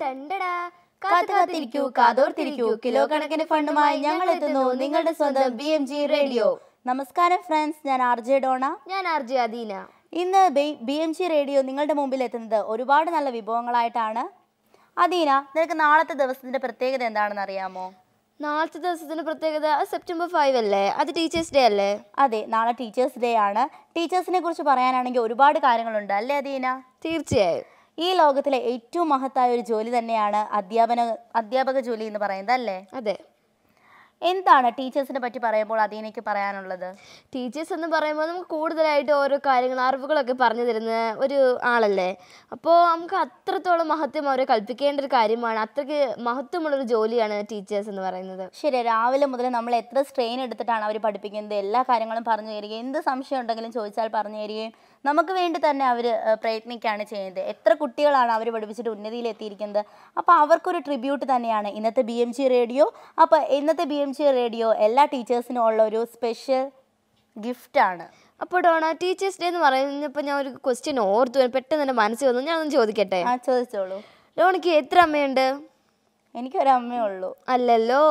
കണ്ടടാ കാത്തു കാത്തിരിക്കൂ കാതോർത്തിരിക്കൂ കിലോ കണക്കിന് ഫണ്ടുമായി ഞങ്ങൾ എത്തുന്നു നിങ്ങളുടെ സ്വന്തം ബി എം ജി റേഡിയോ നമസ്കാരം ഫ്രണ്ട്സ് ഞാൻ ആർ ജെ ഡോണ ഞാൻ ആർ ജെ അദീന ഇന്ന് ബി എം ജി റേഡിയോ നിങ്ങളുടെ മുമ്പിൽ എത്തുന്നത് ഒരുപാട് നല്ല വിഭവങ്ങളായിട്ടാണ് അദീന നിനക്ക് നാളത്തെ ദിവസത്തിന്റെ പ്രത്യേകത എന്താണെന്ന് അറിയാമോ നാളത്തെ ദിവസത്തിന്റെ പ്രത്യേകത അത് സെപ്റ്റംബർ ഫൈവ് അല്ലേ അത് ടീച്ചേഴ്സ് ഡേ അല്ലേ അതെ നാളെ ടീച്ചേഴ്സ് ഡേ ആണ് ടീച്ചേഴ്സിനെ കുറിച്ച് പറയാനാണെങ്കിൽ ഒരുപാട് കാര്യങ്ങളുണ്ട് അല്ലേ അദീന തീർച്ചയായും ഈ ലോകത്തിലെ ഏറ്റവും മഹത്തായ ഒരു ജോലി തന്നെയാണ് അധ്യാപന അധ്യാപക ജോലി എന്ന് പറയുന്നത് അല്ലേ അതെ എന്താണ് ടീച്ചേഴ്സിനെ പറ്റി പറയുമ്പോൾ അദീനയ്ക്ക് പറയാനുള്ളത് ടീച്ചേഴ്സ് എന്ന് പറയുമ്പോൾ നമുക്ക് കൂടുതലായിട്ട് ഓരോ കാര്യങ്ങൾ അറിവുകളൊക്കെ പറഞ്ഞു തരുന്ന ഒരു ആളല്ലേ അപ്പോൾ നമുക്ക് അത്രത്തോളം മഹത്വം അവരെ കൽപ്പിക്കേണ്ട ഒരു കാര്യമാണ് അത്രയ്ക്ക് മഹത്വമുള്ളൊരു ജോലിയാണ് ടീച്ചേഴ്സ് എന്ന് പറയുന്നത് ശരി രാവിലെ മുതൽ നമ്മൾ എത്ര സ്ട്രെയിൻ എടുത്തിട്ടാണ് അവർ പഠിപ്പിക്കുന്നത് എല്ലാ കാര്യങ്ങളും പറഞ്ഞു തരികയും എന്ത് സംശയം ഉണ്ടെങ്കിലും ചോദിച്ചാൽ പറഞ്ഞു തരികയും നമുക്ക് വേണ്ടി തന്നെ അവർ പ്രയത്നിക്കുകയാണ് ചെയ്യുന്നത് എത്ര കുട്ടികളാണ് അവർ പഠിപ്പിച്ചിട്ട് ഉന്നതിയിൽ എത്തിയിരിക്കുന്നത് അപ്പോൾ അവർക്കൊരു ട്രിബ്യൂട്ട് തന്നെയാണ് ഇന്നത്തെ ബി എം ജി റേഡിയോ അപ്പോൾ ഇന്നത്തെ ബി എം ജി റേഡിയോ എല്ലാ ടീച്ചേഴ്സിനും ഉള്ള ഒരു സ്പെഷ്യൽ ഗിഫ്റ്റാണ് അപ്പോൾ ഡോണ ടീച്ചേഴ്സ് ഡേ എന്ന് പറയുന്നപ്പോൾ ഞാൻ ഒരു ക്വസ്റ്റ്യൻ ഓർത്തു പെട്ടെന്ന് എൻ്റെ മനസ്സിൽ വന്നു ഞാനൊന്ന് ചോദിക്കട്ടെ ആ ചോദിച്ചോളൂ ഡോണയ്ക്ക് എത്ര അമ്മയുണ്ട് എനിക്കൊരു അമ്മയേ ഉള്ളൂ അല്ലല്ലോ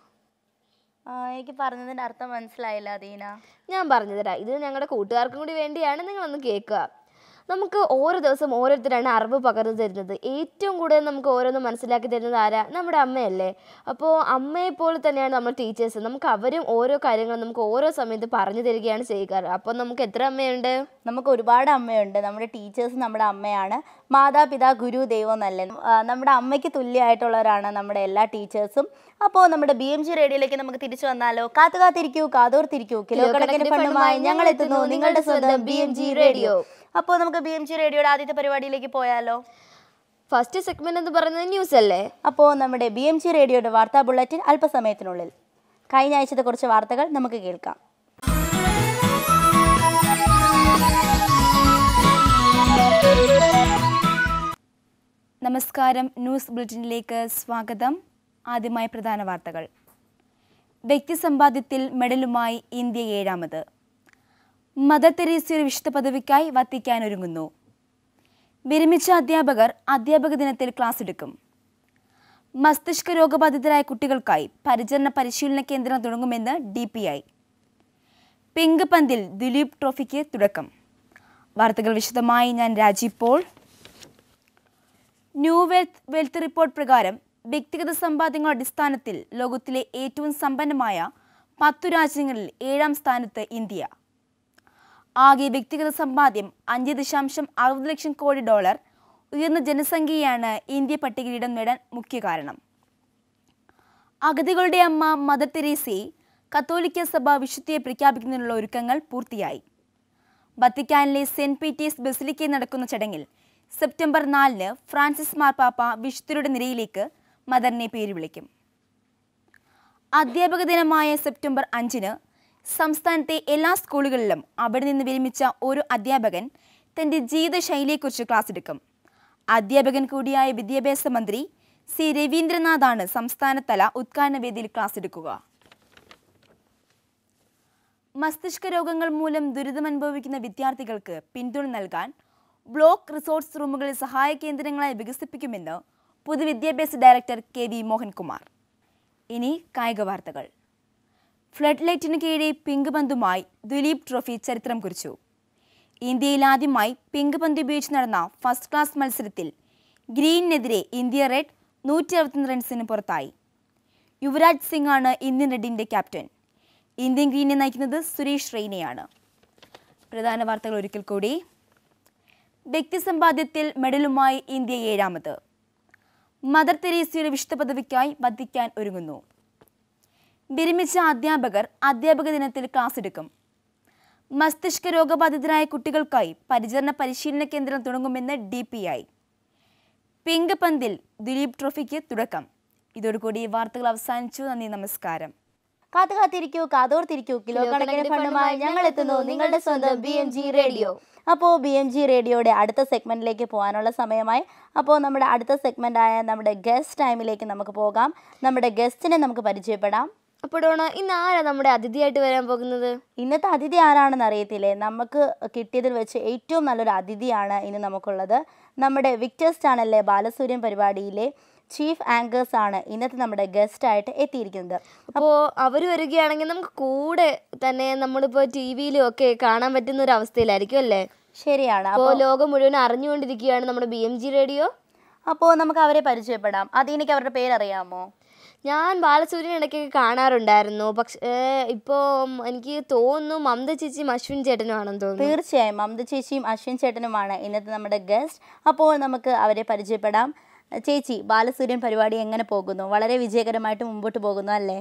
ആ, എനിക്ക് പറഞ്ഞതിൻ്റെ അർത്ഥം മനസ്സിലായില്ല അദീന ഞാൻ പറഞ്ഞു തരാം ഇത് ഞങ്ങളുടെ കൂട്ടുകാർക്കും കൂടി വേണ്ടിയാണ് നിങ്ങളൊന്ന് കേൾക്കുക നമുക്ക് ഓരോ ദിവസം ഓരോരുത്തരാണ് അറിവ് പകർന്നു തരുന്നത് ഏറ്റവും കൂടുതൽ നമുക്ക് ഓരോന്ന് മനസ്സിലാക്കി തരുന്നത് ആരാ നമ്മുടെ അമ്മയല്ലേ അപ്പോൾ അമ്മയെ പോലെ തന്നെയാണ് നമ്മൾ ടീച്ചേഴ്സ് നമുക്ക് അവരും ഓരോ കാര്യങ്ങളും നമുക്ക് ഓരോ സമയത്ത് പറഞ്ഞു തരികയാണ് ചെയ്യാറ് അപ്പോൾ നമുക്ക് എത്ര അമ്മയുണ്ട് നമുക്ക് ഒരുപാട് അമ്മയുണ്ട് നമ്മുടെ ടീച്ചേഴ്സ് നമ്മുടെ അമ്മയാണ് മാതാപിതാ ഗുരു ദൈവം എന്നല്ലേ ആ, നമ്മുടെ അമ്മയ്ക്ക് തുല്യമായിട്ടുള്ളവരാണ് നമ്മുടെ എല്ലാ ടീച്ചേഴ്സും അപ്പോൾ നമ്മുടെ ബി എം ജി റേഡിയോയിലേക്ക് നമുക്ക് തിരിച്ചു വന്നാലോ കാത്തു കാത്തിരിക്കൂ കാതോർത്തിരിക്കൂ കിലോ കണക്കിന് ഫണ്ടുമായി ഞങ്ങൾ എത്തുന്നു നിങ്ങളുടെ സ്വന്തം ബി എം ജി റേഡിയോ അപ്പോൾ നമുക്ക് ബി എം ജി റേഡിയോയുടെ ആദ്യത്തെ പരിപാടിയിലേക്ക് പോയാലോ ഫസ്റ്റ് സെഗ്മെന്റ് എന്ന് പറയുന്നത് ന്യൂസ് അല്ലേ അപ്പോൾ നമ്മുടെ ബി എം ജി റേഡിയോയുടെ വാർത്താ ബുള്ളറ്റിൻ അല്പസമയത്തിനുള്ളിൽ കഴിഞ്ഞ ആഴ്ചത്തെ കുറച്ച് വാർത്തകൾ നമുക്ക് കേൾക്കാം നമസ്കാരം ന്യൂസ് ബുള്ളറ്റിനിലേക്ക് സ്വാഗതം ആദ്യമായി പ്രധാന വാർത്തകൾ വ്യക്തിസമ്പാദ്യത്തിൽ മെഡലുമായി ഇന്ത്യ ഏഴാമത് മദർ തെരേസയുടെ വിശുദ്ധ പദവിക്കായി വത്തിക്കാൻ ഒരുങ്ങുന്നു വിരമിച്ച അധ്യാപകർ അധ്യാപക ദിനത്തിൽ ക്ലാസ് എടുക്കും മസ്തിഷ്ക രോഗബാധിതരായ കുട്ടികൾക്കായി പരിചരണ പരിശീലന കേന്ദ്രം തുടങ്ങുമെന്ന് ഡി പി ഐ പിങ്ക് പന്തിൽ ദിലീപ് ട്രോഫിക്ക് തുടക്കം വാർത്തകൾ വിശദമായി ഞാൻ Rajeev Paul new wealth wealth report പ്രകാരം വ്യക്തിഗത സമ്പാദ്യങ്ങളുടെ അടിസ്ഥാനത്തിൽ ലോകത്തിലെ ഏറ്റവും സമ്പന്നമായ പത്തു രാജ്യങ്ങളിൽ ഏഴാം സ്ഥാനത്ത് ഇന്ത്യ ആകെ വ്യക്തിഗത സമ്പാദ്യം അഞ്ച് ദശാംശം അറുപത് ലക്ഷം കോടി ഡോളർ ഉയർന്ന ജനസംഖ്യയാണ് ഇന്ത്യ പട്ടികയിൽ ഇടം നേടാൻ മുഖ്യ കാരണം അഗതികളുടെ അമ്മ മദർ തെരേസയെ കത്തോലിക്ക സഭ വിശുദ്ധിയെ പ്രഖ്യാപിക്കുന്നതിനുള്ള ഒരുക്കങ്ങൾ പൂർത്തിയായി വത്തിക്കാനിലെ സെന്റ് പീറ്റേഴ്സ് ബസിലിക്കയിൽ നടക്കുന്ന ചടങ്ങിൽ സെപ്റ്റംബർ നാലിന് ഫ്രാൻസിസ് മാർപ്പാപ്പ വിശുദ്ധരുടെ നിരയിലേക്ക് മദറിനെ പേര് വിളിക്കും അധ്യാപക ദിനമായ സെപ്റ്റംബർ അഞ്ചിന് സംസ്ഥാനത്തെ എല്ലാ സ്കൂളുകളിലും അവിടെ നിന്ന് വിരമിച്ച ഒരു അധ്യാപകൻ തന്റെ ജീവിതശൈലിയെക്കുറിച്ച് ക്ലാസ് എടുക്കും അധ്യാപകൻ കൂടിയായ വിദ്യാഭ്യാസ മന്ത്രി സി രവീന്ദ്രനാഥാണ് സംസ്ഥാനതല ഉദ്ഘാടന വേദിയിൽ ക്ലാസ് എടുക്കുക മസ്തിഷ്ക രോഗങ്ങൾ മൂലം ദുരിതമനുഭവിക്കുന്ന വിദ്യാർത്ഥികൾക്ക് പിന്തുണ നൽകാൻ ബ്ലോക്ക് റിസോഴ്സ് റൂമുകളിൽ സഹായ കേന്ദ്രങ്ങളായി വികസിപ്പിക്കുമെന്ന് പൊതുവിദ്യാഭ്യാസ ഡയറക്ടർ കെ വി മോഹൻകുമാർ ഇനി കായിക വാർത്തകൾ ഫ്ലഡ് ലൈറ്റിന് കീഴെ പിങ്ക് പന്തുമായി ദിലീപ് ട്രോഫി ചരിത്രം കുറിച്ചു ഇന്ത്യയിൽ ആദ്യമായി പിങ്ക് പന്ത് ഉപയോഗിച്ച് നടന്ന ഫസ്റ്റ് ക്ലാസ് മത്സരത്തിൽ ഗ്രീനിനെതിരെ ഇന്ത്യ റെഡ് നൂറ്റി അറുപത്തൊന്ന് റൺസിന് പുറത്തായി യുവരാജ് സിംഗ് ആണ് ഇന്ത്യൻ റെഡിന്റെ ക്യാപ്റ്റൻ ഇന്ത്യൻ ഗ്രീനെ നയിക്കുന്നത് സുരേഷ് റെയ്നയാണ് പ്രധാന വാർത്തകൾ ഒരിക്കൽ കൂടി വ്യക്തിസമ്പാദ്യത്തിൽ മെഡലുമായി ഇന്ത്യ ഏഴാമത് മദർ തെരേസയുടെ വിശുദ്ധ പദവിക്കായി വധിക്കാൻ ഒരുങ്ങുന്നു വിരമിച്ച അധ്യാപകർ അധ്യാപക ദിനത്തിൽ ക്ലാസ് എടുക്കും മസ്തിഷ്ക രോഗബാധിതരായ കുട്ടികൾക്കായി പരിചരണ പരിശീലന കേന്ദ്രം തുടങ്ങുമെന്ന് ഡി പി ഐ പിങ്ക് പന്തിൽ ദിലീപ് ട്രോഫിക്ക് തുടക്കം ഇതോടുകൂടി ഈ വാർത്തകൾ അവസാനിച്ചു നന്ദി നമസ്കാരം കാത്തു കാത്തിരിക്കൂ കാതോർത്തിരിക്കൂ കിലോ കണക്കിന് ഫണ്ടുമായി ഞങ്ങൾ എത്തുന്നു നിങ്ങളുടെ സ്വന്തം ബി എം ജി റേഡിയോ അപ്പോൾ ബി എം ജി റേഡിയോയുടെ അടുത്ത സെഗ്മെന്റിലേക്ക് പോകാനുള്ള സമയമായി അപ്പോൾ നമ്മുടെ അടുത്ത സെഗ്മെന്റായ നമ്മുടെ ഗസ്റ്റ് ടൈമിലേക്ക് നമുക്ക് പോകാം നമ്മുടെ ഗസ്റ്റിനെ നമുക്ക് പരിചയപ്പെടാം അപ്പോൾ ഡോണ ഇന്ന് ആരാ നമ്മുടെ അതിഥിയായിട്ട് വരാൻ പോകുന്നത് ഇന്നത്തെ അതിഥി ആരാണെന്ന് അറിയത്തില്ലേ നമുക്ക് കിട്ടിയതിൽ വെച്ച് ഏറ്റവും നല്ലൊരു അതിഥിയാണ് ഇന്ന് നമുക്കുള്ളത് നമ്മുടെ വിക്ടേഴ്സ് ചാനലിലെ ബാലസൂര്യൻ പരിപാടിയിലെ ചീഫ് ആങ്കേഴ്സ് ആണ് ഇന്നത്തെ നമ്മുടെ ഗസ്റ്റ് ആയിട്ട് എത്തിയിരിക്കുന്നത് അപ്പോൾ അവർ വരികയാണെങ്കിൽ നമുക്ക് കൂടെ തന്നെ നമ്മളിപ്പോൾ ടി വിയിലും ഒക്കെ കാണാൻ പറ്റുന്ന ഒരു അവസ്ഥയിലായിരിക്കും അല്ലേ ശരിയാണ് അപ്പോൾ ലോകം മുഴുവൻ അറിഞ്ഞുകൊണ്ടിരിക്കുകയാണ് നമ്മുടെ ബി എം ജി റേഡിയോ അപ്പോൾ നമുക്ക് അവരെ പരിചയപ്പെടാം അതെനിക്ക് അവരുടെ പേരറിയാമോ ഞാൻ ബാലസൂര്യൻ ഇടയ്ക്കൊക്കെ കാണാറുണ്ടായിരുന്നു പക്ഷേ ഇപ്പോൾ എനിക്ക് തോന്നുന്നു മമത ചേച്ചിയും അശ്വിൻ ചേട്ടനുമാണെന്ന് തോന്നുന്നു തീർച്ചയായും മമത ചേച്ചിയും അശ്വിൻ ചേട്ടനുമാണ് ഇന്നത്തെ നമ്മുടെ ഗസ്റ്റ് അപ്പോൾ നമുക്ക് അവരെ പരിചയപ്പെടാം ചേച്ചി ബാലസൂര്യൻ പരിപാടി എങ്ങനെ പോകുന്നു വളരെ വിജയകരമായിട്ട് മുമ്പോട്ട് പോകുന്നു അല്ലേ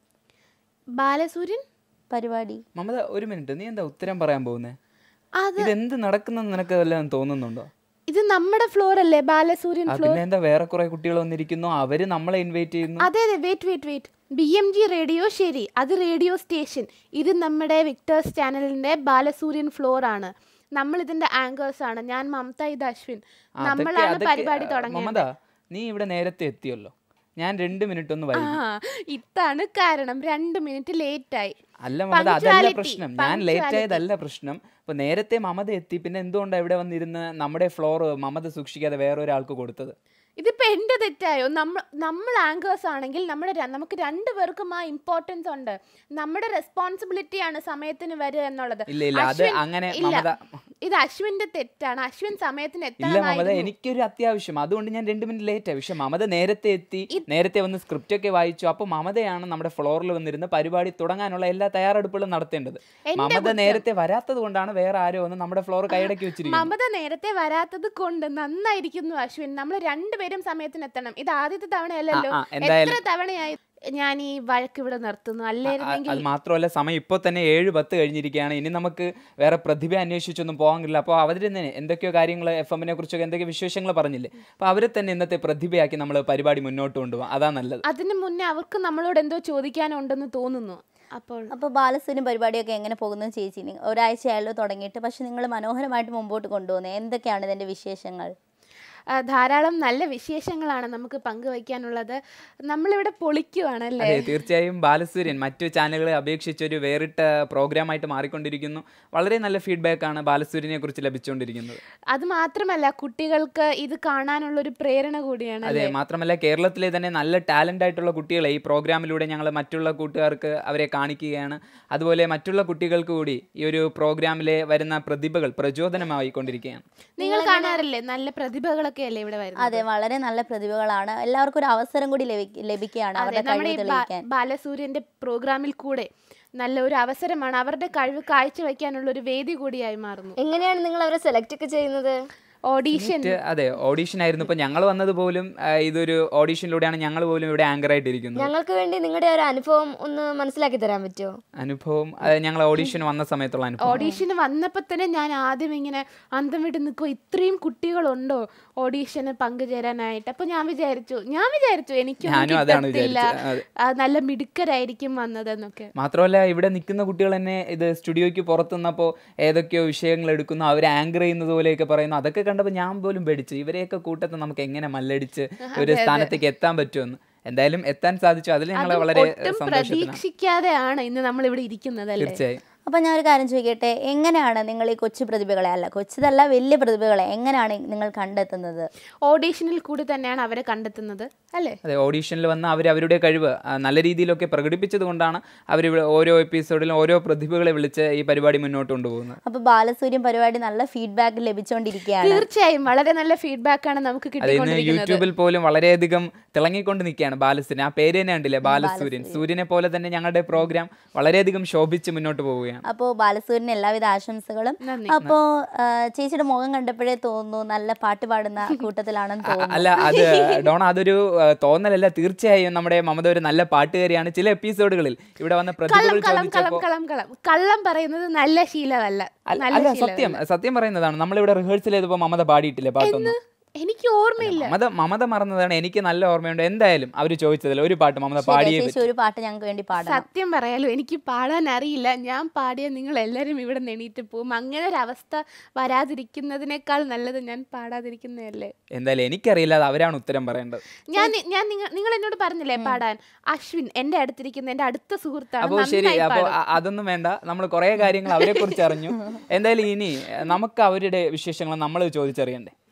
ബാലസൂര്യൻ പരിപാടി മമത ഒരു മിനിറ്റ് നീ എന്താ ഉത്തരം പറയാൻ പോകുന്നേ അത് ഇതെന്ത് നടക്കുന്നെന്ന് നിനക്ക് വല്ലതും തോന്നുന്നുണ്ടോ ഇത് നമ്മുടെ ഫ്ലോർ അല്ലേ ബാലസൂര്യൻ ആ, ഫ്ലോർ പിന്നെ എന്താ വേറെ കുറെ കുട്ടികൾ വന്നിരിക്കുന്നു അവര് നമ്മളെ ഇൻവൈറ്റ് ചെയ്യുന്നു അതെ അതെ wait wait wait B M G radio ശരി അത് റേഡിയോ സ്റ്റേഷൻ ഇത് നമ്മുടെ വിക്ടേഴ്സ് ചാനലിന്റെ ബാലസൂര്യൻ ഫ്ലോർ ആണ് നമ്മൾ ഇതിന്റെ ആങ്കേഴ്സ് ആണ് ഞാൻ മമത ഇത് അശ്വിൻ ആ, അതൊക്കെ- നമ്മളാണ് അതൊക്കെ, പരിപാടി ആ, തുടങ്ങിയത് മമത നീ ഇവിടെ നേരത്തെ എത്തിയല്ലോ ഞാൻ രണ്ട് മിനിറ്റ് ഒന്ന് ആ വൈകി ഇതാണ് കാരണം രണ്ട് മിനിറ്റ് ലേറ്റ് ആയി അല്ല മമത അതല്ല Punctuality, പ്രശ്നം ഞാൻ ലേറ്റ് punctuality. ആയതല്ല പ്രശ്നം ഇപ്പൊ നേരത്തെ മമത എത്തി പിന്നെ എന്തുകൊണ്ടാണ് ഇവിടെ വന്നിരുന്ന് നമ്മുടെ ഫ്ലോർ മമത സൂക്ഷിക്കാതെ വേറെ ഒരാൾക്ക് കൊടുത്തത് ഇതിപ്പോ എന്റെ തെറ്റായോ നമ്മൾ നമ്മൾ ആങ്കേഴ്സ് ആണെങ്കിൽ നമ്മുടെ ര- നമുക്ക് രണ്ടു പേർക്കും ആ ഇമ്പോർട്ടൻസ് ഉണ്ട് നമ്മുടെ റെസ്പോൺസിബിലിറ്റി ആണ് സമയത്തിന് വരിക എന്നുള്ളത് ഇല്ല ഇല്ല അത് അശ്വിൻ- അങ്ങനെ ഇല്ല. മമത ഇത് അശ്വിന്റെ തെറ്റാണ് അശ്വിൻ സമയത്തിന് ഇല്ല മമത എത്താനായിരുന്നു എനിക്കൊരു അത്യാവശ്യം അതുകൊണ്ട് ഞാൻ രണ്ട് മിനിറ്റ് ലേറ്റ് ആയി പക്ഷെ മമത നേരത്തെ എത്തി നേരത്തെ വന്ന് സ്ക്രിപ്റ്റ് ഒക്കെ വായിച്ചു അപ്പൊ മമതയാണ് നമ്മുടെ ഫ്ലോറിൽ വന്നിരുന്ന് പരിപാടി തുടങ്ങാനുള്ള എല്ലാ തയ്യാറെടുപ്പുകളും നടത്തേണ്ടത് എന്റെ മമത കുറ്റം. നേരത്തെ വരാത്തത് കൊണ്ടാണ് വേറെ ആരോ വന്ന് നമ്മുടെ ഫ്ലോർ കൈയടക്കി വെച്ചിരിക്കുന്നത് മമത നേരത്തെ വരാത്തത് കൊണ്ട് നന്നായിരിക്കുന്നു അശ്വിൻ നമ്മൾ രണ്ടുപേരും സമയത്തിന് എത്തണം ഇത് ആദ്യത്തെ തവണയല്ലല്ലോ ആ, ആ, എന്തായാലും- എത്ര തവണയായി ഞാൻ ഈ വഴക്ക് ഇവിടെ നിർത്തുന്നു അ- അല്ലായിരുന്നെങ്കിൽ അത് മാത്രമല്ല സമയം ഇപ്പോൾ തന്നെ ഏഴ് പത്ത് കഴിഞ്ഞിരിക്കുകയാണ് ഇനി നമുക്ക് വേറെ പ്രതിഭ അന്വേഷിച്ചൊന്നും പോകാൻ കഴിയില്ല അപ്പോൾ അവർ തന്നെ എന്തൊക്കെയോ കാര്യങ്ങൾ എഫ് എമ്മിനെ കുറിച്ചൊക്കെ എന്തൊക്കെ വിശേഷങ്ങൾ പറഞ്ഞില്ലേ അപ്പോൾ അവരെ തന്നെ ഇന്നത്തെ പ്രതിഭയാക്കി നമ്മൾ പരിപാടി മുന്നോട്ട് കൊണ്ടുപോകാം അതാ നല്ലത് അതിന് മുന്നേ അവർക്ക് നമ്മളോട് എന്തോ ചോദിക്കാനുണ്ടെന്ന് തോന്നുന്നു അപ്പോൾ അപ്പോൾ ബാലസൂര്യൻ പരിപാടിയൊക്കെ എങ്ങനെ പോകുന്നു ചേച്ചി നി- ഒരാഴ്ചയായല്ലോ തുടങ്ങിയിട്ട് പക്ഷെ നിങ്ങൾ മനോഹരമായിട്ട് മുമ്പോട്ട് കൊണ്ടുപോകുന്നത് എന്തൊക്കെയാണ് ഇതിൻ്റെ വിശേഷങ്ങൾ ആ, ധാരാളം നല്ല വിശേഷങ്ങളാണ് നമുക്ക് പങ്കുവയ്ക്കാനുള്ളത് നമ്മളിവിടെ പൊളിക്കുവാണല്ലേ അതെ തീർച്ചയായും ബാലസൂര്യൻ മറ്റു ചാനലുകളെ അപേക്ഷിച്ച് ഒരു വേറിട്ട പ്രോഗ്രാമായിട്ട് മാറിക്കൊണ്ടിരിക്കുന്നു വളരെ നല്ല ഫീഡ്ബാക്ക് ആണ് ബാലസൂര്യനെ കുറിച്ച് ലഭിച്ചുകൊണ്ടിരിക്കുന്നത് അത് മാത്രമല്ല കുട്ടികൾക്ക് ഇത് കാണാനുള്ള ഒരു പ്രേരണ കൂടിയാണ് അതെ മാത്രമല്ല കേരളത്തിലെ തന്നെ നല്ല ടാലൻ്റ് ആയിട്ടുള്ള കുട്ടികളെ ഈ പ്രോഗ്രാമിലൂടെ ഞങ്ങൾ മറ്റുള്ള കൂട്ടുകാർക്ക് അവരെ കാണിക്കുകയാണ് അതുപോലെ മറ്റുള്ള കുട്ടികൾക്ക് കൂടി ഈ ഒരു പ്രോഗ്രാമിലെ വരുന്ന പ്രതിഭകൾ പ്രചോദനമായി കൊണ്ടിരിക്കുകയാണ് നിങ്ങൾ കാണാറില്ലേ നല്ല പ്രതിഭകളൊക്കെ അല്ലേ ഇവിടെ വരുന്നത് അതെ വളരെ നല്ല പ്രതിഭകളാണ് എല്ലാവർക്കും ഒരു അവസരം കൂടി ലഭി- ലഭിക്കുകയാണ് അതെ അവരുടെ നമ്മുടെ കഴിവ് ഈ ബാ- തെളിയിക്കാൻ ബാലസൂര്യന്റെ പ്രോഗ്രാമിൽ കൂടെ നല്ല ഒരു അവസരമാണ് അവരുടെ കഴിവ് കാഴ്ചവെക്കാനുള്ള ഒരു വേദി കൂടിയായി മാറുന്നു എങ്ങനെയാണ് നിങ്ങൾ അവരെ സെലക്ട് ഒക്കെ ചെയ്യുന്നത് ഓഡീഷൻ മറ്റ് അതെ ഓഡീഷൻ ആയിരുന്നു ഇപ്പൊ ഞങ്ങൾ വന്നത് പോലും ആ, ഇതൊരു ഓഡീഷനിലൂടെയാണ് ഞങ്ങൾ പോലും ഇവിടെ ആങ്കർ ആയിട്ടിരിക്കുന്നത് ഞങ്ങൾക്ക് വേണ്ടി നിങ്ങളുടെ ഒരു അനുഭവം ഒന്ന് മനസ്സിലാക്കി തരാൻ പറ്റുമോ അനുഭവം അത് ഞങ്ങൾ ഓഡീഷൻ വന്ന സമയത്തുള്ള അനുഭവം ഓഡീഷന് വന്നപ്പോൾ തന്നെ ഞാൻ ആദ്യം ഇങ്ങനെ അന്തം വിട്ട് നിൽക്കുമോ ഇത്രയും കുട്ടികളുണ്ടോ ഓഡീഷന് പങ്കുചേരാനായിട്ട് അപ്പോൾ ഞാൻ വിചാരിച്ചു ഞാൻ വിചാരിച്ചു എനിക്കൊന്നും ഞാനും അതാണ് കിട്ടത്തില്ല വിചാരിച്ചത്. അതെ. ആ, നല്ല മിടുക്കരായിരിക്കും വന്നതെന്നൊക്കെ മാത്രമല്ല ഇവിടെ നിൽക്കുന്ന കുട്ടികൾ തന്നെ ഇത് സ്റ്റുഡിയോയ്ക്ക് പുറത്ത് നിന്നപ്പോൾ ഏതൊക്കെയോ വിഷയങ്ങൾ എടുക്കുന്നു അവർ ആങ്കർ ചെയ്യുന്നത് പോലെയൊക്കെ പറയുന്നു അതൊക്കെ കണ്ടപ്പോൾ ഞാൻ പോലും പേടിച്ചു ഇവരെയൊക്കെ കൂട്ടത്ത് നമുക്ക് എങ്ങനെ മല്ലടിച്ച് ഒരു സ്ഥാനത്തേക്ക് എത്താൻ പറ്റുമെന്ന് എന്തായാലും എത്താൻ സാധിച്ചു അതിൽ ഞങ്ങൾ അതും വളരെ ഒട്ടും സന്തോഷത്തിലാണ് പ്രതീക്ഷിക്കാതെയാണ് ഇന്ന് നമ്മൾ ഇവിടെ ഇരിക്കുന്നത് അല്ലേ തീർച്ചയായും അപ്പം ഞാൻ ഒരു കാര്യം ചോദിക്കട്ടെ എങ്ങനെയാണ് നിങ്ങൾ ഈ കൊച്ചു പ്രതിഭകളെ അല്ല കൊച്ചതല്ല വലിയ പ്രതിഭകളെ എങ്ങനെയാണ് നിങ്ങൾ കണ്ടെത്തുന്നത് ഓഡീഷനിൽ കൂടി തന്നെയാണ് അവരെ കണ്ടെത്തുന്നത് അല്ലേ അതെ ഓഡീഷനിൽ വന്ന് അവർ അവരുടെ കഴിവ് ആ, നല്ല രീതിയിലൊക്കെ പ്രകടിപ്പിച്ചത് കൊണ്ടാണ് അവർ ഓരോ എപ്പിസോഡിലും ഓരോ പ്രതിഭകളെ വിളിച്ച് ഈ പരിപാടി മുന്നോട്ട് കൊണ്ടുപോകുന്നത് അപ്പോൾ ബാലസൂര്യൻ പരിപാടി നല്ല ഫീഡ്ബാക്ക് ലഭിച്ചുകൊണ്ടിരിക്കുകയാണ് തീർച്ചയായും വളരെ നല്ല ഫീഡ്ബാക്ക് ആണ് നമുക്ക് അത് ഇന്ന് കിട്ടിക്കൊണ്ടിരിക്കുന്നത് യൂട്യൂബിൽ പോലും വളരെയധികം തിളങ്ങിക്കൊണ്ട് നിൽക്കുകയാണ് ബാലസൂര്യൻ ആ പേര് തന്നെ കണ്ടില്ലേ ബാലസൂര്യൻ സൂര്യനെ പോലെ തന്നെ ഞങ്ങളുടെ പ്രോഗ്രാം വളരെയധികം ശോഭിച്ച് മുന്നോട്ട് പോവുകയാണ് അപ്പോൾ ബാലസൂര്യന് എല്ലാവിധ ആശംസകളും നന്ദി. അപ്പോൾ ചേച്ചിയുടെ മുഖം കണ്ടപ്പോഴേ തോന്നുന്നു നല്ല പാട്ട് പാടുന്ന കൂട്ടത്തിലാണെന്ന് അ- തോന്നുന്നു അല്ല അത് ഡോണ അതൊരു ആ, തോന്നലല്ല തീർച്ചയായും നമ്മുടെ മമത ഒരു നല്ല പാട്ടുകാരിയാണ് ചില എപ്പിസോഡുകളിൽ ഇവിടെ വന്ന കള്ളം പ്രതിഭകൾ കള്ളം കള്ളം ചോദിച്ചപ്പോൾ കള്ളം കള്ളം കള്ളം പറയുന്നത് നല്ല ശീലമല്ല അല്ല നല്ല അല്ല, ശീലമല്ല. സത്യം സത്യം പറയുന്നതാണ് നമ്മളിവിടെ റിഹേഴ്സൽ ചെയ്തപ്പോൾ മമത പാടിയിട്ടില്ലേ പാട്ടൊന്നും എനിക്ക് ഓർമ്മയില്ല മമത മമത മറന്നതാണ് എനിക്ക് നല്ല ഓർമ്മയുണ്ട് എന്തായാലും അവർ ചോദിച്ചതിൽ ഒരു പാട്ട് മമത ശരി, പാടിയേ ചേച്ചി ഒരു പാട്ട് ഞങ്ങൾക്ക് വേണ്ടി പാടണം സത്യം പറയാലോ എനിക്ക് പാടാൻ അറിയില്ല ഞാൻ പാടിയ നിങ്ങൾ എല്ലാവരും ഇവിടെ നെണീറ്റ് പോവും അങ്ങനെ ഒരു അവസ്ഥ വരാതിരിക്കുന്നതിനേക്കാൾ നല്ലത് ഞാൻ പാടാതിരിക്കുന്നതല്ലേ എന്തായാലും എനിക്കറിയില്ല അത് അവരാണ് ഉത്തരം പറയേണ്ടത് ഞാൻ നി- ഞാൻ നിങ്ങൾ നിങ്ങൾ എന്നോട് പറഞ്ഞില്ലേ പാടാൻ അശ്വിൻ എന്റെ അടുത്തിരിക്കുന്ന എന്റെ അടുത്ത സുഹൃത്താണ് അപ്പോൾ ശരി നന്നായി അപ്പോൾ പാടും. അതൊന്നും വേണ്ട നമ്മൾ കുറേ കാര്യങ്ങൾ അവരെ കുറിച്ച് അറിഞ്ഞു എന്തായാലും ഇനി നമുക്ക് അവരുടെ വിശേഷങ്ങൾ നമ്മൾ ചോദിച്ചറിയണ്ടേ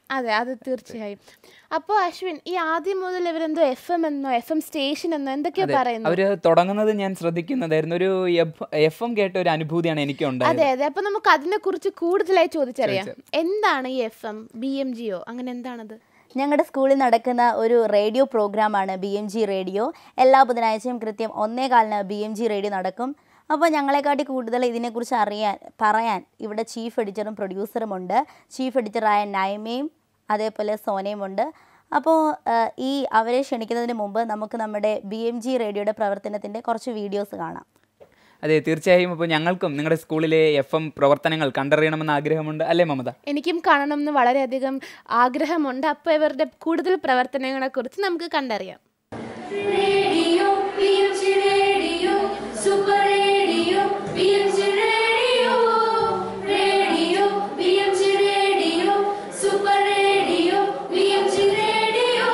അതെ അത് തീർച്ചയായും അപ്പോൾ അശ്വിൻ ഈ ആദ്യം മുതൽ ഇവരെന്തോ എഫ് എം എന്നോ എഫ് എം സ്റ്റേഷൻ എന്നോ എന്തൊക്കെയോ പറയുന്നു അവര് തുടങ്ങുന്നത് ഞാൻ ശ്രദ്ധിക്കുന്നതായിരുന്നു ഒരു എഫ് എം കേട്ട ഒരു അനുഭൂതിയാണ് എനിക്ക് ഉണ്ടായത് അതെ അതെ അപ്പൊ നമുക്ക് അതിനെ കുറിച്ച് കൂടുതലായി ചോദിച്ചറിയാം എന്താണ് ഈ എഫ് എം ബി എം ജിയോ അങ്ങനെ എന്താണത് ഞങ്ങളുടെ സ്കൂളിൽ നടക്കുന്ന ഒരു റേഡിയോ പ്രോഗ്രാമാണ് ബി എം ജി റേഡിയോ എല്ലാ ബുധനാഴ്ചയും കൃത്യം ഒന്നേ കാലിന് ബി എം ജി റേഡിയോ നടക്കും അപ്പോൾ ഞങ്ങളെക്കാട്ടി കൂടുതൽ ഇതിനെക്കുറിച്ച് അറിയാൻ പറയാൻ ഇവിടെ ചീഫ് എഡിറ്ററും പ്രൊഡ്യൂസറും ഉണ്ട് ചീഫ് എഡിറ്ററായ നൈമയും അതേപോലെ സോനയും ഉണ്ട് അപ്പോൾ ഈ അവരെ ക്ഷണിക്കുന്നതിന് മുമ്പ് നമുക്ക് നമ്മുടെ ബി എം ജി റേഡിയോയുടെ പ്രവർത്തനത്തിൻ്റെ കുറച്ച് വീഡിയോസ് കാണാം അതെ തീർച്ചയായും അപ്പോൾ ഞങ്ങൾക്കും നിങ്ങളുടെ സ്കൂളിലെ എഫ് എം പ്രവർത്തനങ്ങൾ കണ്ടറിയണമെന്ന് ആഗ്രഹമുണ്ട് അല്ലേ മമത എനിക്കും കാണണം എന്ന് വളരെയധികം ആഗ്രഹമുണ്ട് അപ്പോൾ ഇവരുടെ കൂടുതൽ പ്രവർത്തനങ്ങളെ കുറിച്ച് നമുക്ക് കണ്ടറിയാം radio PMG radio super radio PMG radio radio PMG radio super radio PMG radio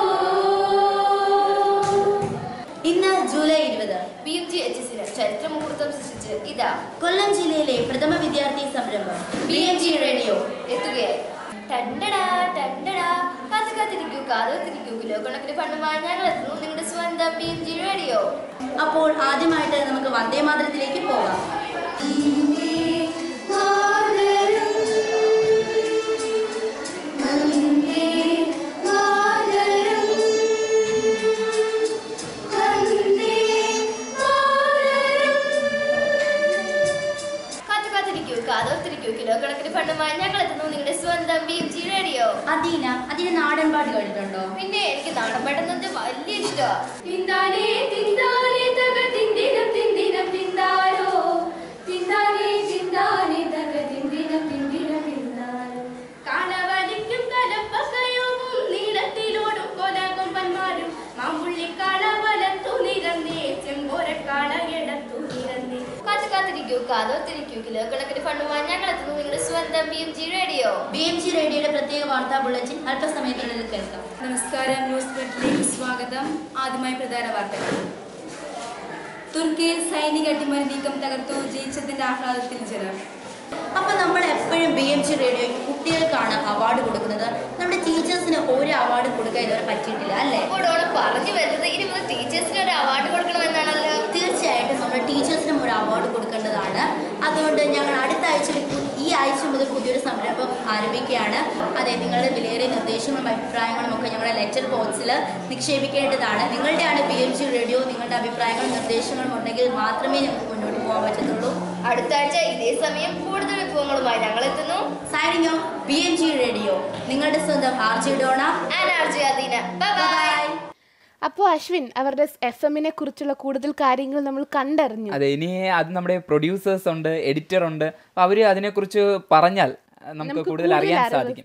ഇന്ന് ജൂലൈ ഇരുപത് ബി എം ജി എച്ച് എസിന് ചരിത്ര മുഹൂർത്തം സൃഷ്ടിച്ച് ഇതാ കൊല്ലം ജില്ലയിലെ പ്രഥമ വിദ്യാർത്ഥി സംരംഭം ബി എം ജി റേഡിയോ എത്തുകയായി ടണ്ടടാ ടണ്ടടാ കാത്തു കാത്തിരിക്കൂ കാതോത്തിരിക്കൂ കിലോ കണക്കിന് പണ്ടുമായി ഞങ്ങൾ എത്തുന്നു നിങ്ങളുടെ സ്വന്തം ബി എം ജി റേഡിയോ അപ്പോൾ ആദ്യമായിട്ട് നമുക്ക് വന്ദേ മാതരത്തിലേക്ക് പോകാം കാത്തു കാത്തിരിക്കൂ കാതോത്തിരിക്കൂ കിലോ കണക്കിന് പണ്ടുമായി ഞങ്ങൾ എത്തുന്നു നിങ്ങളുടെ സ്വന്തം B M G radio Adeena അതിന് നാടൻ പാട്ട് കേട്ടിട്ടുണ്ടോ പിന്നെ എനിക്ക് നാടൻ പാട്ടുന്നത് വലിയ ഇഷ്ടമാണ് തിന്താനേ തിന്താനേ തക തിന്തിനം തിന്തിനം തിന്താരോ തിന്താനേ തിന്താനേ തക തിന്തിനം തിന്തിനം തിന്താരോ കാണവലിക്കും കലപ്പകയും നീളത്തിലോടും കൊലകൊമ്പന്മാരും മാമ്പുള്ളിക്കാള വലത്തു നിരന്നേ ചെമ്പോരക്കാള ഇടത്തു നിരന്നേ കാത്തു കാത്തിരിക്കൂ കാതോത്തിരിക്കൂ കിലോ കണക്കിന് പണ്ടുമായി ഞങ്ങൾ എത്തുന്നു നിങ്ങളുടെ സ്വന്തം B M G radio B M G റേഡിയോയുടെ പ്രത്യേക വാർത്താ ബുള്ളറ്റിൻ അല്പസമയത്തിനുള്ളിൽ കേൾക്കാം നമസ്കാരം ന്യൂസ് ബെറ്റിലേക്ക് സ്വാഗതം ആദ്യമായി പ്രധാന വാർത്തകൾ തുർക്കിയിൽ സൈനിക അട്ടിമറി നീക്കം തകർത്തു ജയിച്ചതിന്റെ ആഹ്ലാദത്തിൽ ജനം അപ്പൊ നമ്മൾ എപ്പോഴും ബി എം ജി റേഡിയോയ്ക്ക് കുട്ടികൾക്കാണ് അവാർഡ് കൊടുക്കുന്നത് നമ്മുടെ ടീച്ചേഴ്സിന് ഒരു അവാർഡ് കൊടുക്കാൻ ഇതുവരെ പറ്റിയിട്ടില്ല അല്ലേ ഇപ്പോഴോട് പറഞ്ഞു വരുന്നത് ഇനി മുതൽ ടീച്ചേഴ്സിന് ഒരു അവാർഡ് കൊടുക്കണമെന്നാണല്ലോ തീർച്ചയായിട്ടും നമ്മുടെ ടീച്ചേഴ്സിനും ഒരു അവാർഡ് കൊടുക്കേണ്ടതാണ് അതുകൊണ്ട് ഞങ്ങൾ അടുത്ത ആഴ്ച ഈ ആഴ്ച മുതൽ പുതിയൊരു സംരംഭം ആരംഭിക്കുകയാണ് അതെ നിങ്ങളുടെ വിലയേറിയ നിർദ്ദേശങ്ങളും അഭിപ്രായങ്ങളും ഒക്കെ ഞങ്ങളുടെ ലെറ്റർ ബോക്സിൽ നിക്ഷേപിക്കേണ്ടതാണ് നിങ്ങളുടെയാണ് ബി എം ജി റേഡിയോ നിങ്ങളുടെ അഭിപ്രായങ്ങളും നിർദ്ദേശങ്ങളും ഉണ്ടെങ്കിൽ മാത്രമേ ഞങ്ങൾക്ക് മുന്നോട്ട് പോകാൻ പറ്റത്തുള്ളൂ അടുത്ത ആഴ്ച ഇതേ സമയം കൂടുതൽ വിഭവങ്ങളുമായി ഞങ്ങൾ എത്തുന്നു signing off B M G radio നിങ്ങളുടെ സ്വന്തം ആർ ജി ഡോണ ആനാർജി അദീന ബൈ ബൈ അപ്പോൾ അശ്വിൻ അവരുടെ എഫ് എമ്മിനെ കുറിച്ചുള്ള കൂടുതൽ കാര്യങ്ങൾ നമ്മൾ കണ്ടറിഞ്ഞു അതെ ഇനി അത് നമ്മുടെ പ്രൊഡ്യൂസേഴ്സ് ഉണ്ട് എഡിറ്റർ ഉണ്ട് അപ്പോൾ അവർ അതിനെക്കുറിച്ച് പറഞ്ഞാൽ അഹ് നമുക്ക് കൂടുതൽ അറിയാൻ അറിവ് സാധിക്കും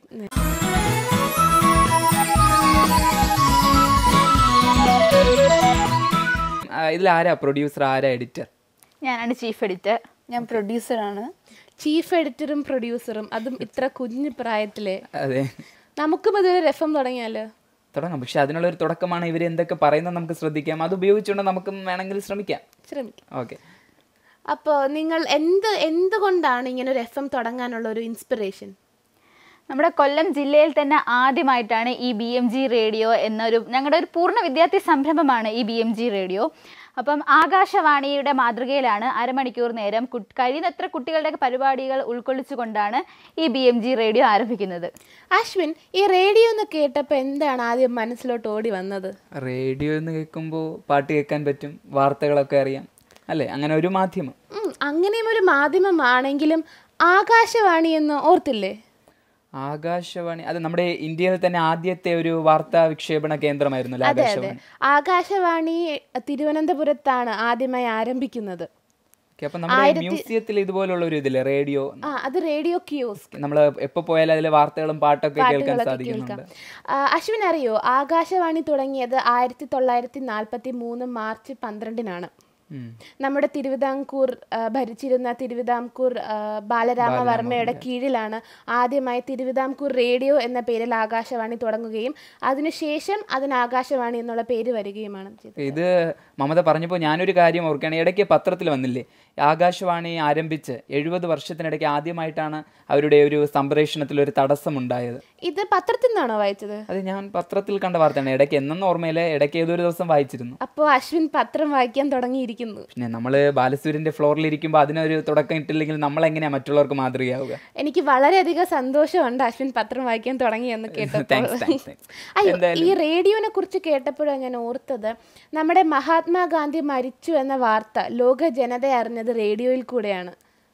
ആ, ഇതിൽ ആരാ പ്രൊഡ്യൂസർ ആരാ എഡിറ്റർ ഞാനാണ് ചീഫ് എഡിറ്റർ ഞാൻ പ്രൊഡ്യൂസറാണ് ചീഫ് എഡിറ്ററും പ്രൊഡ്യൂസറും അതും ഇത്ര കുഞ്ഞു പ്രായത്തിലെ അതെ നമുക്കും ഇതൊരു എഫ് എം തുടങ്ങിയാലോ തുടങ്ങാം പക്ഷെ അതിനുള്ള ഒരു തുടക്കമാണ് ഇവർ എന്തൊക്കെ പറയുന്നത് നമുക്ക് ശ്രദ്ധിക്കാം അത് ഉപയോഗിച്ചുകൊണ്ട് നമുക്കും വേണമെങ്കിൽ ശ്രമിക്കാം ശ്രമിക്കാം ഓക്കെ അപ്പോൾ നിങ്ങൾ എന്ത് എന്തുകൊണ്ടാണ് ഇങ്ങനെ ഒരു എഫ് എം തുടങ്ങാനുള്ള ഒരു ഇൻസ്പിറേഷൻ നമ്മുടെ കൊല്ലം ജില്ലയിൽ തന്നെ ആദ്യമായിട്ടാണ് ഈ ബി എം ജി റേഡിയോ എന്നൊരു ഞങ്ങളുടെ ഒരു പൂർണ്ണ വിദ്യാർത്ഥി സംരംഭമാണ് ഈ ബി എം ജി റേഡിയോ അപ്പം ആകാശവാണിയുടെ മാതൃകയിലാണ് അരമണിക്കൂർ നേരം കു- കഴിയുന്നത്ര കുട്ടികളുടെ പരിപാടികൾ ഉൾക്കൊള്ളിച്ചുകൊണ്ടാണ് ഈ ബി എം ജി റേഡിയോ ആരംഭിക്കുന്നത് അശ്വിൻ ഈ റേഡിയോ എന്ന് കേട്ടപ്പോൾ എന്താണ് ആദ്യം മനസ്സിലോട്ട് ഓടി വന്നത് റേഡിയോ എന്ന് കേൾക്കുമ്പോൾ പാട്ട് കേൾക്കാൻ പറ്റും വാർത്തകളൊക്കെ അറിയാം അല്ലേ അങ്ങനെ ഒരു മാധ്യമം ഉം, അങ്ങനെയും ഒരു മാധ്യമമാണെങ്കിലും ആകാശവാണി എന്ന് ഓർത്തില്ലേ ആകാശവാണി അത് നമ്മുടെ ഇന്ത്യയിൽ തന്നെ ആദ്യത്തെ ഒരു വാർത്താ വിക്ഷേപണ കേന്ദ്രമായിരുന്നല്ലോ അതെ അതെ ആകാശവാണി ആകാശവാണി തിരുവനന്തപുരത്താണ് ആദ്യമായി ആരംഭിക്കുന്നത് ഓക്കെ അപ്പൊ നമ്മുടെ മ്യൂസിയത്തിൽ ഇതുപോലുള്ള ഒരു ഇതില്ലേ റേഡിയോ ആ അത് റേഡിയോ കിയോസ് നമ്മൾ എപ്പോ പോയാലും അതിലെ വാർത്തകളും പാട്ടൊക്കെ കേൾക്കാൻ പാട്ടുകളൊക്കെ സാധിക്കുന്നുണ്ട് കേൾക്കാം ആ, അശ്വിൻ അറിയോ ആകാശവാണി തുടങ്ങിയത് ആയിരത്തി തൊള്ളായിരത്തി നാൽപ്പത്തി മൂന്ന് മാർച്ച് പന്ത്രണ്ടിനാണ് ഉം. നമ്മുടെ തിരുവിതാംകൂർ ആ, ഭരിച്ചിരുന്ന തിരുവിതാംകൂർ ആ, ബാലരാമവർമ്മയുടെ കീഴിലാണ് ആദ്യമായി തിരുവിതാംകൂർ റേഡിയോ എന്ന പേരിൽ ആകാശവാണി തുടങ്ങുകയും അതിനുശേഷം അതിന് ആകാശവാണി എന്നുള്ള പേര് വരികയുമാണ് ചെയ്തത് ഇത് മമത പറഞ്ഞപ്പോൾ ഞാനൊരു കാര്യം ഓർക്കുകയാണ് ഇടയ്ക്ക് പത്രത്തിൽ വന്നില്ലേ ആകാശവാണി ആരംഭിച്ച് എഴുപത് വർഷത്തിനിടയ്ക്ക് ആദ്യമായിട്ടാണ് അവരുടെ ഒരു സംപ്രേഷണത്തിൽ ഒരു തടസ്സമുണ്ടായത് ഇത് പത്രത്തിൽ നിന്നാണോ വായിച്ചത് അത് ഞാൻ പത്രത്തിൽ കണ്ട വാർത്തയാണ് ഇടയ്ക്ക് എന്നെന്ന് ഓർമ്മയില്ല ഇടയ്ക്ക് ഏതൊരു ദിവസം വായിച്ചിരുന്നു അപ്പോൾ അശ്വിൻ പത്രം വായിക്കാൻ തുടങ്ങിയിരിക്കുന്നു പിന്നെ നമ്മൾ ബാലസൂര്യന്റെ ഫ്ലോറിൽ ഇരിക്കുമ്പോൾ അതിനൊരു തുടക്കം ഇട്ടില്ലെങ്കിൽ നമ്മൾ എങ്ങനെയാ മറ്റുള്ളവർക്ക് മാതൃകയാവുക എനിക്ക് വളരെയധികം സന്തോഷമുണ്ട് അശ്വിൻ പത്രം വായിക്കാൻ തുടങ്ങിയെന്ന് കേട്ടപ്പോൾ Thanks, thanks, thanks. അയ്യോ എന്തായാലും- ഈ റേഡിയോനെ കുറിച്ച് കേട്ടപ്പോഴാണ് ഞാൻ ഓർത്തത് നമ്മുടെ മഹാത്മാഗാന്ധി മരിച്ചു എന്ന വാർത്ത ലോക ജനത അറിഞ്ഞത് റേഡിയോയിൽ കൂടെയാണ്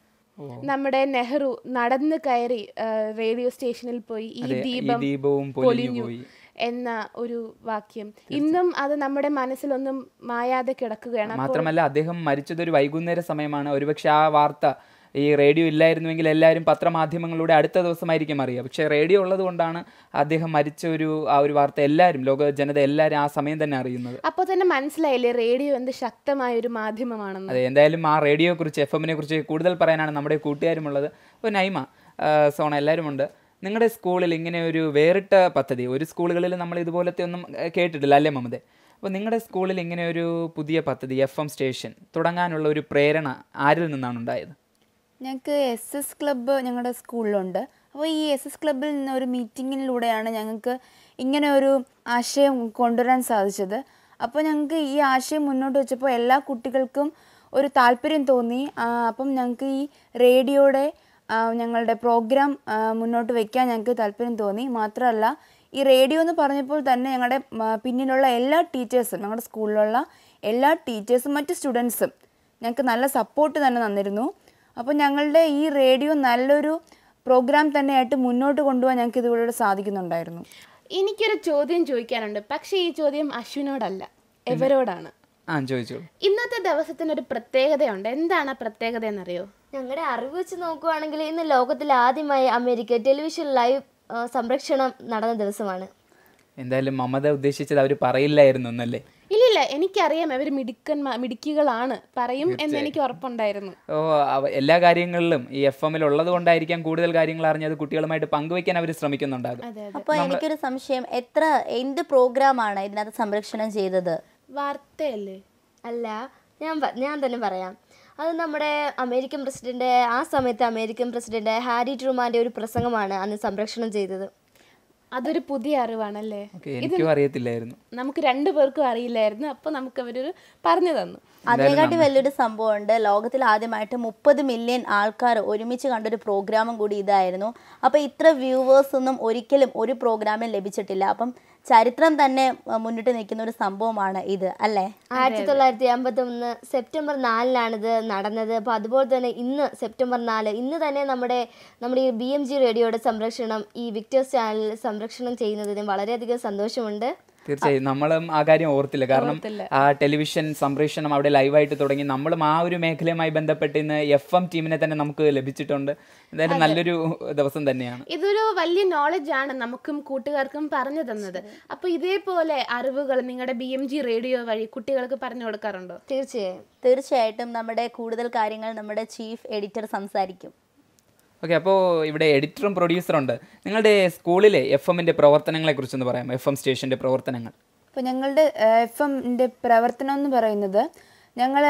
നമ്മുടെ നെഹ്റു നടന്നു കയറി ആ, റേഡിയോ സ്റ്റേഷനിൽ പോയി ഈ അതെ, ഈ ദീപം ദീപവും പൊലിഞ്ഞു പോയി. എന്ന ഒരു വാക്യം ഇന്നും അത് നമ്മുടെ മനസ്സിലൊന്നും മായാതെ കിടക്കുകയാണ് അപ്പോൾ മാത്രമല്ല അദ്ദേഹം മരിച്ചത് ഒരു വൈകുന്നേര സമയമാണ് ഒരുപക്ഷെ ആ വാർത്ത ഈ റേഡിയോ ഇല്ലായിരുന്നുവെങ്കിൽ എല്ലാവരും പത്രമാധ്യമങ്ങളിലൂടെ അടുത്ത ദിവസമായിരിക്കും അറിയുക പക്ഷേ റേഡിയോ ഉള്ളത് കൊണ്ടാണ് അദ്ദേഹം മരിച്ച ഒരു ആ ഒരു വാർത്ത എല്ലാവരും ലോക ജനത എല്ലാവരും ആ സമയം തന്നെ അറിയുന്നത് അപ്പോൾ തന്നെ മനസ്സിലായില്ലേ റേഡിയോ എന്ത് ശക്തമായ ഒരു മാധ്യമമാണെന്ന് അതെ എന്തായാലും ആ റേഡിയോയെ കുറിച്ച് എഫ് എമ്മിനെ കുറിച്ച് കൂടുതൽ പറയാനാണ് നമ്മുടെ കൂട്ടുകാരുമുള്ളത് അപ്പോൾ നൈമ ആ, സോണ എല്ലാവരും ഉണ്ട് നിങ്ങളുടെ സ്കൂളിൽ ഇങ്ങനെ ഒരു വേറിട്ട പദ്ധതി ഒരു സ്കൂളുകളിൽ നമ്മൾ ഇതുപോലത്തെ ഒന്നും ആ, കേട്ടിട്ടില്ല അല്ലേ മമതെ അപ്പോൾ നിങ്ങളുടെ സ്കൂളിൽ ഇങ്ങനെ ഒരു പുതിയ പദ്ധതി എഫ് എം സ്റ്റേഷൻ തുടങ്ങാനുള്ള ഒരു പ്രേരണ ആരിൽ നിന്നാണ് ഉണ്ടായത് ഞങ്ങൾക്ക് എസ് എസ് ക്ലബ്ബ് ഞങ്ങളുടെ സ്കൂളിലുണ്ട് അപ്പോൾ ഈ എസ് എസ് ക്ലബ്ബിൽ നിന്ന് ഒരു മീറ്റിങ്ങിലൂടെയാണ് ഞങ്ങൾക്ക് ഇങ്ങനെ ഒരു ആശയം കൊണ്ടുവരാൻ സാധിച്ചത് അപ്പോൾ ഞങ്ങൾക്ക് ഈ ആശയം മുന്നോട്ട് വെച്ചപ്പോൾ എല്ലാ കുട്ടികൾക്കും ഒരു താല്പര്യം തോന്നി ആ, അപ്പം ഞങ്ങൾക്ക് ഈ റേഡിയോയുടെ ആ, ഞങ്ങളുടെ പ്രോഗ്രാം ആ, മുന്നോട്ട് വയ്ക്കാൻ ഞങ്ങൾക്ക് താല്പര്യം തോന്നി മാത്രമല്ല ഈ റേഡിയോ എന്ന് പറഞ്ഞപ്പോൾ തന്നെ ഞങ്ങളുടെ ആ, പിന്നിലുള്ള എല്ലാ ടീച്ചേഴ്സും ഞങ്ങളുടെ സ്കൂളിലുള്ള എല്ലാ ടീച്ചേഴ്സും മറ്റ് സ്റ്റുഡൻസും ഞങ്ങൾക്ക് നല്ല സപ്പോർട്ട് തന്നെ തന്നിരുന്നു അപ്പോൾ ഞങ്ങളുടെ ഈ റേഡിയോ നല്ലൊരു പ്രോഗ്രാം തന്നെയായിട്ട് മുന്നോട്ട് കൊണ്ടുപോകാൻ ഞങ്ങൾക്ക് ഇതിലൂടെ സാധിക്കുന്നുണ്ടായിരുന്നു എനിക്കൊരു ചോദ്യം ചോദിക്കാനുണ്ട് പക്ഷേ ഈ ചോദ്യം അശ്വിനോടല്ല എവരോടാണ് ആ ചോദിച്ചോളൂ ഇന്നത്തെ ദിവസത്തിനൊരു പ്രത്യേകതയുണ്ട് എന്താണ് ആ പ്രത്യേകത എന്നറിയോ ഞങ്ങളുടെ അറിവ് വെച്ച് നോക്കുവാണെങ്കിൽ ഇന്ന് ലോകത്തിൽ ആദ്യമായി അമേരിക്ക ടെലിവിഷൻ ലൈവ് ആ, സംരക്ഷണം നടന്ന ദിവസമാണ് എന്തായാലും മമത ഉദ്ദേശിച്ചത് അവർ പറയില്ലായിരുന്നു എന്നല്ലേ ഇല്ലില്ല എനിക്കറിയാം അവർ മിടുക്കന്മാ മിടുക്കികളാണ് പറയും എന്ന് എനിക്ക് ഉറപ്പുണ്ടായിരുന്നു ഓ അവ- എല്ലാ കാര്യങ്ങളിലും ഈ എഫ് എമ്മിൽ ഉള്ളത് കൊണ്ടായിരിക്കാം കൂടുതൽ കാര്യങ്ങൾ അറിഞ്ഞത് കുട്ടികളുമായിട്ട് പങ്കുവയ്ക്കാൻ അവർ ശ്രമിക്കുന്നുണ്ടാകും അപ്പോൾ എനിക്കൊരു സംശയം എത്ര എന്ത് പ്രോഗ്രാമാണ് ഇതിനകത്ത് സംരക്ഷണം ചെയ്തത് വാർത്തയല്ലേ അല്ല ഞാൻ പ- ഞാൻ തന്നെ പറയാം അത് നമ്മുടെ അമേരിക്കൻ പ്രസിഡന്റ് ആ സമയത്ത് അമേരിക്കൻ പ്രസിഡന്റ് ഹാരി ട്രൂമാന്റെ ഒരു പ്രസംഗമാണ് അന്ന് സംരക്ഷണം ചെയ്തത് അതൊരു പുതിയ അറിവാണല്ലേ ഓക്കെ എനിക്കും അറിയത്തില്ലായിരുന്നു നമുക്ക് രണ്ടുപേർക്കും അറിയില്ലായിരുന്നു അപ്പോൾ നമുക്ക് അവരൊരു പറഞ്ഞു തന്നു അതിനെക്കാട്ടി വലിയൊരു സംഭവമുണ്ട് ലോകത്തിൽ ആദ്യമായിട്ട് മുപ്പത് മില്യൺ ആൾക്കാർ ഒരുമിച്ച് കണ്ടൊരു പ്രോഗ്രാമും കൂടി ഇതായിരുന്നു അപ്പോൾ ഇത്ര വ്യൂവേഴ്സ് ഒന്നും ഒരിക്കലും ഒരു പ്രോഗ്രാമിൽ ലഭിച്ചിട്ടില്ല അപ്പം ചരിത്രം തന്നെ ആ, മുന്നിട്ട് നിൽക്കുന്ന ഒരു സംഭവമാണ് ഇത് അല്ലേ ആയിരത്തി തൊള്ളായിരത്തി അമ്പത്തി ഒന്ന് സെപ്റ്റംബർ നാലിനാണ് ഇത് നടന്നത് അപ്പോൾ അതുപോലെ തന്നെ ഇന്ന് സെപ്റ്റംബർ നാല് ഇന്ന് തന്നെ നമ്മുടെ നമ്മുടെ ഈ ബി എം ജി റേഡിയോയുടെ സംരക്ഷണം ഈ വിക്ടേഴ്സ് ചാനലിൽ സംരക്ഷണം ചെയ്യുന്നതിന് വളരെയധികം സന്തോഷമുണ്ട് തീർച്ചയായും നമ്മളും ആ കാര്യം ഓർത്തില്ല കാരണം ആ ടെലിവിഷൻ സംപ്രേഷണം അവിടെ ലൈവായിട്ട് തുടങ്ങി നമ്മളും ആ ഒരു മേഖലയുമായി ബന്ധപ്പെട്ട് ഇന്ന് എഫ് എം ടീമിനെ തന്നെ നമുക്ക് ലഭിച്ചിട്ടുണ്ട് എന്തായാലും നല്ലൊരു ദിവസം തന്നെയാണ് ഇതൊരു വലിയ നോളജ് ആണ് നമുക്കും കൂട്ടുകാർക്കും പറഞ്ഞു തന്നത് അപ്പോൾ ഇതേപോലെ അറിവുകൾ നിങ്ങളുടെ ബി എം ജി റേഡിയോ വഴി കുട്ടികൾക്ക് പറഞ്ഞു കൊടുക്കാറുണ്ടോ തീർച്ചയായും തീർച്ചയായിട്ടും നമ്മുടെ കൂടുതൽ കാര്യങ്ങൾ നമ്മുടെ ചീഫ് എഡിറ്റർ സംസാരിക്കും ഓക്കെ അപ്പോൾ ഇവിടെ എഡിറ്ററും പ്രൊഡ്യൂസറും ഉണ്ട് നിങ്ങളുടെ സ്കൂളിലെ എഫ് എമ്മിൻ്റെ പ്രവർത്തനങ്ങളെ കുറിച്ചൊന്ന് പറയാം എഫ് എം സ്റ്റേഷൻ്റെ പ്രവർത്തനങ്ങൾ അപ്പോൾ ഞങ്ങളുടെ എഫ് എമ്മിൻ്റെ പ്രവർത്തനം എന്ന് പറയുന്നത് ഞങ്ങൾ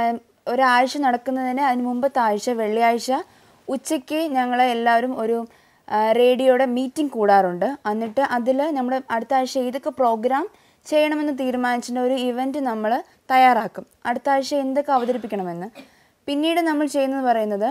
ഒരാഴ്ച നടക്കുന്നതിന് അതിന് മുമ്പത്തെ ആഴ്ച വെള്ളിയാഴ്ച ഉച്ചയ്ക്ക് ഞങ്ങൾ എല്ലാവരും ഒരു ആ, റേഡിയോയുടെ മീറ്റിംഗ് കൂടാറുണ്ട് എന്നിട്ട് അതിൽ നമ്മൾ അടുത്ത ആഴ്ച ഏതൊക്കെ പ്രോഗ്രാം ചെയ്യണമെന്ന് തീരുമാനിച്ചിട്ട് ഒരു ഇവൻറ്റ് നമ്മൾ തയ്യാറാക്കും അടുത്ത ആഴ്ച എന്തൊക്കെ അവതരിപ്പിക്കണമെന്ന് പിന്നീട് നമ്മൾ ചെയ്യുന്നത് പറയുന്നത്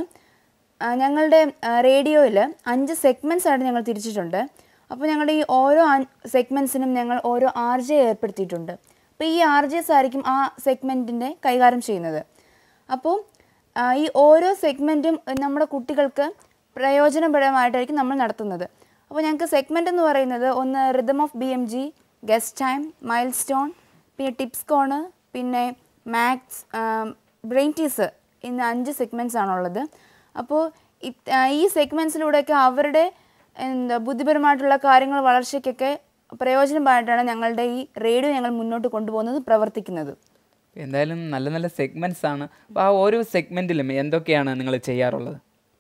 ആ, ഞങ്ങളുടെ റേഡിയോയിൽ അഞ്ച് സെഗ്മെൻറ്റ്സ് ആയിട്ട് ഞങ്ങൾ തിരിച്ചിട്ടുണ്ട് അപ്പോൾ ഞങ്ങളുടെ ഈ ഓരോ സെഗ്മെൻറ്റ്സിനും ഞങ്ങൾ ഓരോ ആർ ജെ ഏർപ്പെടുത്തിയിട്ടുണ്ട് അപ്പോൾ ഈ ആർ ജെസ് ആയിരിക്കും ആ സെഗ്മെൻറ്റിൻ്റെ കൈകാര്യം ചെയ്യുന്നത് അപ്പോൾ ആ, ഈ ഓരോ സെഗ്മെൻറ്റും നമ്മുടെ കുട്ടികൾക്ക് പ്രയോജനപരമായിട്ടായിരിക്കും നമ്മൾ നടത്തുന്നത് അപ്പോൾ ഞങ്ങൾക്ക് സെഗ്മെൻ്റ് എന്ന് പറയുന്നത് ഒന്ന് rhythm of B M G guest time milestone പിന്നെ ടിപ്സ് കോണ് പിന്നെ മാത്സ് ബ്രെയിൻ ടീസ് ഇന്ന് അഞ്ച് സെഗ്മെൻറ്റ്സ് ആണുള്ളത് അപ്പോൾ ഇത്- ആ, ഈ സെഗ്മെൻറ്റ്സിലൂടെയൊക്കെ അവരുടെ എന്താ ബുദ്ധിപരമായിട്ടുള്ള കാര്യങ്ങൾ വളർച്ചയ്ക്കൊക്കെ പ്രയോജനമായിട്ടാണ് ഞങ്ങളുടെ ഈ റേഡിയോ ഞങ്ങൾ മുന്നോട്ട് കൊണ്ടുപോകുന്നത് പ്രവർത്തിക്കുന്നത് എന്തായാലും നല്ല നല്ല സെഗ്മെൻറ്റ്സ് ആണ് അപ്പോൾ ആ ഓരോ സെഗ്മെൻറ്റിലും എന്തൊക്കെയാണ് നിങ്ങൾ ചെയ്യാറുള്ളത്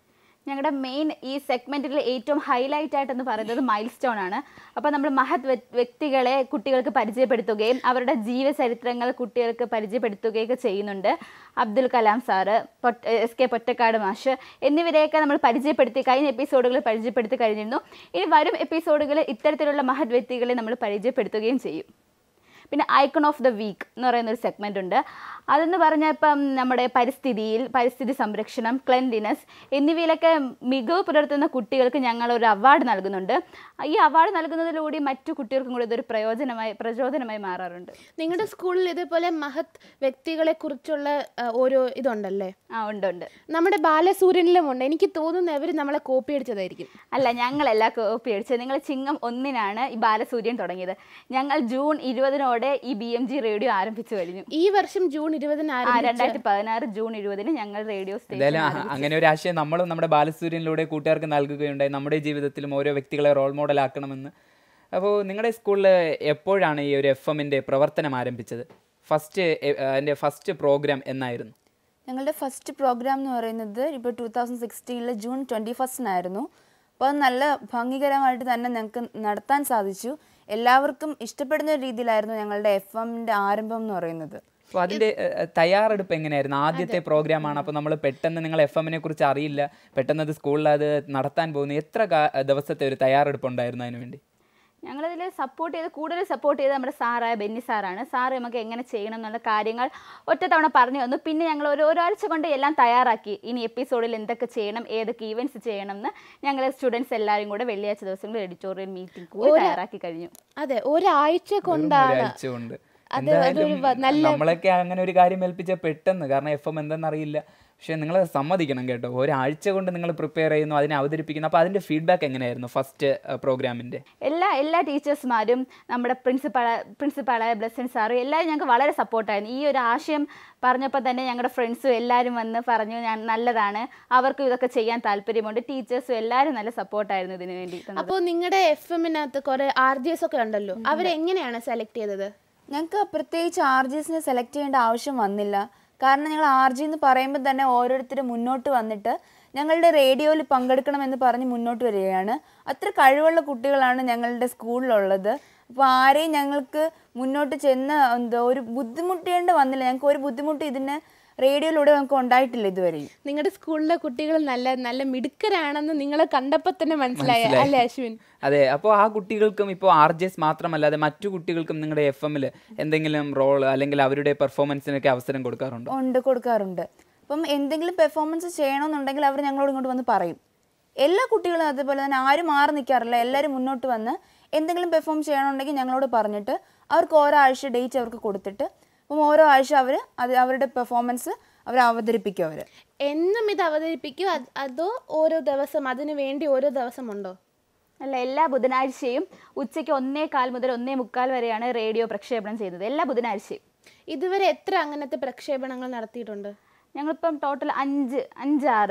ഞങ്ങളുടെ മെയിൻ ഈ സെഗ്മെന്റിൽ ഏറ്റവും ഹൈലൈറ്റ് ആയിട്ടെന്ന് പറയുന്നത് മൈൽ സ്റ്റോൺ ആണ് അപ്പോൾ നമ്മൾ മഹത് വ്യ- വ്യക്തികളെ കുട്ടികൾക്ക് പരിചയപ്പെടുത്തുകയും അവരുടെ ജീവചരിത്രങ്ങൾ കുട്ടികൾക്ക് പരിചയപ്പെടുത്തുകയൊക്കെ ചെയ്യുന്നുണ്ട് അബ്ദുൽ കലാം സാറ് പൊട്ട എസ് കെ പൊറ്റക്കാട് മാഷ് എന്നിവരെയൊക്കെ നമ്മൾ പരിചയപ്പെടുത്തി കഴിഞ്ഞ എപ്പിസോഡുകളിൽ പരിചയപ്പെടുത്തി കഴിഞ്ഞിരുന്നു ഇനി വരും എപ്പിസോഡുകളിൽ ഇത്തരത്തിലുള്ള മഹത് വ്യക്തികളെ നമ്മൾ പരിചയപ്പെടുത്തുകയും ചെയ്യും പിന്നെ ഐക്കൺ ഓഫ് ദ വീക്ക് എന്ന് പറയുന്ന ഒരു സെഗ്മെൻ്റ് ഉണ്ട് അതെന്ന് പറഞ്ഞാൽ ഇപ്പം നമ്മുടെ പരിസ്ഥിതിയിൽ പരിസ്ഥിതി സംരക്ഷണം ക്ലെൻലിനെസ് എന്നിവയിലൊക്കെ മികവ് പുലർത്തുന്ന കുട്ടികൾക്ക് ഞങ്ങൾ ഒരു അവാർഡ് നൽകുന്നുണ്ട് ഈ അവാർഡ് നൽകുന്നതിലൂടെ മറ്റു കുട്ടികൾക്കും കൂടി ഇതൊരു പ്രയോജനമായി പ്രചോദനമായി മാറാറുണ്ട് നിങ്ങളുടെ സ്കൂളിൽ ഇതേപോലെ മഹത് വ്യക്തികളെ കുറിച്ചുള്ള ഓരോ ഇതുണ്ടല്ലേ ആ ഉണ്ട് ഉണ്ട് നമ്മുടെ ബാലസൂര്യനിലും ഉണ്ട് എനിക്ക് തോന്നുന്നു അവർ നമ്മളെ കോപ്പി അടിച്ചതായിരിക്കും അല്ല ഞങ്ങളല്ല കോപ്പി അടിച്ചത് നിങ്ങൾ ചിങ്ങം ഒന്നിനാണ് ഈ ബാലസൂര്യൻ തുടങ്ങിയത് ഞങ്ങൾ ജൂൺ ഇരുപതിനോടെ ഈ ബി എം ജി റേഡിയോ ആരംഭിച്ചു കഴിഞ്ഞു ഈ വർഷം ജൂൺ ഇരുപതിന് ആ ആരംഭിച്ച രണ്ടായിരത്തി പതിനാറ് ജൂൺ ഇരുപതിന് ഞങ്ങൾ റേഡിയോ എന്തായാലും സ്റ്റേഷൻ അ- അങ്ങനെ ഒരു ആശയം നമ്മളും നമ്മുടെ ബാലസൂര്യനിലൂടെ കൂട്ടുകാർക്ക് നൽകുകയുണ്ടായി നമ്മുടെ ജീവിതത്തിലും ഓരോ വ്യക്തികളെ റോൾ മോഡൽ ആക്കണമെന്ന് അപ്പോൾ നിങ്ങളുടെ സ്കൂളിൽ എപ്പോഴാണ് ഈ ഒരു എഫ് എമ്മിൻ്റെ പ്രവർത്തനം ആരംഭിച്ചത് ഫസ്റ്റ് അതിൻ്റെ ഫസ്റ്റ് പ്രോഗ്രാം എന്നായിരുന്നു ഞങ്ങളുടെ ഫസ്റ്റ് പ്രോഗ്രാം എന്ന് പറയുന്നത് ഇപ്പോൾ ടൂ തൗസൻഡ് സിക്സ്റ്റീനിൽ ജൂൺ ട്വൻറ്റി ഫസ്റ്റിനായിരുന്നു അപ്പോൾ അത് നല്ല ഭംഗികരമായിട്ട് തന്നെ ഞങ്ങൾക്ക് നടത്താൻ സാധിച്ചു എല്ലാവർക്കും ഇഷ്ടപ്പെടുന്ന ഒരു രീതിയിലായിരുന്നു ഞങ്ങളുടെ എഫ് എമ്മിൻ്റെ ആരംഭം എന്ന് പറയുന്നത് അപ്പോൾ അതിൻ്റെ ഏഹ്, തയ്യാറെടുപ്പ് എങ്ങനെയായിരുന്നു ആദ്യത്തെ പ്രോഗ്രാമാണ് അപ്പോൾ നമ്മൾ പെട്ടെന്ന് നിങ്ങൾ എഫ് എമ്മിനെ കുറിച്ച് അറിയില്ല പെട്ടെന്ന് അത് സ്കൂളിൽ അത് നടത്താൻ പോകുന്നു എത്ര കാ- ദിവസത്തെ ഒരു തയ്യാറെടുപ്പ് ഉണ്ടായിരുന്നു അതിന് വേണ്ടി ഞങ്ങളിതിൽ സപ്പോർട്ട് ചെയ്ത് കൂടുതൽ സപ്പോർട്ട് ചെയ്ത് നമ്മുടെ സാറായ ബെന്നി സാറാണ് സാറ് നമുക്ക് എങ്ങനെ ചെയ്യണം എന്നുള്ള കാര്യങ്ങൾ ഒറ്റ തവണ പറഞ്ഞു തന്നു പിന്നെ ഞങ്ങൾ ഒരു ഒരാഴ്ച കൊണ്ട് എല്ലാം തയ്യാറാക്കി ഇനി എപ്പിസോഡിൽ എന്തൊക്കെ ചെയ്യണം ഏതൊക്കെ ഈവൻറ്റ്സ് ചെയ്യണം എന്ന് ഞങ്ങൾ സ്റ്റുഡൻസ് എല്ലാവരും കൂടെ വെള്ളിയാഴ്ച ദിവസങ്ങളിൽ എഡിറ്റോറിയൽ മീറ്റിംഗ് കൂടി തയ്യാറാക്കി കഴിഞ്ഞു അതെ ഒരാഴ്ച കൊണ്ടാണ് ഒരാഴ്ച കൊണ്ട് അത് എന്തായാലും അതൊരു വ- നല്ല നമ്മളൊക്കെ അങ്ങനെ ഒരു കാര്യം ഏൽപ്പിച്ച പെട്ടെന്ന് കാരണം എഫ് എം എന്തെന്നറിയില്ല പക്ഷെ നിങ്ങൾ സമ്മതിക്കണം കേട്ടോ ഒരാഴ്ച കൊണ്ട് നിങ്ങൾ പ്രിപ്പയർ ചെയ്യുന്നു അതിനെ അവതരിപ്പിക്കുന്നു അപ്പോൾ അതിന്റെ ഫീഡ്ബാക്ക് എങ്ങനെയായിരുന്നു ഫസ്റ്റ് പ്രോഗ്രാമിന്റെ എല്ലാ എല്ലാ ടീച്ചേഴ്സ്മാരും നമ്മുടെ പ്രിൻസിപ്പൾ പ്രിൻസിപ്പാളായ ബ്ലെസ്സൻ സാറ് എല്ലാവരും ഞങ്ങൾക്ക് വളരെ സപ്പോർട്ടായിരുന്നു ഈ ഒരു ആശയം പറഞ്ഞപ്പോൾ തന്നെ ഞങ്ങളുടെ ഫ്രണ്ട്സും എല്ലാവരും വന്ന് പറഞ്ഞു ഞാൻ നല്ലതാണ് അവർക്കും ഇതൊക്കെ ചെയ്യാൻ താല്പര്യമുണ്ട് ടീച്ചേഴ്സും എല്ലാവരും നല്ല സപ്പോർട്ടായിരുന്നു ഇതിനു വേണ്ടി തന്നത്. അപ്പോൾ നിങ്ങളുടെ എഫ് എമ്മിനകത്ത് കുറെ ആർ ജി എസ് ഒക്കെ ഉണ്ടല്ലോ അവരെങ്ങനെയാണ് സെലക്ട് ചെയ്തത് ഞങ്ങൾക്ക് പ്രത്യേകിച്ച് ആർ ജി എസിനെ സെലക്ട് ചെയ്യേണ്ട ആവശ്യം വന്നില്ല കാരണം ഞങ്ങൾ ആർ ജി എന്ന് പറയുമ്പോൾ തന്നെ ഓരോരുത്തർ മുന്നോട്ട് വന്നിട്ട് ഞങ്ങളുടെ റേഡിയോയിൽ പങ്കെടുക്കണമെന്ന് പറഞ്ഞ് മുന്നോട്ട് വരികയാണ് അത്ര കഴിവുള്ള കുട്ടികളാണ് ഞങ്ങളുടെ സ്കൂളിലുള്ളത് അപ്പോൾ ആരെയും ഞങ്ങൾക്ക് മുന്നോട്ട് ചെന്ന് എന്തോ ഒരു ബുദ്ധിമുട്ടേണ്ട വന്നില്ല ഞങ്ങൾക്ക് ഒരു ബുദ്ധിമുട്ട് ഇതിന് റേഡിയോയിലൂടെ നമുക്ക് ഉണ്ടായിട്ടില്ല ഇതുവരെയും നിങ്ങളുടെ സ്കൂളിലെ കുട്ടികൾ നല്ല നല്ല മിടുക്കരാണെന്ന് നിങ്ങളെ കണ്ടപ്പോൾ തന്നെ മനസ്സിലായ അല്ലേ അശ്വിൻ അതെ അപ്പോൾ ആ കുട്ടികൾക്കും ഇപ്പോൾ ആർ ജെ എസ് മാത്രമല്ലാതെ മറ്റു കുട്ടികൾക്കും നിങ്ങളുടെ എഫ് എമ്മിൽ എന്തെങ്കിലും റോൾ അല്ലെങ്കിൽ അവരുടെ പെർഫോമൻസിനൊക്കെ അവസരം കൊടുക്കാറുണ്ടോ ഉണ്ട് കൊടുക്കാറുണ്ട് അപ്പം എന്തെങ്കിലും പെർഫോമൻസ് ചെയ്യണമെന്നുണ്ടെങ്കിൽ അവർ ഞങ്ങളോട് ഇങ്ങോട്ട് വന്ന് പറയും എല്ലാ കുട്ടികളും അതുപോലെ തന്നെ ആരും മാറി നിൽക്കാറില്ല എല്ലാവരും മുന്നോട്ട് വന്ന് എന്തെങ്കിലും പെർഫോം ചെയ്യണമെന്നുണ്ടെങ്കിൽ ഞങ്ങളോട് പറഞ്ഞിട്ട് അവർക്ക് ഓരോ ആഴ്ച ഡേറ്റ് അവർക്ക് കൊടുത്തിട്ട് അപ്പം ഓരോ ആഴ്ച അവർ അത് അവരുടെ പെർഫോമൻസ് അവർ അവതരിപ്പിക്കും അവർ എന്നും ഇത് അവതരിപ്പിക്കും അത്- അതോ ഓരോ ദിവസം അതിനു വേണ്ടി ഓരോ ദിവസമുണ്ടോ അല്ല എല്ലാ ബുധനാഴ്ചയും ഉച്ചയ്ക്ക് ഒന്നേ കാൽ മുതൽ ഒന്നേ മുക്കാൽ വരെയാണ് റേഡിയോ പ്രക്ഷേപണം ചെയ്യുന്നത് എല്ലാ ബുധനാഴ്ചയും ഇതുവരെ എത്ര അങ്ങനത്തെ പ്രക്ഷേപണങ്ങൾ നടത്തിയിട്ടുണ്ട് ഞങ്ങളിപ്പം ടോട്ടൽ അഞ്ച് അഞ്ചാറ്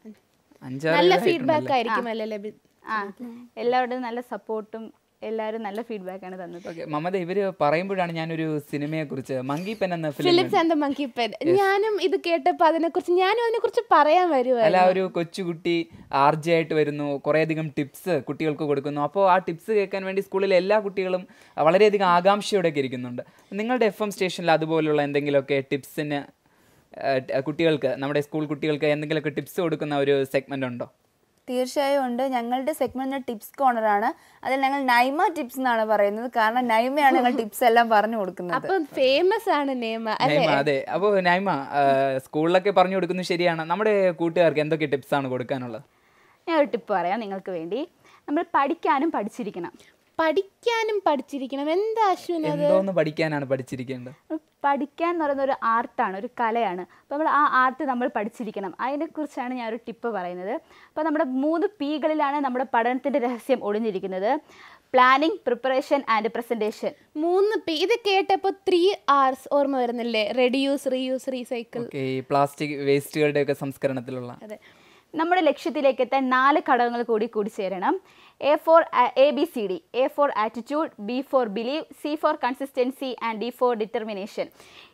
അഞ്ചാറ് നല്ല ഇതായിട്ടുണ്ടല്ലേ? ഫീഡ്ബാക്ക് ആയിരിക്കും അല്ലേ ലഭി ആ എല്ലാവരുടെയും നല്ല സപ്പോർട്ടും എല്ലാവരും നല്ല ഫീഡ്ബാക്കാണ് തന്നത് ഓക്കെ മമത ഇവര് പറയുമ്പോഴാണ് ഞാനൊരു സിനിമയെ കുറിച്ച് മങ്കി പെൻ എന്ന film Philips and monkey pen ഞാനും ഇത് കേട്ടപ്പോൾ അതിനെക്കുറിച്ച് ഞാനും അതിനെക്കുറിച്ച് പറയാൻ അല്ല വരുമായിരുന്നു ഒരു കൊച്ചുകുട്ടി ആർജി ആയിട്ട് വരുന്നു കുറേയധികം ടിപ്സ് കുട്ടികൾക്ക് കൊടുക്കുന്നു അപ്പോൾ ആ ടിപ്സ് കേൾക്കാൻ വേണ്ടി സ്കൂളിലെ എല്ലാ കുട്ടികളും വളരെയധികം ആകാംക്ഷയോടെയൊക്കെ ഇരിക്കുന്നുണ്ട് നിങ്ങളുടെ എഫ് എം സ്റ്റേഷനിൽ അതുപോലുള്ള എന്തെങ്കിലുമൊക്കെ ടിപ്സിന് കുട്ടികൾക്ക് നമ്മുടെ സ്കൂൾ കുട്ടികൾക്ക് എന്തെങ്കിലുമൊക്കെ ടിപ്സ് കൊടുക്കുന്ന ഒരു സെഗ്മെന്റ് ഉണ്ടോ തീർച്ചയായും ഉണ്ട് ഞങ്ങളുടെ സെഗ്മെന്റ് ടിപ്സ് കോർണറാണ് അതിൽ ഞങ്ങൾ നൈമ ടിപ്സ് എന്നാണ് പറയുന്നത് കാരണം നൈമയാണ് ഞങ്ങൾ ടിപ്സ് എല്ലാം പറഞ്ഞു കൊടുക്കുന്നത് അപ്പം ഫേമസ് ആണ് നേമ അല്ലേ നൈമ അതെ അപ്പോൾ നൈമ ആ, സ്കൂളിലൊക്കെ പറഞ്ഞു കൊടുക്കുന്നത് ശരിയാണ് നമ്മുടെ കൂട്ടുകാർക്ക് എന്തൊക്കെ ടിപ്സ് ആണ് കൊടുക്കാനുള്ളത് ഞാൻ ഒരു ടിപ്പ് പറയാം നിങ്ങൾക്ക് വേണ്ടി നമ്മൾ പഠിക്കാനും പഠിച്ചിരിക്കണം പഠിക്കാനും പഠിച്ചിരിക്കണം എന്താ അശ്വിൻ അത് എന്തോന്ന് പഠിക്കാനാണ് പഠിച്ചിരിക്കേണ്ടത് പഠിക്കാൻ എന്ന് പറയുന്ന ഒരു ആർട്ടാണ് ഒരു കലയാണ് അപ്പോൾ നമ്മൾ ആ ആർട്ട് നമ്മൾ പഠിച്ചിരിക്കണം അതിനെക്കുറിച്ചാണ് ഞാൻ ഒരു ടിപ്പ് പറയുന്നത് അപ്പോൾ നമ്മുടെ മൂന്ന് പീകളിലാണ് നമ്മുടെ പഠനത്തിൻ്റെ രഹസ്യം ഒളിഞ്ഞിരിക്കുന്നത് പ്ലാനിങ് പ്രിപ്പറേഷൻ ആൻഡ് പ്രസൻറ്റേഷൻ മൂന്ന് പി ഇത് കേട്ടപ്പോൾ ത്രീ ആർസ് ഓർമ്മ വരുന്നില്ലേ റെഡ്യൂസ് റീയൂസ് റീസൈക്കിൾ ഓക്കെ ഈ പ്ലാസ്റ്റിക് വേസ്റ്റുകളുടെ ഒക്കെ സംസ്കരണത്തിലുള്ള അതെ നമ്മുടെ ലക്ഷ്യത്തിലേക്ക് എത്താൻ നാല് ഘടകങ്ങൾ കൂടി കൂടിച്ചേരണം A for A B C D A for attitude B for believe C for consistency and D for determination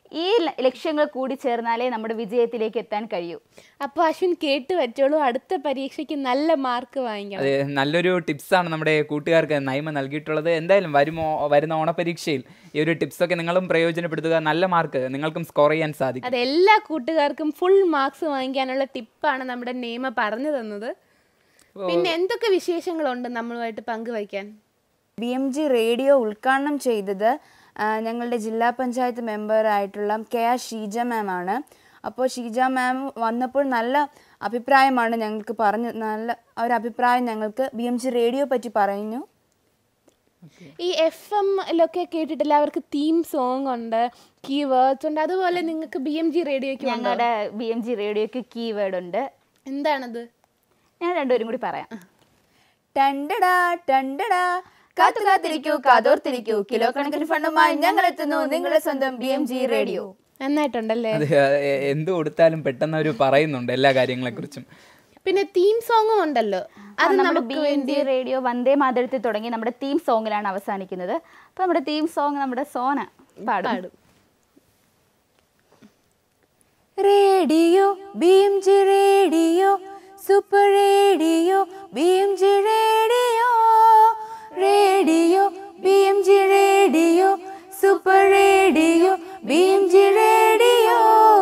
ഈ ല- ലക്ഷ്യങ്ങൾ കൂടി ചേർന്നാലേ നമ്മുടെ വിജയത്തിലേക്ക് എത്താൻ കഴിയൂ അപ്പോൾ അശ്വിൻ കേട്ട് പറ്റുള്ളൂ അടുത്ത പരീക്ഷയ്ക്ക് നല്ല മാർക്ക് വാങ്ങിക്കണം അതെ നല്ലൊരു ടിപ്സാണ് നമ്മുടെ കൂട്ടുകാർക്ക് നൈമ നൽകിയിട്ടുള്ളത് എന്തായാലും വരുമോ വരുന്ന ഓണപരീക്ഷയിൽ ഈ ഒരു ടിപ്സൊക്കെ നിങ്ങളും പ്രയോജനപ്പെടുത്തുക നല്ല മാർക്ക് നിങ്ങൾക്കും സ്കോർ ചെയ്യാൻ സാധിക്കും അത് എല്ലാ കൂട്ടുകാർക്കും ഫുൾ മാർക്സ് വാങ്ങിക്കാനുള്ള ടിപ്പാണ് നമ്മുടെ നിയമ പറഞ്ഞു തന്നത് പിന്നെ എന്തൊക്കെ വിശേഷങ്ങളുണ്ട് നമ്മളുമായിട്ട് പങ്കുവയ്ക്കാൻ ബി എം ജി റേഡിയോ ഉദ്ഘാടനം ചെയ്തത് ആ, ഞങ്ങളുടെ ജില്ലാ പഞ്ചായത്ത് മെമ്പറായിട്ടുള്ള കെ ആർ ഷീജ മാം ആണ് അപ്പോൾ ഷീജ മാം വന്നപ്പോൾ നല്ല അഭിപ്രായമാണ് ഞങ്ങൾക്ക് പറഞ്ഞു നല്ല ഒരു അഭിപ്രായം ഞങ്ങൾക്ക് ബി എം ജി റേഡിയോ പറ്റി പറഞ്ഞു ഈ എഫ് എമ്മിലൊക്കെ കേട്ടിട്ടില്ല അവർക്ക് തീം സോങ് ഉണ്ട് കീവേഡ്സ് ഉണ്ട് അതുപോലെ നിങ്ങൾക്ക് ബി എം ജി റേഡിയോയ്ക്ക് ഉണ്ടോ ഞങ്ങളുടെ ബി എം ജി റേഡിയോയ്ക്ക് കീവേഡ് ഉണ്ട് എന്താണത് ഞാൻ രണ്ടുപേരും കൂടി പറയാം ടണ്ടടാ ടണ്ടടാ കാത്തു കാത്തിരിക്കൂ കാതോർത്തിരിക്കൂ കിലോ കണക്കിന് ഫണ്ടുമായി ഞങ്ങൾ എത്തുന്നു നിങ്ങളുടെ സ്വന്തം ബി എം ജി റേഡിയോ നന്നായിട്ടുണ്ടല്ലേ അത് എ- എന്ത് കൊടുത്താലും പെട്ടെന്ന് അവർ പറയുന്നുണ്ട് എല്ലാ കാര്യങ്ങളെക്കുറിച്ചും പിന്നെ തീം സോങ്ങും ഉണ്ടല്ലോ അത് നമ്മുടെ നമുക്ക് B M G radio Vande മാതരത്തിൽ തുടങ്ങി നമ്മുടെ തീം സോങ്ങിലാണ് അവസാനിക്കുന്നത് അപ്പൊ നമ്മുടെ തീം സോങ് നമ്മുടെ സോന പാടും radio B M G radio super radio B M G radio radio B M G radio super radio B M G radio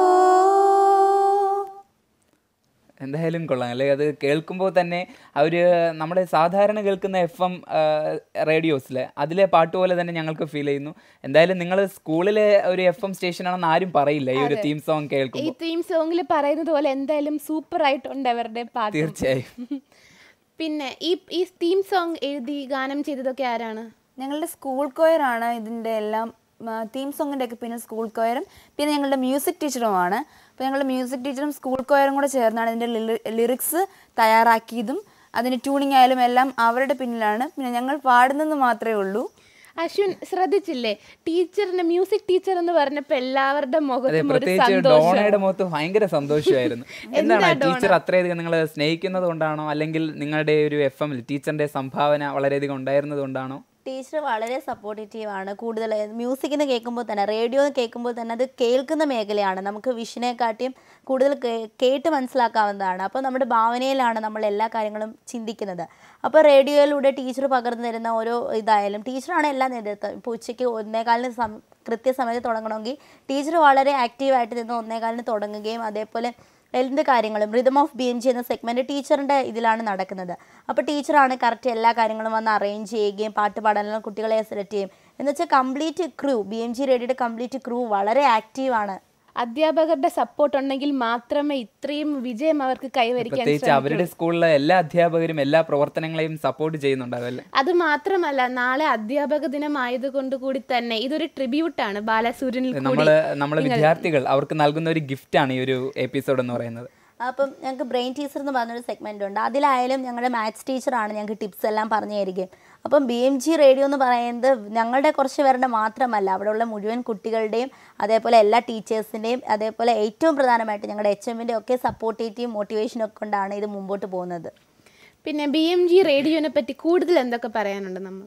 എന്തായാലും കൊള്ളാം അല്ലേ അത് കേൾക്കുമ്പോൾ തന്നെ അവർ നമ്മുടെ സാധാരണ കേൾക്കുന്ന എഫ് എം റേഡിയോസിലെ അതിലെ പാട്ട് പോലെ തന്നെ ഞങ്ങൾക്ക് ഫീൽ ചെയ്യുന്നു എന്തായാലും നിങ്ങൾ സ്കൂളിലെ ഒരു എഫ് എം സ്റ്റേഷനാണെന്ന് ആരും പറയില്ല ഈ ഒരു തീം സോങ് ഈ കേൾക്കുമ്പോൾ തീം സോങ്ങിൽ പറയുന്നത് പോലെ എന്തായാലും സൂപ്പർ ആയിട്ടുണ്ട് അവരുടെ പാട്ട് തീർച്ചയായും പിന്നെ ഈ ഈ തീം സോങ് എഴുതി ഗാനം ചെയ്തതൊക്കെ ആരാണ് ഞങ്ങളുടെ സ്കൂൾ കൊയറാണ് ഇതിൻ്റെ എല്ലാം തീം സോങ്ങിൻ്റെ ഒക്കെ പിന്നെ സ്കൂൾ കൊയറും പിന്നെ ഞങ്ങളുടെ മ്യൂസിക് ടീച്ചറുമാണ് അപ്പോൾ ഞങ്ങളുടെ മ്യൂസിക് ടീച്ചറും സ്കൂൾ കൊയറും കൂടെ ചേർന്നാണ് ഇതിൻ്റെ ലിറിക്സ് തയ്യാറാക്കിയതും അതിൻ്റെ ട്യൂണിങ് ആയാലും എല്ലാം അവരുടെ പിന്നിലാണ് പിന്നെ ഞങ്ങൾ പാടുന്നെന്ന് മാത്രമേ ഉള്ളൂ അശ്വിൻ ശ്രദ്ധിച്ചില്ലേ ടീച്ചറിന്റെ മ്യൂസിക് ടീച്ചർ എന്ന് പറഞ്ഞപ്പോ എല്ലാവരുടെ അതെ മുഖത്തും ഒരു പ്രത്യേകിച്ച് സന്തോഷം ഡോണയുടെ മുഖത്ത് ഭയങ്കര സന്തോഷമായിരുന്നു എന്താണ് ടീച്ചർ അത്രയധികം നിങ്ങൾ സ്നേഹിക്കുന്നത് കൊണ്ടാണോ അല്ലെങ്കിൽ നിങ്ങളുടെ ഒരു എഫ് എമ്മിൽ ടീച്ചറിന്റെ സംഭാവന വളരെയധികം ഉണ്ടായിരുന്നത് കൊണ്ടാണോ ടീച്ചർ വളരെ സപ്പോർട്ടേറ്റീവ് ആണ് കൂടുതൽ മ്യൂസിക് എന്ന് കേൾക്കുമ്പോൾ തന്നെ റേഡിയോ എന്ന് കേൾക്കുമ്പോൾ തന്നെ അത് കേൾക്കുന്ന മേഖലയാണ് നമുക്ക് വിഷനെക്കാട്ടിയും കൂടുതൽ കേ- കേട്ട് മനസ്സിലാക്കാവുന്നതാണ് അപ്പോൾ നമ്മുടെ ഭാവനയിലാണ് നമ്മൾ എല്ലാ കാര്യങ്ങളും ചിന്തിക്കുന്നത് അപ്പോൾ റേഡിയോയിലൂടെ ടീച്ചർ പകർന്നു തരുന്ന ഓരോ ഇതായാലും ടീച്ചറാണ് എല്ലാം നേതൃത്വം ഇപ്പോൾ ഉച്ചയ്ക്ക് ഒന്നേകാലിന് സം കൃത്യസമയത്ത് തുടങ്ങണമെങ്കിൽ ടീച്ചർ വളരെ ആക്റ്റീവായിട്ട് നിന്ന് ഒന്നേകാലിന് തുടങ്ങുകയും അതേപോലെ എന്ത് കാര്യങ്ങളും rhythm of B M G എന്ന സെഗ്മെന്റ് ടീച്ചറിന്റെ ഇതിലാണ് നടക്കുന്നത് അപ്പോൾ ടീച്ചറാണ് കറക്റ്റ് എല്ലാ കാര്യങ്ങളും വന്ന് അറേഞ്ച് ചെയ്യുകയും പാട്ട് പാടാനുള്ള കുട്ടികളെ സെലക്ട് ചെയ്യും എന്ന് വെച്ചാൽ complete crew B M G റേഡിയോയുടെ കംപ്ലീറ്റ് ക്രൂ വളരെ ആക്റ്റീവാണ് അധ്യാപകരുടെ സപ്പോർട്ട് ഉണ്ടെങ്കിൽ മാത്രമേ ഇത്രയും വിജയം അവർക്ക് കൈവരിക്കാൻ പ്രത്യേകിച്ച് അവരുടെ സ്കൂളിലെ എല്ലാ അധ്യാപകരും എല്ലാ പ്രവർത്തനങ്ങളെയും സപ്പോർട്ട് ചെയ്യുന്നുണ്ടാവും അല്ലേ അത് മാത്രമല്ല നാളെ അധ്യാപക ദിനം ആയതുകൊണ്ട് കൂടി തന്നെ ഇതൊരു ട്രിബ്യൂട്ടാണ് ബാലസൂര്യനിൽ കൂടി നമ്മള് നമ്മളെ വിദ്യാർത്ഥികൾ അവർക്ക് നൽകുന്ന ഒരു ഗിഫ്റ്റാണ് ഈ ഒരു എപ്പിസോഡ് എന്ന് പറയുന്നത് അപ്പം ഞങ്ങൾക്ക് ബ്രെയിൻ ടീച്ചർ എന്ന് പറഞ്ഞൊരു സെഗ്മെൻ്റ് ഉണ്ട് അതിലായാലും ഞങ്ങളുടെ മാത്സ് ടീച്ചറാണ് ഞങ്ങൾക്ക് ടിപ്സ് എല്ലാം പറഞ്ഞു തരികയും അപ്പം ബി എം ജി റേഡിയോ എന്ന് പറയുന്നത് ഞങ്ങളുടെ കുറച്ച് പേരുടെ മാത്രമല്ല അവിടെയുള്ള മുഴുവൻ കുട്ടികളുടെയും അതേപോലെ എല്ലാ ടീച്ചേഴ്സിൻ്റെയും അതേപോലെ ഏറ്റവും പ്രധാനമായിട്ട് ഞങ്ങളുടെ എച്ച് എമ്മിൻ്റെ ഒക്കെ സപ്പോർട്ടേറ്റീവ് മോട്ടിവേഷനും ഒക്കെ കൊണ്ടാണ് ഇത് മുമ്പോട്ട് പോകുന്നത് പിന്നെ ബി എം ജി റേഡിയോനെ പറ്റി കൂടുതൽ എന്തൊക്കെ പറയാനുണ്ട് നമ്മൾ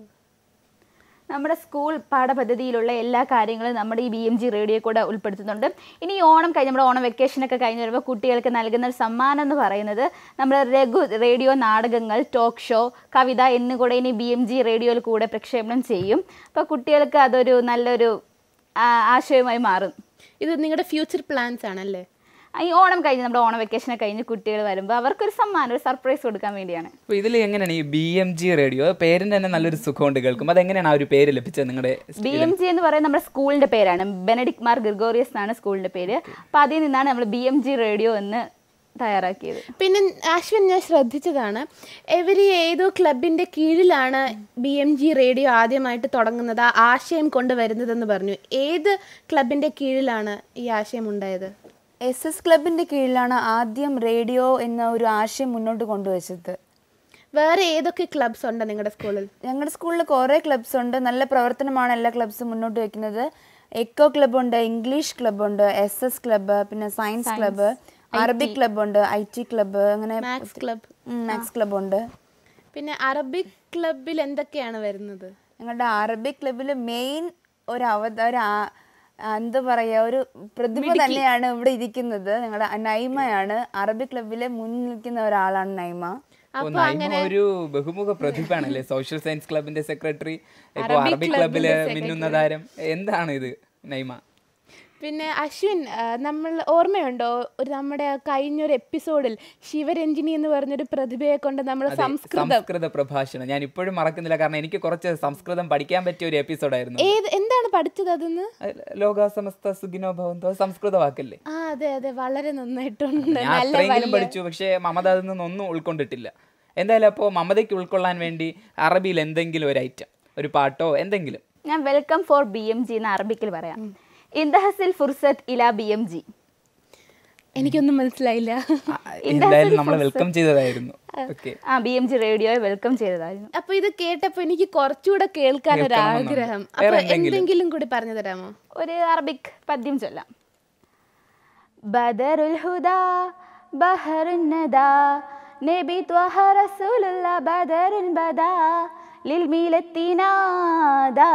നമ്മുടെ സ്കൂൾ പാഠപദ്ധതിയിലുള്ള എല്ലാ കാര്യങ്ങളും നമ്മുടെ ഈ ബി എം ജി റേഡിയോ കൂടെ ഉൾപ്പെടുത്തുന്നുണ്ട് ഇനി ഈ ഓണം കഴിഞ്ഞ് നമ്മുടെ ഓണം വെക്കേഷനൊക്കെ കഴിഞ്ഞ് വരുമ്പോൾ കുട്ടികൾക്ക് നൽകുന്ന ഒരു സമ്മാനം എന്ന് പറയുന്നത് നമ്മുടെ രഘു റേഡിയോ നാടകങ്ങൾ ടോക്ക് ഷോ കവിത എന്നുകൂടെ ഇനി ബി എം ജി റേഡിയോയിൽ കൂടെ പ്രക്ഷേപണം ചെയ്യും അപ്പോൾ കുട്ടികൾക്ക് അതൊരു നല്ലൊരു ആ, ആശയമായി മാറും ഇത് നിങ്ങളുടെ ഫ്യൂച്ചർ പ്ലാൻസ് ആണല്ലേ ഈ ഓണം കഴിഞ്ഞ് നമ്മുടെ ഓണം വെക്കേഷനൊക്കെ കഴിഞ്ഞ് കുട്ടികൾ വരുമ്പോൾ അവർക്കൊരു സമ്മാനം ഒരു സർപ്രൈസ് കൊടുക്കാൻ വേണ്ടിയാണ് അപ്പൊ ഇതിൽ എങ്ങനെയാണ് ഈ ബി എം ജി റേഡിയോ പേരിന് തന്നെ നല്ലൊരു സുഖമുണ്ട് കേൾക്കും അതെങ്ങനെയാണ് ആ ഒരു പേര് ലഭിച്ചത് നിങ്ങളുടെ ബി എം ജി എന്ന് പറയുന്നത് നമ്മുടെ സ്കൂളിന്റെ പേരാണ് ബെനഡിക് മാർ ഗിർഗോറിയസ് എന്നാണ് സ്കൂളിന്റെ പേര് അപ്പോൾ അതിൽ നിന്നാണ് നമ്മൾ ബി എം ജി റേഡിയോ എന്ന് തയ്യാറാക്കിയത് പിന്നെ അശ്വിൻ ഞാൻ ശ്രദ്ധിച്ചതാണ് എവരി ഏതോ ക്ലബിന്റെ കീഴിലാണ് ബി എം ജി റേഡിയോ ആദ്യമായിട്ട് തുടങ്ങുന്നത് ആ ആശയം കൊണ്ടുവരുന്നതെന്ന് പറഞ്ഞു ഏത് ക്ലബിന്റെ കീഴിലാണ് ഈ ആശയം ഉണ്ടായത് എസ് എസ് ക്ലബിൻ്റെ കീഴിലാണ് ആദ്യം റേഡിയോ എന്ന ഒരു ആശയം മുന്നോട്ട് കൊണ്ടുവച്ചത് വേറെ ഏതൊക്കെ ക്ലബ്സ് ഉണ്ട് നിങ്ങളുടെ സ്കൂളിൽ ഞങ്ങളുടെ സ്കൂളിൽ കുറേ ക്ലബ്സ് ഉണ്ട് നല്ല പ്രവർത്തനമാണ് എല്ലാ ക്ലബ്സും മുന്നോട്ട് വെക്കുന്നത് എക്കോ ക്ലബ് ഉണ്ട് ഇംഗ്ലീഷ് ക്ലബ് ഉണ്ട് എസ് എസ് ക്ലബ്ബ് പിന്നെ സയൻസ് ക്ലബ്ബ് അറബിക് ക്ലബ് ഉണ്ട് ഐ ടി ക്ലബ്ബ് അങ്ങനെ മാത്സ് ക്ലബ് മാത്സ് ക്ലബ് ഉണ്ട് പിന്നെ അറബിക് ക്ലബിൽ എന്തൊക്കെയാണ് വരുന്നത് ഞങ്ങളുടെ അറബിക് ക്ലബിൽ മെയിൻ ഒരു അവത ഒരു ആ- ആ, എന്താ പറയാ ഒരു പ്രതിഭ തന്നെയാണ് ഇവിടെ ഇരിക്കുന്നത് ഞങ്ങളുടെ നൈമയാണ് അറബി ക്ലബിലെ മുന്നിൽ നിൽക്കുന്ന ഒരാളാണ് നൈമ ഓ, നൈമ ഒരു ബഹുമുഖ പ്രതിഭയാണല്ലേ സോഷ്യൽ സയൻസ് ക്ലബിന്റെ സെക്രട്ടറി ഇപ്പൊ അറബിക് ക്ലബില് മിന്നുന്ന താരം എന്താണ് ഇത് നൈമ പിന്നെ അശ്വിൻ ആ, നമ്മൾ ഓർമ്മയുണ്ടോ ഒരു നമ്മുടെ കഴിഞ്ഞൊരു എപ്പിസോഡിൽ ശിവരഞ്ജിനി എന്ന് പറഞ്ഞൊരു പ്രതിഭയെ കൊണ്ട് നമ്മൾ അതെ, സംസ്കൃതം സംസ്കൃത പ്രഭാഷണം ഞാൻ ഇപ്പോഴും മറക്കുന്നില്ല കാരണം എനിക്ക് കുറച്ച് സംസ്കൃതം പഠിക്കാൻ പറ്റിയ ഒരു എപ്പിസോഡായിരുന്നു ഏത് എന്താണ് പഠിച്ചത് അതെന്ന് ലോക സമസ്ത സുഖിനോ ഭവന്തോ സംസ്കൃത വാക്കല്ലേ ആ അതെ അതെ വളരെ നന്നായിട്ടുണ്ട് ഞാൻ നല്ല അത്രയെങ്കിലും വലിയ പഠിച്ചു പക്ഷേ മമത അതിൽ നിന്നൊന്നും ഉൾക്കൊണ്ടിട്ടില്ല എന്തായാലും അപ്പോൾ മമതയ്ക്ക് ഉൾക്കൊള്ളാൻ വേണ്ടി അറബിയിൽ എന്തെങ്കിലും ഒരു ഐറ്റം ഒരു പാട്ടോ എന്തെങ്കിലും ഞാൻ welcome for B M G എന്ന് അറബിക്കിൽ പറയാം ഇന്ദഹസിൽ ഫുർസത്ത് ഇല ബി എം ജി എനിക്കൊന്നും മനസ്സിലായില്ല എന്തായാലും നമ്മൾ വെൽക്കം ചെയ്തതായിരുന്നു ഓക്കെ ആ ബി എം ജി റേഡിയോയെ വെൽക്കം ചെയ്തതായിരുന്നു അപ്പൊ ഇത് കേട്ടപ്പോ എനിക്ക് കുറച്ചുകൂടെ കേൾക്കാൻ ഒരു കേൾക്കണമെന്നുണ്ട്. ആഗ്രഹം വേറെ അപ്പൊ എന്തെങ്കിലും? എന്തെങ്കിലും കൂടി പറഞ്ഞു തരാമോ ഒരു അറബിക് പദ്യം ചൊല്ലാം ബദറുൽ ഹുദാ ബഹറുൻ നദാ നബി ത്വഹ റസൂലുള്ള ബദറുൻ ബദാ ലിൽ മീലത്തിനാദാ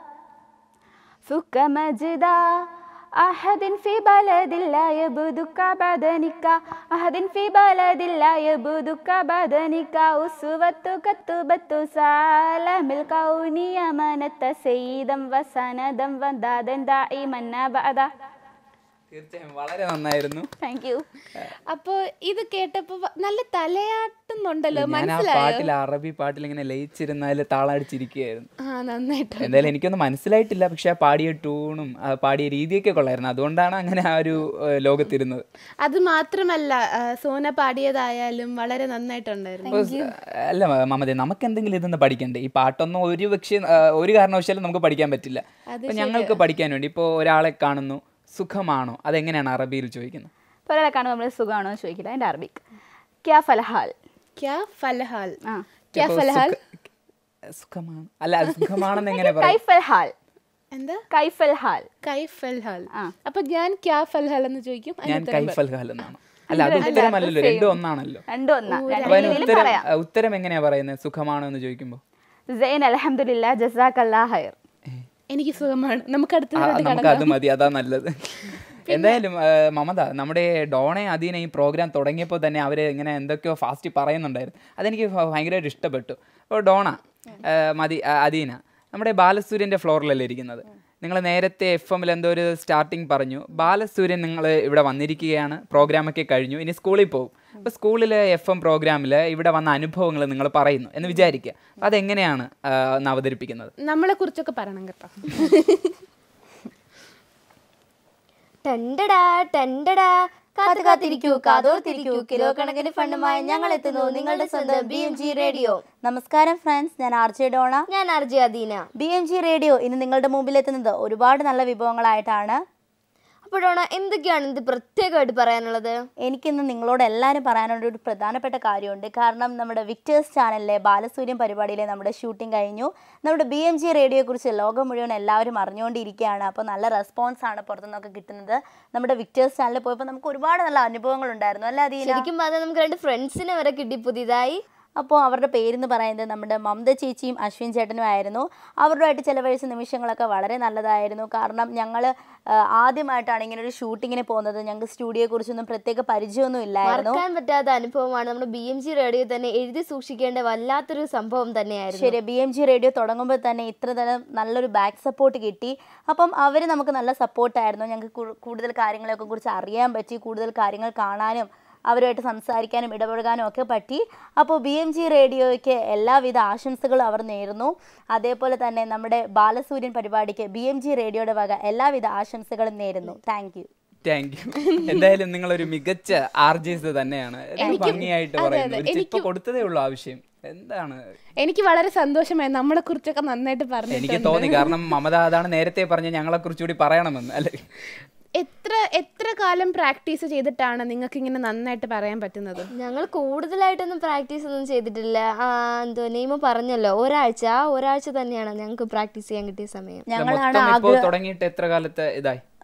فك مجدا أحد في بلد لا يبدك بدنك أحد في بلد لا يبدك بدنك أسوتك التبت سالم الكون يمنت سيدا وسندا ودادا دائما أبدا തീർച്ചയായും വളരെ നന്നായിരുന്നു താങ്ക് യു അപ്പൊ ഇത് കേട്ടപ്പോ വ- നല്ല തലയാട്ടുന്നുണ്ടല്ലോ ഞാൻ ആ മനസ്സിലായോ പാട്ടിൽ അറബി പാട്ടിൽ ഇങ്ങനെ ലയിച്ചിരുന്ന അതിൽ താളടിച്ചിരിക്കുകയായിരുന്നു ആ നന്നായിട്ട് എന്തായാലും എനിക്കൊന്നും മനസ്സിലായിട്ടില്ല പക്ഷെ ആ പാടിയ ട്യൂണും ആ പാടിയ രീതിയൊക്കെ കൊള്ളായിരുന്നു അതുകൊണ്ടാണ് അങ്ങനെ ആ ഒരു ഏഹ്, ലോകത്തിരുന്നത് അത് മാത്രമല്ല ആ, സോന പാടിയതായാലും വളരെ നന്നായിട്ടുണ്ടായിരുന്നു അപ്പൊ സ്- അല്ല മ- മമതേ നമുക്ക് എന്തെങ്കിലും ഇതൊന്ന് പഠിക്കണ്ടേ ഈ പാട്ടൊന്നും ഒരു പക്ഷേ ആ, ഒരു കാരണവശാലും നമുക്ക് പഠിക്കാൻ പറ്റില്ല അപ്പൊ ഞങ്ങൾക്ക് പഠിക്കാൻ വേണ്ടി ഇപ്പോൾ ഒരാളെ കാണുന്നു സുഖമാണോ അതെങ്ങനെയാണ് അറബിയിൽ ചോദിക്കുന്നത് ഇപ്പോൾ ഒരാളെ കാണുമ്പോൾ നമ്മൾ സുഖമാണോ എന്ന് ചോദിക്കില്ല അതിൻ്റെ അറബിക് ക്യാ ഫലഹാൽ ക്യാ ഫലഹാൽ ആ ക്യാ ഇപ്പൊ ഫലഹാൽ സുഖ- സുഖമാണ് അല്ല അത് സുഖമാണെന്ന് എങ്ങനെ പറയും കൈഫൽ ഹാൽ എന്താ കൈഫൽ ഹാൽ കൈ ഫൽഹാൽ ആ. അപ്പൊ ഞാൻ ക്യാ ഫൽഹാൽ എന്ന് ചോദിക്കും അതിന് ഞാൻ ഉത്തരം പറ. കൈഫൽ ഹാൽ എന്നാണ് അല്ല അത് ഉത്തരമല്ലല്ലോ രണ്ടും ഒന്നാണല്ലോ രണ്ടും ഒന്നാ അപ്പൊ അതിന് രീതിയിൽ ഉത്തരം പറയാം ആ, ഉത്തരം എങ്ങനെയാ പറയുന്നത് സുഖമാണോ എന്ന് ചോദിക്കുമ്പോൾ സൈൻ അലഹമുല്ല ജസാഖല്ലാ ഹൈർ എനിക്ക് സുഖമാണ് നമുക്ക് അടുത്ത ആ, നമുക്ക് അത് മതി അതാ നല്ലത് എന്തായാലും ആ, മമത നമ്മുടെ ഡോണെ അദീന ഈ പ്രോഗ്രാം തുടങ്ങിയപ്പോൾ തന്നെ അവർ ഇങ്ങനെ എന്തൊക്കെയോ ഫാസ്റ്റ് പറയുന്നുണ്ടായിരുന്നു അതെനിക്ക് ഭ- ഭയങ്കരമായിട്ട് ഇഷ്ടപ്പെട്ടു അപ്പോൾ ഡോണ ആ, മതി ആ, അദീന നമ്മുടെ ബാലസൂര്യൻ്റെ ഫ്ലോറിലല്ലേ ഇരിക്കുന്നത് നിങ്ങൾ നേരത്തെ എഫ് എമ്മിൽ എന്തോ ഒരു സ്റ്റാർട്ടിങ് പറഞ്ഞു ബാലസൂര്യൻ നിങ്ങൾ ഇവിടെ വന്നിരിക്കുകയാണ് പ്രോഗ്രാമൊക്കെ കഴിഞ്ഞു ഇനി സ്കൂളിൽ പോകും അപ്പോൾ സ്കൂളിലെ എഫ് എം പ്രോഗ്രാമിൽ ഇവിടെ വന്ന അനുഭവങ്ങൾ നിങ്ങൾ പറയുന്നു എന്ന് വിചാരിക്കുക അതെങ്ങനെയാണ് ആ, ഒന്ന് അവതരിപ്പിക്കുന്നത് നമ്മളെ കുറിച്ചൊക്കെ പറയണം കേട്ടോ ടണ്ടടാ ടണ്ടടാ കാത്തു കാത്തിരിക്കൂ കാതോർത്തിരിക്കൂ കിലോ കണക്കിന് ഫണ്ടുമായി ഞങ്ങൾ എത്തുന്നു നിങ്ങളുടെ സ്വന്തം ബി എം ജി റേഡിയോ നമസ്കാരം ഫ്രണ്ട്സ് ഞാൻ ആർ ജെ ഡോണ ഞാൻ R J Adeena B M G radio ഇന്ന് നിങ്ങളുടെ മുമ്പിൽ എത്തുന്നത് ഒരുപാട് നല്ല വിഭവങ്ങളായിട്ടാണ് അപ്പോഴാണ് എന്തൊക്കെയാണ് ഇത് പ്രത്യേകമായിട്ട് പറയാനുള്ളത് എനിക്കിന്ന് നിങ്ങളോട് എല്ലാവരും പറയാനുള്ള ഒരു പ്രധാനപ്പെട്ട കാര്യമുണ്ട് കാരണം നമ്മുടെ വിക്ടേഴ്സ് ചാനലിലെ ബാലസൂര്യൻ പരിപാടിയിലെ നമ്മുടെ ഷൂട്ടിംഗ് കഴിഞ്ഞു നമ്മുടെ ബി എം ജി റേഡിയോയെക്കുറിച്ച് ലോകം മുഴുവൻ എല്ലാവരും അറിഞ്ഞുകൊണ്ടിരിക്കുകയാണ് അപ്പോൾ നല്ല റെസ്പോൺസ് ആണ് പുറത്തുനിന്നൊക്കെ കിട്ടുന്നത് നമ്മുടെ വിക്ടേഴ്സ് ചാനലിൽ പോയപ്പോൾ നമുക്ക് ഒരുപാട് നല്ല അനുഭവങ്ങളുണ്ടായിരുന്നു അല്ലേ അതീന ശരിക്കും പറഞ്ഞാൽ നമുക്ക് രണ്ട് ഫ്രണ്ട്സിനെ വരെ കിട്ടി പുതിയതായി അപ്പോൾ അവരുടെ പേരെന്ന് പറയുന്നത് നമ്മുടെ മമത ചേച്ചിയും അശ്വിൻ ചേട്ടനും ആയിരുന്നു അവരുമായിട്ട് ചിലവഴിച്ച നിമിഷങ്ങളൊക്കെ വളരെ നല്ലതായിരുന്നു കാരണം ഞങ്ങൾ ആദ്യമായിട്ടാണ് ഇങ്ങനെ ഒരു ഷൂട്ടിങ്ങിന് പോകുന്നത് ഞങ്ങൾക്ക് സ്റ്റുഡിയോയെ കുറിച്ചൊന്നും പ്രത്യേക പരിചയമൊന്നും ഇല്ലായിരുന്നു മറക്കാൻ പറ്റാത്ത അനുഭവമാണ് നമ്മുടെ ബി എം ജി റേഡിയോ തന്നെ എഴുതി സൂക്ഷിക്കേണ്ട വല്ലാത്തൊരു സംഭവം തന്നെയായിരുന്നു ശരി ബി എം ജി റേഡിയോ തുടങ്ങുമ്പോൾ തന്നെ ഇത്ര തരം നല്ലൊരു ബാക്ക് സപ്പോർട്ട് കിട്ടി അപ്പം അവർ നമുക്ക് നല്ല സപ്പോർട്ടായിരുന്നു ഞങ്ങൾക്ക് കൂ- കൂടുതൽ കാര്യങ്ങളെയൊക്കെ കുറിച്ച് അറിയാൻ പറ്റി കൂടുതൽ കാര്യങ്ങൾ കാണാനും അവരുമായിട്ട് സംസാരിക്കാനും ഇടപഴകാനും ഒക്കെ പറ്റി അപ്പോൾ ബി എം ജി റേഡിയോയ്ക്ക് എല്ലാവിധ ആശംസകളും അവർ നേരുന്നു അതേപോലെ തന്നെ നമ്മുടെ ബാലസൂര്യൻ പരിപാടിക്ക് ബി എം ജി റേഡിയോയുടെ വക എല്ലാവിധ ആശംസകളും നേരുന്നു താങ്ക് യു താങ്ക് യു എന്തായാലും നിങ്ങൾ ഒരു മികച്ച ആർ ജെസ് തന്നെയാണ് എന്ത് ഭംഗിയായിട്ട് പറയുന്നു ഒരു ചിപ്പ് കൊടുത്തതേ ഉള്ളൂ ആവശ്യം എന്താണ് എനിക്ക് വളരെ സന്തോഷമായി നമ്മളെ കുറിച്ചൊക്കെ നന്നായിട്ട് എനിക്ക് പറഞ്ഞിട്ടുണ്ട് തോന്നി കാരണം മമത അതാണ് നേരത്തെ പറഞ്ഞ ഞങ്ങളെ കുറിച്ചുകൂടി പറയണമെന്ന് അല്ലെ എത്ര എത്ര കാലം പ്രാക്ടീസ് ചെയ്തിട്ടാണ് നിങ്ങൾക്ക് ഇങ്ങനെ നന്നായിട്ട് പറയാൻ പറ്റുന്നത് ഞങ്ങൾ കൂടുതലായിട്ടൊന്നും പ്രാക്ടീസ് ഒന്നും ചെയ്തിട്ടില്ല ആ, എന്തോ നെയ്മ പറഞ്ഞല്ലോ ഒരാഴ്ച ആ ഒരാഴ്ച തന്നെയാണ് ഞങ്ങൾക്ക് പ്രാക്ടീസ് ചെയ്യാൻ കിട്ടിയ സമയം ഞങ്ങളാണ് മൊത്തം ഇപ്പോ ആഗ്രഹം തുടങ്ങിയിട്ട് എത്ര കാലത്തെ ഇതായി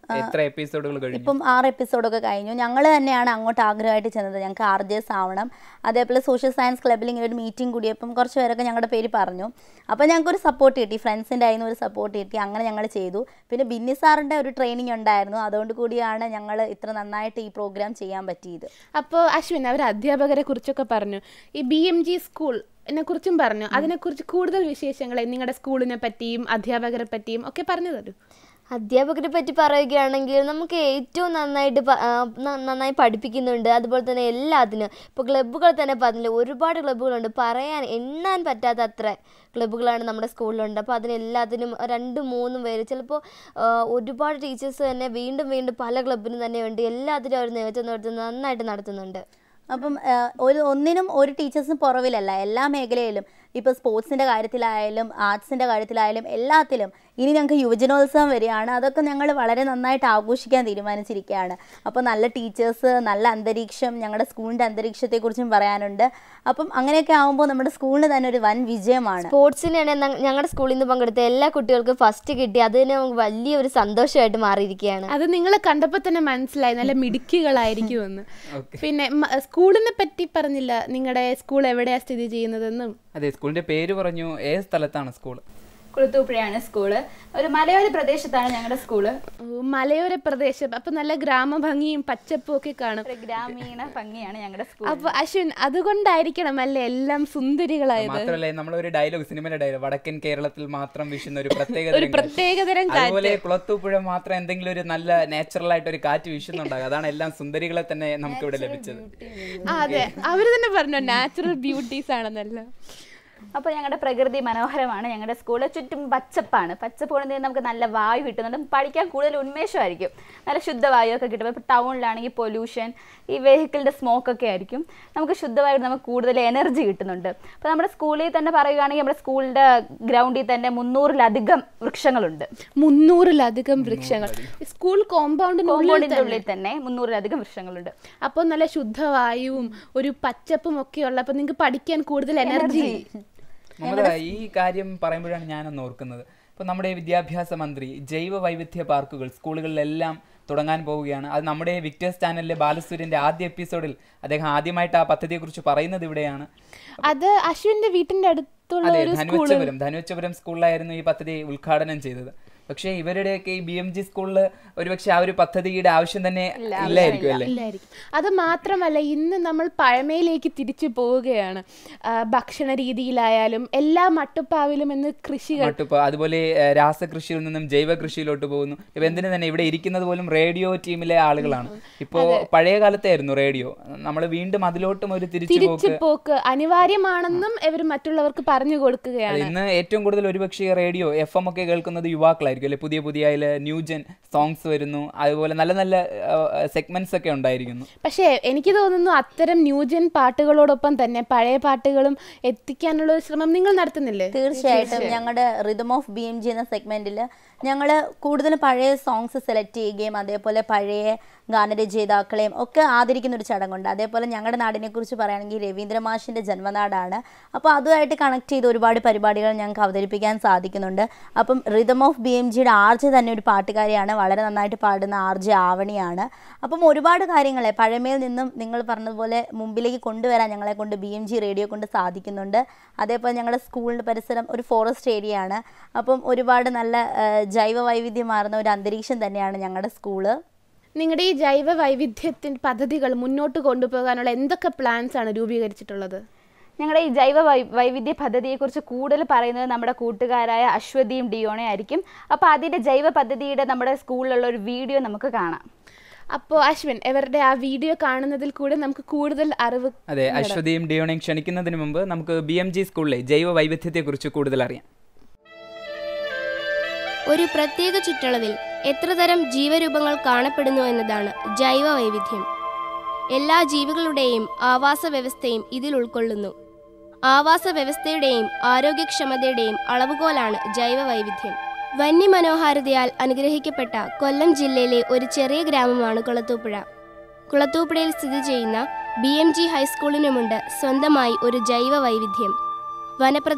എത്ര എപ്പിസോഡുകൾ കഴിഞ്ഞു ഇപ്പം ആറ് എപ്പിസോഡൊക്കെ കഴിഞ്ഞു ഞങ്ങൾ തന്നെയാണ് അങ്ങോട്ട് ആഗ്രഹമായിട്ട് ചെന്നത് ഞങ്ങൾക്ക് ആർ ജെ എസ് ആവണം അതേപോലെ സോഷ്യൽ സയൻസ് ക്ലബ്ബിൽ ഇങ്ങനെ ഒരു മീറ്റിംഗ് കൂടിയപ്പം കുറച്ച് പേരൊക്കെ ഞങ്ങളുടെ പേര് പറഞ്ഞു അപ്പോൾ ഞങ്ങൾക്ക് ഒരു സപ്പോർട്ട് കിട്ടി ഫ്രണ്ട്സിൻ്റെ അതിൽ നിന്ന് ഒരു സപ്പോർട്ട് കിട്ടി അങ്ങനെ ഞങ്ങൾ ചെയ്തു പിന്നെ ബിന്നി സാറിൻ്റെ ഒരു ട്രെയിനിങ് ഉണ്ടായിരുന്നു അതുകൊണ്ട് കൂടിയാണ് ഞങ്ങൾ ഇത്ര നന്നായിട്ട് ഈ പ്രോഗ്രാം ചെയ്യാൻ പറ്റിയത് അപ്പോൾ അശ്വിൻ അവർ അധ്യാപകരെ കുറിച്ചൊക്കെ പറഞ്ഞു ഈ ബി എം ജി സ്കൂൾ എന്നെ കുറിച്ചും പറഞ്ഞു അതിനെക്കുറിച്ച് കൂടുതൽ വിശേഷങ്ങളെ നിങ്ങളുടെ സ്കൂളിനെ പറ്റിയും അധ്യാപകരെ പറ്റിയും ഒക്കെ പറഞ്ഞു തരൂ അധ്യാപകരെ പറ്റി പറയുകയാണെങ്കിൽ നമുക്ക് ഏറ്റവും നന്നായിട്ട് പ- ആ, ന- നന്നായി പഠിപ്പിക്കുന്നുണ്ട് അതുപോലെ തന്നെ എല്ലാത്തിനും ഇപ്പോൾ ക്ലബ്ബുകൾ തന്നെ പറഞ്ഞില്ല ഒരുപാട് ക്ലബ്ബുകളുണ്ട് പറയാൻ എണ്ണാൻ പറ്റാത്ത അത്ര ക്ലബ്ബുകളാണ് നമ്മുടെ സ്കൂളിലുണ്ട് അപ്പോൾ അതിനെല്ലാത്തിനും രണ്ടും മൂന്നും പേര് ചിലപ്പോൾ ഒരുപാട് ടീച്ചേഴ്സ് തന്നെ വീണ്ടും വീണ്ടും പല ക്ലബ്ബിനും തന്നെ വേണ്ടി എല്ലാത്തിനും അവർ നേതൃത്വം നടത്തുന്നത് നന്നായിട്ട് നടത്തുന്നുണ്ട് അപ്പം ആ, ഒരു ഒന്നിനും ഒരു ടീച്ചേഴ്സും പുറവിലല്ല എല്ലാ മേഖലയിലും ഇപ്പോൾ സ്പോർട്സിൻ്റെ കാര്യത്തിലായാലും ആർട്സിൻ്റെ കാര്യത്തിലായാലും എല്ലാത്തിലും ഇനി ഞങ്ങൾക്ക് യുവജനോത്സവം വരികയാണ് അതൊക്കെ ഞങ്ങൾ വളരെ നന്നായിട്ട് ആഘോഷിക്കാൻ തീരുമാനിച്ചിരിക്കുകയാണ് അപ്പോൾ നല്ല ടീച്ചേഴ്സ് നല്ല അന്തരീക്ഷം ഞങ്ങളുടെ സ്കൂളിൻ്റെ അന്തരീക്ഷത്തെക്കുറിച്ചും പറയാനുണ്ട് അപ്പം അങ്ങനെയൊക്കെ ആകുമ്പോൾ നമ്മുടെ സ്കൂളിന് തന്നെ ഒരു വൻ വിജയമാണ് സ്പോർട്സിനാണ് ഞങ്ങളുടെ സ്കൂളിൽ നിന്ന് പങ്കെടുത്ത എല്ലാ കുട്ടികൾക്കും ഫസ്റ്റ് കിട്ടി അത് തന്നെ നമുക്ക് വലിയൊരു സന്തോഷമായിട്ട് മാറിയിരിക്കുകയാണ് അത് നിങ്ങളെ കണ്ടപ്പോൾ തന്നെ മനസ്സിലായി നല്ല മിടുക്കികളായിരിക്കുമെന്ന് പിന്നെ മ- സ്കൂളിനെ പറ്റി പറഞ്ഞില്ല നിങ്ങളുടെ സ്കൂൾ എവിടെയാ സ്ഥിതി ചെയ്യുന്നതെന്നും അതെ സ്കൂളിന്റെ പേര് പറഞ്ഞു ഏത് സ്ഥലത്താണ് സ്കൂൾ കുളത്തൂപ്പുഴയാണ് സ്കൂള് ഒരു മലയോര പ്രദേശത്താണ് ഞങ്ങളുടെ സ്കൂള് ഓ, മലയോര പ്രദേശം അപ്പൊ നല്ല ഗ്രാമഭംഗിയും പച്ചപ്പും ഒക്കെ കാണും ഒരു ഗ്രാമീണ ഭംഗിയാണ് ഞങ്ങളുടെ സ്കൂൾ അപ്പൊ അശ്വിൻ അതുകൊണ്ടായിരിക്കണം അല്ലേ എല്ലാം സുന്ദരികളായത് മാത്രമല്ല നമ്മളൊരു ഡയലോഗ് സിനിമയിലെ ഡയലോഗ് വടക്കൻ കേരളത്തിൽ മാത്രം വീശുന്ന ഒരു പ്രത്യേക ഒരു പ്രത്യേകതരം കാറ്റ് അതുപോലെ കുളത്തൂപ്പുഴ മാത്രം എന്തെങ്കിലും ഒരു നല്ല നാച്ചുറൽ ആയിട്ട് ഒരു കാറ്റ് വീശുന്നുണ്ടാകും അതാണ് എല്ലാം സുന്ദരികളെ തന്നെ നമുക്ക് ഇവിടെ ലഭിച്ചത് ആ, അതെ അവര് തന്നെ പറഞ്ഞു നാച്ചുറൽ ബ്യൂട്ടീസ് ആണെന്നല്ലോ അപ്പോൾ ഞങ്ങളുടെ പ്രകൃതി മനോഹരമാണ് ഞങ്ങളുടെ സ്കൂള് ചുറ്റും പച്ചപ്പാണ് പച്ചപ്പ് കൊണ്ട് തന്നെ നമുക്ക് നല്ല വായു കിട്ടുന്നുണ്ട് പഠിക്കാൻ കൂടുതൽ ഉന്മേഷമായിരിക്കും നല്ല ശുദ്ധവായു ഒക്കെ കിട്ടും ഇപ്പോൾ ടൗണിലാണെങ്കിൽ പൊല്യൂഷൻ ഈ വെഹിക്കിളിൻ്റെ സ്മോക്ക് ഒക്കെ ആയിരിക്കും നമുക്ക് ശുദ്ധവായു നമുക്ക് കൂടുതൽ എനർജി കിട്ടുന്നുണ്ട് അപ്പോൾ നമ്മുടെ സ്കൂളിൽ തന്നെ പറയുകയാണെങ്കിൽ നമ്മുടെ സ്കൂളിൻ്റെ ഗ്രൗണ്ടിൽ തന്നെ മുന്നൂറിലധികം വൃക്ഷങ്ങളുണ്ട് മുന്നൂറിലധികം വൃക്ഷങ്ങൾ സ്കൂൾ കോമ്പൗണ്ടിനുള്ളിൽ കോമ്പൗണ്ടിൻ്റെ ഉള്ളിൽ തന്നെ മുന്നൂറിലധികം വൃക്ഷങ്ങളുണ്ട് അപ്പോൾ നല്ല ശുദ്ധവായുവും ഒരു പച്ചപ്പും ഒക്കെ ഉള്ള അപ്പൊ നിങ്ങൾക്ക് പഠിക്കാൻ കൂടുതൽ എനർജി മമത ഈ കാര്യം പറയുമ്പോഴാണ് ഞാനൊന്ന് ഓർക്കുന്നത് ഇപ്പൊ നമ്മുടെ വിദ്യാഭ്യാസ മന്ത്രി ജൈവ വൈവിധ്യ പാർക്കുകൾ സ്കൂളുകളിലെല്ലാം തുടങ്ങാൻ പോവുകയാണ് അത് നമ്മുടെ വിക്ടേഴ്സ് ചാനലിലെ ബാലസൂര്യന്റെ ആദ്യ എപ്പിസോഡിൽ അദ്ദേഹം ആദ്യമായിട്ട് ആ പദ്ധതിയെക്കുറിച്ച് പറയുന്നത് ഇവിടെയാണ് അത് അശ്വിന്റെ വീട്ടിന്റെ അടുത്തുള്ള അതെ ഒരു സ്കൂള് ധനുവച്ചപുരം ധനുവച്ചപുരം സ്കൂളിലായിരുന്നു ഈ പദ്ധതി ഉദ്ഘാടനം ചെയ്തത് പക്ഷേ ഇവരുടെയൊക്കെ ഈ ബി എം ജി സ്കൂളിൽ ഒരുപക്ഷെ ആ ഒരു പദ്ധതിയുടെ ആവശ്യം തന്നെ ഇല്ലായിരിക്കും അല്ലേ ഇല്ലായിരിക്കും അത് മാത്രമല്ല ഇന്ന് നമ്മൾ പഴമയിലേക്ക് തിരിച്ചു പോവുകയാണ് ആ, ഭക്ഷണ രീതിയിലായാലും എല്ലാ മട്ടുപ്പാവിലും ഇന്ന് കൃഷികൾ മട്ടിപ്പോ അതുപോലെ ഏഹ്, രാസകൃഷിയിൽ നിന്നും ജൈവ കൃഷിയിലോട്ട് പോകുന്നു ഇപ്പൊ എന്തിനു തന്നെ ഇവിടെ ഇരിക്കുന്നത് പോലും റേഡിയോ ടീമിലെ ആളുകളാണ് ഇപ്പോ പഴയ കാലത്തായിരുന്നു റേഡിയോ നമ്മൾ വീണ്ടും അതിലോട്ടും ഒരു തിരിച്ചു തിരിച്ചു പോക്ക് അനിവാര്യമാണെന്നും ഇവർ മറ്റുള്ളവർക്ക് പറഞ്ഞു കൊടുക്കുകയാണ് ഇന്ന് ഏറ്റവും കൂടുതൽ ഒരുപക്ഷെ റേഡിയോ എഫ് എം ഒക്കെ കേൾക്കുന്നത് യുവാക്കളായിരിക്കും അല്ലെ പുതിയ പുതിയ അതിൽ ന്യൂജൻ സോങ്സ് വരുന്നു അതുപോലെ നല്ല നല്ല സെഗ്മെന്റ്സ് ഒക്കെ ഉണ്ടായിരിക്കുന്നു പക്ഷേ എനിക്ക് തോന്നുന്നു അത്തരം ന്യൂജൻ പാട്ടുകളോടൊപ്പം തന്നെ പഴയ പാട്ടുകളും എത്തിക്കാനുള്ള ഒരു ശ്രമം നിങ്ങൾ നടത്തുന്നില്ലേ തീർച്ചയായിട്ടും ഞങ്ങളുടെ rhythm of B M G എന്ന സെഗ്മെന്റിൽ ഞങ്ങൾ കൂടുതലും പഴയ സോങ്സ് സെലക്ട് ചെയ്യുകയും അതേപോലെ പഴയ ഗാനരചയിതാക്കളെയും ഒക്കെ ആദരിക്കുന്ന ഒരു ചടങ്ങുണ്ട് അതേപോലെ ഞങ്ങളുടെ നാടിനെ കുറിച്ച് പറയുകയാണെങ്കിൽ രവീന്ദ്ര മാഷിൻ്റെ ജന്മനാടാണ് അപ്പോൾ അതുമായിട്ട് കണക്ട് ചെയ്ത് ഒരുപാട് പരിപാടികൾ ഞങ്ങൾക്ക് അവതരിപ്പിക്കാൻ സാധിക്കുന്നുണ്ട് അപ്പം റിതം ഓഫ് ബി എം ജിയുടെ ആർജ് തന്നെ ഒരു പാട്ടുകാരിയാണ് വളരെ നന്നായിട്ട് പാടുന്ന ആർജ് ആവണിയാണ് അപ്പം ഒരുപാട് കാര്യങ്ങളെ പഴമയിൽ നിന്നും നിങ്ങൾ പറഞ്ഞതുപോലെ മുമ്പിലേക്ക് കൊണ്ടുവരാൻ ഞങ്ങളെ കൊണ്ട് ബി എം ജി റേഡിയോ കൊണ്ട് സാധിക്കുന്നുണ്ട് അതേപോലെ ഞങ്ങളുടെ സ്കൂളിൻ്റെ പരിസരം ഒരു ഫോറസ്റ്റ് ഏരിയ ആണ് അപ്പം ഒരുപാട് നല്ല ആ, ജൈവ വൈവിധ്യമാർന്ന ഒരു അന്തരീക്ഷം തന്നെയാണ് ഞങ്ങളുടെ സ്കൂള് നിങ്ങളുടെ ഈ ജൈവ വൈവിധ്യത്തിൻ്റെ പദ്ധതികൾ മുന്നോട്ട് കൊണ്ടുപോകാനുള്ള എന്തൊക്കെ പ്ലാൻസ് ആണ് രൂപീകരിച്ചിട്ടുള്ളത് ഞങ്ങളുടെ ഈ ജൈവ വൈ വൈവിധ്യ പദ്ധതിയെക്കുറിച്ച് കൂടുതൽ പറയുന്നത് നമ്മുടെ കൂട്ടുകാരായ അശ്വതിയും ഡിയോണെ ആയിരിക്കും അപ്പോൾ അതിൻ്റെ ജൈവ പദ്ധതിയുടെ നമ്മുടെ സ്കൂളിലുള്ള ഒരു വീഡിയോ നമുക്ക് കാണാം അപ്പോൾ അശ്വിൻ ഇവരുടെ ആ വീഡിയോ കാണുന്നതിൽ കൂടെ നമുക്ക് കൂടുതൽ അറിവ് അതെ അശ്വതിയും ഡിയോണയും ക്ഷണിക്കുന്നതിന് മുമ്പ് നമുക്ക് ബി എം ജി സ്കൂളിലെ ജൈവ വൈവിധ്യത്തെക്കുറിച്ച് കൂടുതൽ അറിയാം ഒരു പ്രത്യേക ചുറ്റളവിൽ എത്ര തരം ജീവരൂപങ്ങൾ കാണപ്പെടുന്നു എന്നതാണ് ജൈവ വൈവിധ്യം എല്ലാ ജീവികളുടെയും ആവാസ വ്യവസ്ഥയും ഇതിൽ ഉൾക്കൊള്ളുന്നു ആവാസ വ്യവസ്ഥയുടെയും ആരോഗ്യക്ഷമതയുടെയും അളവുകോലാണ് ജൈവ വൈവിധ്യം വന്യമനോഹാരിതയാൽ അനുഗ്രഹിക്കപ്പെട്ട കൊല്ലം ജില്ലയിലെ ഒരു ചെറിയ ഗ്രാമമാണ് കുളത്തൂപ്പുഴ കുളത്തൂപ്പുഴയിൽ സ്ഥിതി ചെയ്യുന്ന ബി എം ജി ഹൈസ്കൂളിനുമുണ്ട് സ്വന്തമായി ഒരു ജൈവ വൈവിധ്യം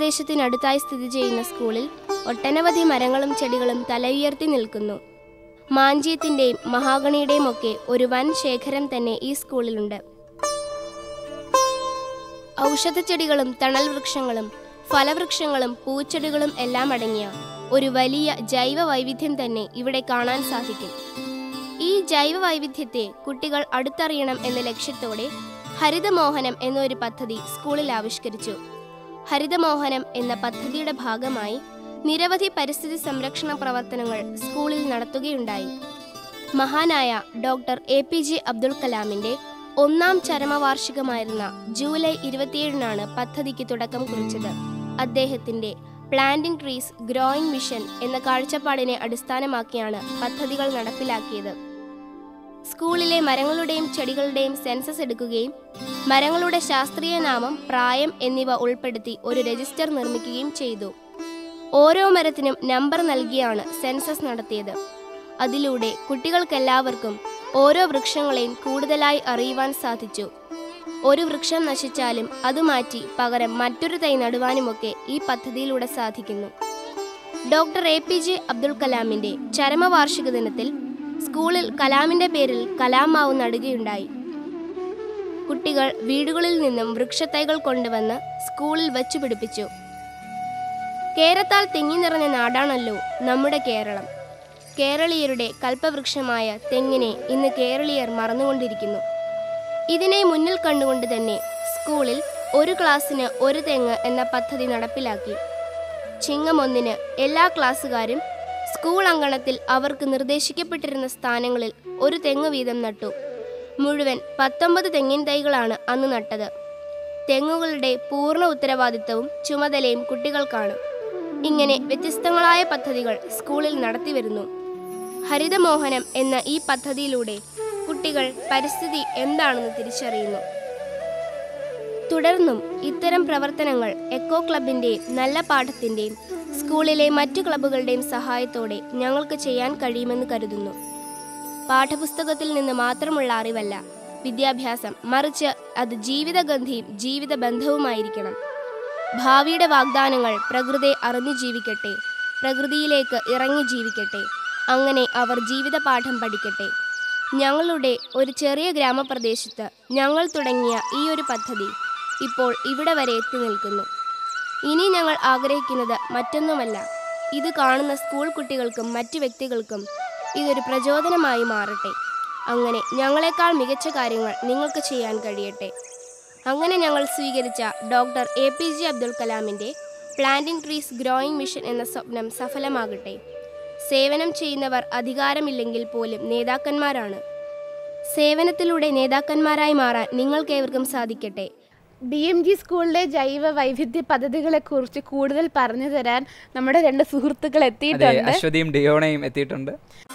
വനപ്രദേശത്തിനടുത്തായി സ്ഥിതി ചെയ്യുന്ന സ്കൂളിൽ ഒട്ടനവധി മരങ്ങളും ചെടികളും തലയുയർത്തി നിൽക്കുന്നു മാഞ്ചിയത്തിൻ്റെയും മഹാഗണിയുടെയും ഒക്കെ ഒരു വൻ ശേഖരം തന്നെ ഈ സ്കൂളിലുണ്ട് ഔഷധച്ചെടികളും തണൽ വൃക്ഷങ്ങളും ഫലവൃക്ഷങ്ങളും പൂച്ചെടികളും എല്ലാം അടങ്ങിയ ഒരു വലിയ ജൈവ വൈവിധ്യം തന്നെ ഇവിടെ കാണാൻ സാധിക്കും ഈ ജൈവ വൈവിധ്യത്തെ കുട്ടികൾ അടുത്തറിയണം എന്ന ലക്ഷ്യത്തോടെ ഹരിതമോഹനം എന്നൊരു പദ്ധതി സ്കൂളിൽ ആവിഷ്കരിച്ചു ഹരിതമോഹനം എന്ന പദ്ധതിയുടെ ഭാഗമായി നിരവധി പരിസ്ഥിതി സംരക്ഷണ പ്രവർത്തനങ്ങൾ സ്കൂളിൽ നടത്തുകയുണ്ടായി മഹാനായ doctor A P J Abdul കലാമിന്റെ ഒന്നാം ചരമവാർഷികമായിരുന്ന ജൂലൈ ഇരുപത്തിയേഴിനാണ് പദ്ധതിക്ക് തുടക്കം കുറിച്ചത് അദ്ദേഹത്തിന്റെ പ്ലാന്റിംഗ് ട്രീസ് ഗ്രോയിങ് മിഷൻ എന്ന കാഴ്ചപ്പാടിനെ അടിസ്ഥാനമാക്കിയാണ് പദ്ധതികൾ നടപ്പിലാക്കിയത് സ്കൂളിലെ മരങ്ങളുടെയും ചെടികളുടെയും സെൻസസ് എടുക്കുകയും മരങ്ങളുടെ ശാസ്ത്രീയ നാമം പ്രായം എന്നിവ ഉൾപ്പെടുത്തി ഒരു രജിസ്റ്റർ നിർമ്മിക്കുകയും ചെയ്തു ഓരോ മരത്തിനും നമ്പർ നൽകിയാണ് സെൻസസ് നടത്തിയത് അതിലൂടെ കുട്ടികൾക്കെല്ലാവർക്കും ഓരോ വൃക്ഷങ്ങളെയും കൂടുതലായി അറിയുവാൻ സാധിച്ചു ഒരു വൃക്ഷം നശിച്ചാലും അത് മാറ്റി പകരം മറ്റൊരു തൈ നടുവാനുമൊക്കെ ഈ പദ്ധതിയിലൂടെ സാധിക്കുന്നു doctor A P J Abdul കലാമിന്റെ ചരമവാർഷിക ദിനത്തിൽ സ്കൂളിൽ കലാമിന്റെ പേരിൽ കലാമാവ് നടുകയുണ്ടായി കുട്ടികൾ വീടുകളിൽ നിന്നും വൃക്ഷത്തൈകൾ കൊണ്ടുവന്ന് സ്കൂളിൽ വച്ചു പിടിപ്പിച്ചു കേരത്താൽ തിങ്ങി നിറഞ്ഞ നാടാണല്ലോ നമ്മുടെ കേരളം കേരളീയരുടെ കൽപ്പവൃക്ഷമായ തെങ്ങിനെ ഇന്ന് കേരളീയർ മറന്നുകൊണ്ടിരിക്കുന്നു ഇതിനെ മുന്നിൽ കണ്ടുകൊണ്ട് തന്നെ സ്കൂളിൽ ഒരു ക്ലാസ്സിന് ഒരു തെങ്ങ് എന്ന പദ്ധതി നടപ്പിലാക്കി ചിങ്ങം ഒന്നിന് എല്ലാ ക്ലാസ്സുകാരും സ്കൂൾ അങ്കണത്തിൽ അവർക്ക് നിർദ്ദേശിക്കപ്പെട്ടിരുന്ന സ്ഥാനങ്ങളിൽ ഒരു തെങ്ങ് വീതം നട്ടു മുഴുവൻ പത്തൊമ്പത് തെങ്ങിൻ തൈകളാണ് അന്ന് നട്ടത് തെങ്ങുകളുടെ പൂർണ്ണ ഉത്തരവാദിത്തവും ചുമതലയും കുട്ടികൾക്കാണ് ഇങ്ങനെ വ്യത്യസ്തങ്ങളായ പദ്ധതികൾ സ്കൂളിൽ നടത്തിവരുന്നു ഹരിതമോഹനം എന്ന ഈ പദ്ധതിയിലൂടെ കുട്ടികൾ പരിസ്ഥിതി എന്താണെന്ന് തിരിച്ചറിയുന്നു തുടർന്നും ഇത്തരം പ്രവർത്തനങ്ങൾ എക്കോ ക്ലബിന്റെയും നല്ല പാഠത്തിന്റെയും സ്കൂളിലെ മറ്റു ക്ലബ്ബുകളുടെയും സഹായത്തോടെ ഞങ്ങൾക്ക് ചെയ്യാൻ കഴിയുമെന്ന് കരുതുന്നു പാഠപുസ്തകത്തിൽ നിന്ന് മാത്രമുള്ള അറിവല്ല വിദ്യാഭ്യാസം മറിച്ച് അത് ജീവിതഗന്ധിയും ജീവിത ബന്ധവുമായിരിക്കണം ഭാവിയുടെ വാഗ്ദാനങ്ങൾ പ്രകൃതിയെ അറിഞ്ഞു ജീവിക്കട്ടെ പ്രകൃതിയിലേക്ക് ഇറങ്ങി ജീവിക്കട്ടെ അങ്ങനെ അവർ ജീവിത പാഠം പഠിക്കട്ടെ ഞങ്ങളുടെ ഒരു ചെറിയ ഗ്രാമപ്രദേശത്ത് ഞങ്ങൾ തുടങ്ങിയ ഈ ഒരു പദ്ധതി ഇപ്പോൾ ഇവിടെ വരെ എത്തി നിൽക്കുന്നു ഇനി ഞങ്ങൾ ആഗ്രഹിക്കുന്നത് മറ്റൊന്നുമല്ല ഇത് കാണുന്ന സ്കൂൾ കുട്ടികൾക്കും മറ്റു വ്യക്തികൾക്കും ഇതൊരു പ്രചോദനമായി മാറട്ടെ അങ്ങനെ ഞങ്ങളെക്കാൾ മികച്ച കാര്യങ്ങൾ നിങ്ങൾക്ക് ചെയ്യാൻ കഴിയട്ടെ അങ്ങനെ ഞങ്ങൾ സ്വീകരിച്ച doctor A P J Abdul കലാമിൻ്റെ പ്ലാന്റിംഗ് ട്രീസ് ഗ്രോയിങ് മിഷൻ എന്ന സ്വപ്നം സഫലമാകട്ടെ സേവനം ചെയ്യുന്നവർ അധികാരമില്ലെങ്കിൽ പോലും നേതാക്കന്മാരാണ് സേവനത്തിലൂടെ നേതാക്കന്മാരായി മാറാൻ നിങ്ങൾക്കേവർക്കും സാധിക്കട്ടെ ബി എം ജി സ്കൂളിലെ ജൈവ വൈവിധ്യ പദ്ധതികളെ കുറിച്ച് കൂടുതൽ പറഞ്ഞു തരാൻ നമ്മുടെ രണ്ട് സുഹൃത്തുക്കൾ അതെ എത്തിയിട്ടുണ്ട് അശ്വതിയും ഡിയോണയും എത്തിയിട്ടുണ്ട്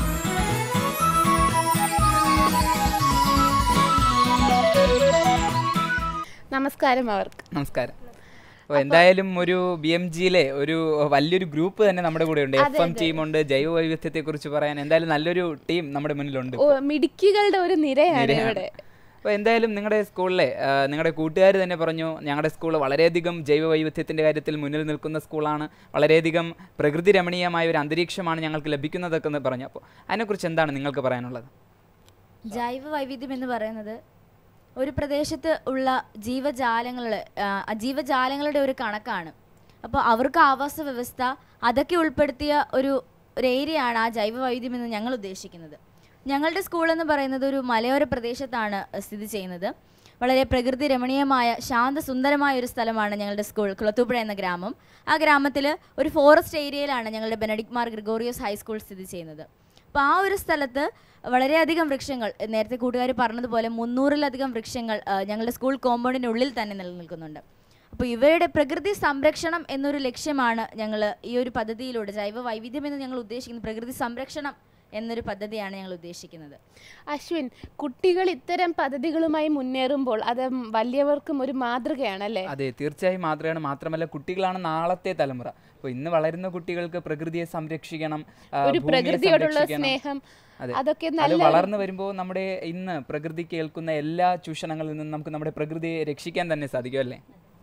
നമസ്കാരം അവർക്ക് നമസ്കാരം അപ്പോൾ എന്തായാലും ഒരു ബി എം ജിയിലെ ഒരു വലിയൊരു ഗ്രൂപ്പ് തന്നെ നമ്മുടെ കൂടെ ഉണ്ട് എഫ് എം ടീമുണ്ട് ജൈവ വൈവിധ്യത്തെ കുറിച്ച് പറയാൻ എന്തായാലും നല്ലൊരു ടീം നമ്മുടെ മുന്നിലുണ്ട് ഓ, മിടുക്കികളുടെ ഒരു നിരയാണ് നിരയാണ്. ഇവിടെ അപ്പോൾ എന്തായാലും നിങ്ങളുടെ സ്കൂളിലെ ആ, നിങ്ങളുടെ കൂട്ടുകാർ തന്നെ പറഞ്ഞു ഞങ്ങളുടെ സ്കൂൾ വളരെയധികം ജൈവ വൈവിധ്യത്തിൻ്റെ കാര്യത്തിൽ മുന്നിൽ നിൽക്കുന്ന സ്കൂളാണ് വളരെയധികം പ്രകൃതി രമണീയമായ ഒരു അന്തരീക്ഷമാണ് ഞങ്ങൾക്ക് ലഭിക്കുന്നതൊക്കെ എന്ന് പറഞ്ഞു അപ്പോൾ അതിനെക്കുറിച്ച് എന്താണ് നിങ്ങൾക്ക് പറയാനുള്ളത് ജൈവ വൈവിധ്യം എന്ന് പറയുന്നത് ഒരു പ്രദേശത്ത് ഉള്ള ജീവജാലങ്ങളുടെ ആ, ജീവജാലങ്ങളുടെ ഒരു കണക്കാണ് അപ്പോൾ അവർക്ക് ആവാസ വ്യവസ്ഥ അതൊക്കെ ഉൾപ്പെടുത്തിയ ഒരു ഒരു ഏരിയ ആണ് ആ ജൈവ വൈവിധ്യം എന്ന് ഞങ്ങൾ ഉദ്ദേശിക്കുന്നത് ഞങ്ങളുടെ സ്കൂൾ എന്ന് പറയുന്നത് ഒരു മലയോര പ്രദേശത്താണ് സ്ഥിതി ചെയ്യുന്നത് വളരെ പ്രകൃതി രമണീയമായ ശാന്തസുന്ദരമായ ഒരു സ്ഥലമാണ് ഞങ്ങളുടെ സ്കൂൾ കുളത്തൂപ്പുഴ എന്ന ഗ്രാമം ആ ഗ്രാമത്തിൽ ഒരു ഫോറസ്റ്റ് ഏരിയയിലാണ് ഞങ്ങളുടെ ബെനഡിക് മാർ ഗ്രിഗോറിയസ് ഹൈസ്കൂൾ സ്ഥിതി ചെയ്യുന്നത് അപ്പോൾ ആ ഒരു സ്ഥലത്ത് വളരെയധികം വൃക്ഷങ്ങൾ നേരത്തെ കൂട്ടുകാർ പറഞ്ഞതുപോലെ മുന്നൂറിലധികം വൃക്ഷങ്ങൾ ആ, ഞങ്ങളുടെ സ്കൂൾ കോമ്പൗണ്ടിനുള്ളിൽ തന്നെ നിലനിൽക്കുന്നുണ്ട് അപ്പോൾ ഇവയുടെ പ്രകൃതി സംരക്ഷണം എന്നൊരു ലക്ഷ്യമാണ് ഞങ്ങൾ ഈ ഒരു പദ്ധതിയിലൂടെ ജൈവ വൈവിധ്യം എന്ന് ഞങ്ങൾ ഉദ്ദേശിക്കുന്നത് പ്രകൃതി സംരക്ഷണം എന്നൊരു പദ്ധതിയാണ് ഞങ്ങൾ ഉദ്ദേശിക്കുന്നത് അശ്വിൻ കുട്ടികൾ ഇത്തരം പദ്ധതികളുമായി മുന്നേറുമ്പോൾ അത് വലിയവർക്കും ഒരു മാതൃകയാണല്ലേ അതെ തീർച്ചയായും മാതൃകയാണ് മാത്രമല്ല കുട്ടികളാണ് നാളത്തെ തലമുറ അപ്പോൾ ഇന്ന് വളരുന്ന കുട്ടികൾക്ക് പ്രകൃതിയെ സംരക്ഷിക്കണം ആ, ഒരു ഭൂമിയെ പ്രകൃതിയോടുള്ള സംരക്ഷിക്കണം. സ്നേഹം അതെ. അതൊക്കെ അത് നല്ല വളർന്നു വരുമ്പോൾ നമ്മുടെ ഇന്ന് പ്രകൃതി കേൾക്കുന്ന എല്ലാ ചൂഷണങ്ങളിൽ നിന്നും നമുക്ക് നമ്മുടെ പ്രകൃതിയെ രക്ഷിക്കാൻ തന്നെ സാധിക്കും അല്ലേ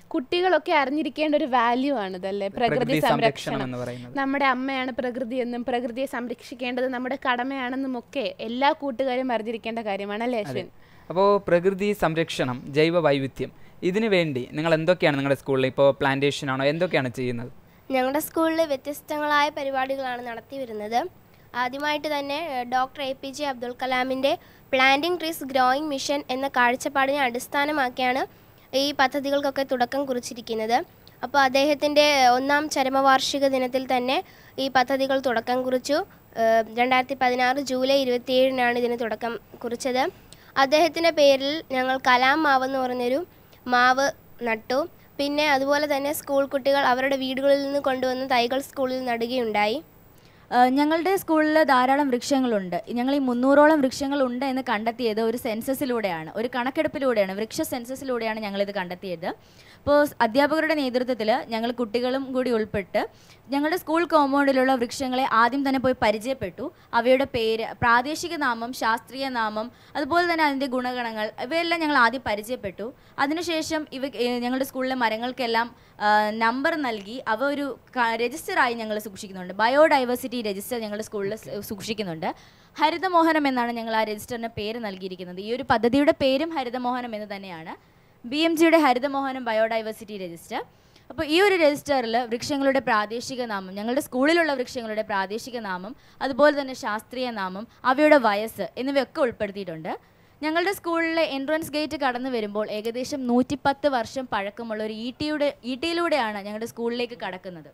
കുട്ടികളൊക്കെ അറിഞ്ഞിരിക്കേണ്ട ഒരു വാല്യൂ ആണിതല്ലേ പ്രകൃതി പ്രകൃതി സംരക്ഷണം സംരക്ഷണം എന്ന് പറയുന്നത് നമ്മുടെ അമ്മയാണ് പ്രകൃതി എന്നും പ്രകൃതിയെ സംരക്ഷിക്കേണ്ടത് നമ്മുടെ കടമയാണെന്നും ഒക്കെ എല്ലാ കൂട്ടുകാരും അറിഞ്ഞിരിക്കേണ്ട കാര്യമാണ് അല്ലേ അശ്വിൻ അപ്പോൾ പ്രകൃതി സംരക്ഷണം ജൈവ വൈവിധ്യം ഇതിനു വേണ്ടി നിങ്ങൾ എന്തൊക്കെയാണ് നിങ്ങളുടെ സ്കൂളിൽ ഇപ്പോൾ പ്ലാന്റേഷൻ ആണോ എന്തൊക്കെയാണ് ചെയ്യുന്നത് ഞങ്ങളുടെ സ്കൂളിൽ വ്യത്യസ്തങ്ങളായ പരിപാടികളാണ് നടത്തി വരുന്നത് ആദ്യമായിട്ട് തന്നെ ഏഹ്, doctor A P J Abdul കലാമിൻ്റെ പ്ലാന്റിംഗ് ട്രീസ് ഗ്രോയിങ് മിഷൻ എന്ന കാഴ്ചപ്പാടിനെ അടിസ്ഥാനമാക്കിയാണ് ഈ പദ്ധതികൾക്കൊക്കെ തുടക്കം കുറിച്ചിരിക്കുന്നത് അപ്പോൾ അദ്ദേഹത്തിൻ്റെ ഒന്നാം ചരമവാർഷിക ദിനത്തിൽ തന്നെ ഈ പദ്ധതികൾ തുടക്കം കുറിച്ചു ഏഹ്, രണ്ടായിരത്തി പതിനാറ് ജൂലൈ ഇരുപത്തിയേഴിനാണ് ഇതിന് തുടക്കം കുറിച്ചത് അദ്ദേഹത്തിൻ്റെ പേരിൽ ഞങ്ങൾ കലാം മാവ് എന്ന് പറഞ്ഞൊരു മാവ് നട്ടു പിന്നെ അതുപോലെ തന്നെ സ്കൂൾ കുട്ടികൾ അവരുടെ വീടുകളിൽ നിന്ന് കൊണ്ടുവന്ന് തൈകൾ സ്കൂളിൽ നടുകയുണ്ടായി ആ, ഞങ്ങളുടെ സ്കൂളിൽ ധാരാളം വൃക്ഷങ്ങളുണ്ട് ഞങ്ങൾ ഈ മുന്നൂറോളം വൃക്ഷങ്ങളുണ്ട് എന്ന് കണ്ടെത്തിയത് ഒരു സെൻസസിലൂടെയാണ് ഒരു കണക്കെടുപ്പിലൂടെയാണ് വൃക്ഷ സെൻസസിലൂടെയാണ് ഞങ്ങളിത് കണ്ടെത്തിയത് അപ്പോൾ അധ്യാപകരുടെ നേതൃത്വത്തിൽ ഞങ്ങൾ കുട്ടികളും കൂടി ഉൾപ്പെട്ട് ഞങ്ങളുടെ സ്കൂൾ കോമ്പൗണ്ടിലുള്ള വൃക്ഷങ്ങളെ ആദ്യം തന്നെ പോയി പരിചയപ്പെട്ടു അവയുടെ പേര് പ്രാദേശിക നാമം ശാസ്ത്രീയ നാമം അതുപോലെ തന്നെ അതിൻ്റെ ഗുണഗണങ്ങൾ ഇവയെല്ലാം ഞങ്ങൾ ആദ്യം പരിചയപ്പെട്ടു അതിനുശേഷം ഇവ ഏ, ഞങ്ങളുടെ സ്കൂളിലെ മരങ്ങൾക്കെല്ലാം നമ്പർ നൽകി അവ ഒരു ക- രജിസ്റ്ററായി ഞങ്ങൾ സൂക്ഷിക്കുന്നുണ്ട് ബയോഡൈവേഴ്സിറ്റി രജിസ്റ്റർ ഞങ്ങളുടെ സ്കൂളിൽ സ് സൂക്ഷിക്കുന്നുണ്ട് ഹരിതമോഹനം എന്നാണ് ഞങ്ങൾ ആ രജിസ്റ്ററിന് പേര് നൽകിയിരിക്കുന്നത് ഈ ഒരു പദ്ധതിയുടെ പേരും ഹരിതമോഹനം എന്ന് തന്നെയാണ് ബി എം ജിയുടെ ഹരിതമോഹനം ബയോഡൈവേഴ്സിറ്റി രജിസ്റ്റർ അപ്പോൾ ഈ ഒരു രജിസ്റ്ററിൽ വൃക്ഷങ്ങളുടെ പ്രാദേശിക നാമം ഞങ്ങളുടെ സ്കൂളിലുള്ള വൃക്ഷങ്ങളുടെ പ്രാദേശിക നാമം അതുപോലെ തന്നെ ശാസ്ത്രീയ നാമം അവയുടെ വയസ്സ് എന്നിവയൊക്കെ ഉൾപ്പെടുത്തിയിട്ടുണ്ട് ഞങ്ങളുടെ സ്കൂളിലെ എൻട്രൻസ് ഗേറ്റ് കടന്നു വരുമ്പോൾ ഏകദേശം നൂറ്റിപ്പത്ത് വർഷം പഴക്കമുള്ള ഒരു ഈട്ടിയുടെ ഈട്ടിയിലൂടെയാണ് ഞങ്ങളുടെ സ്കൂളിലേക്ക് കടക്കുന്നത്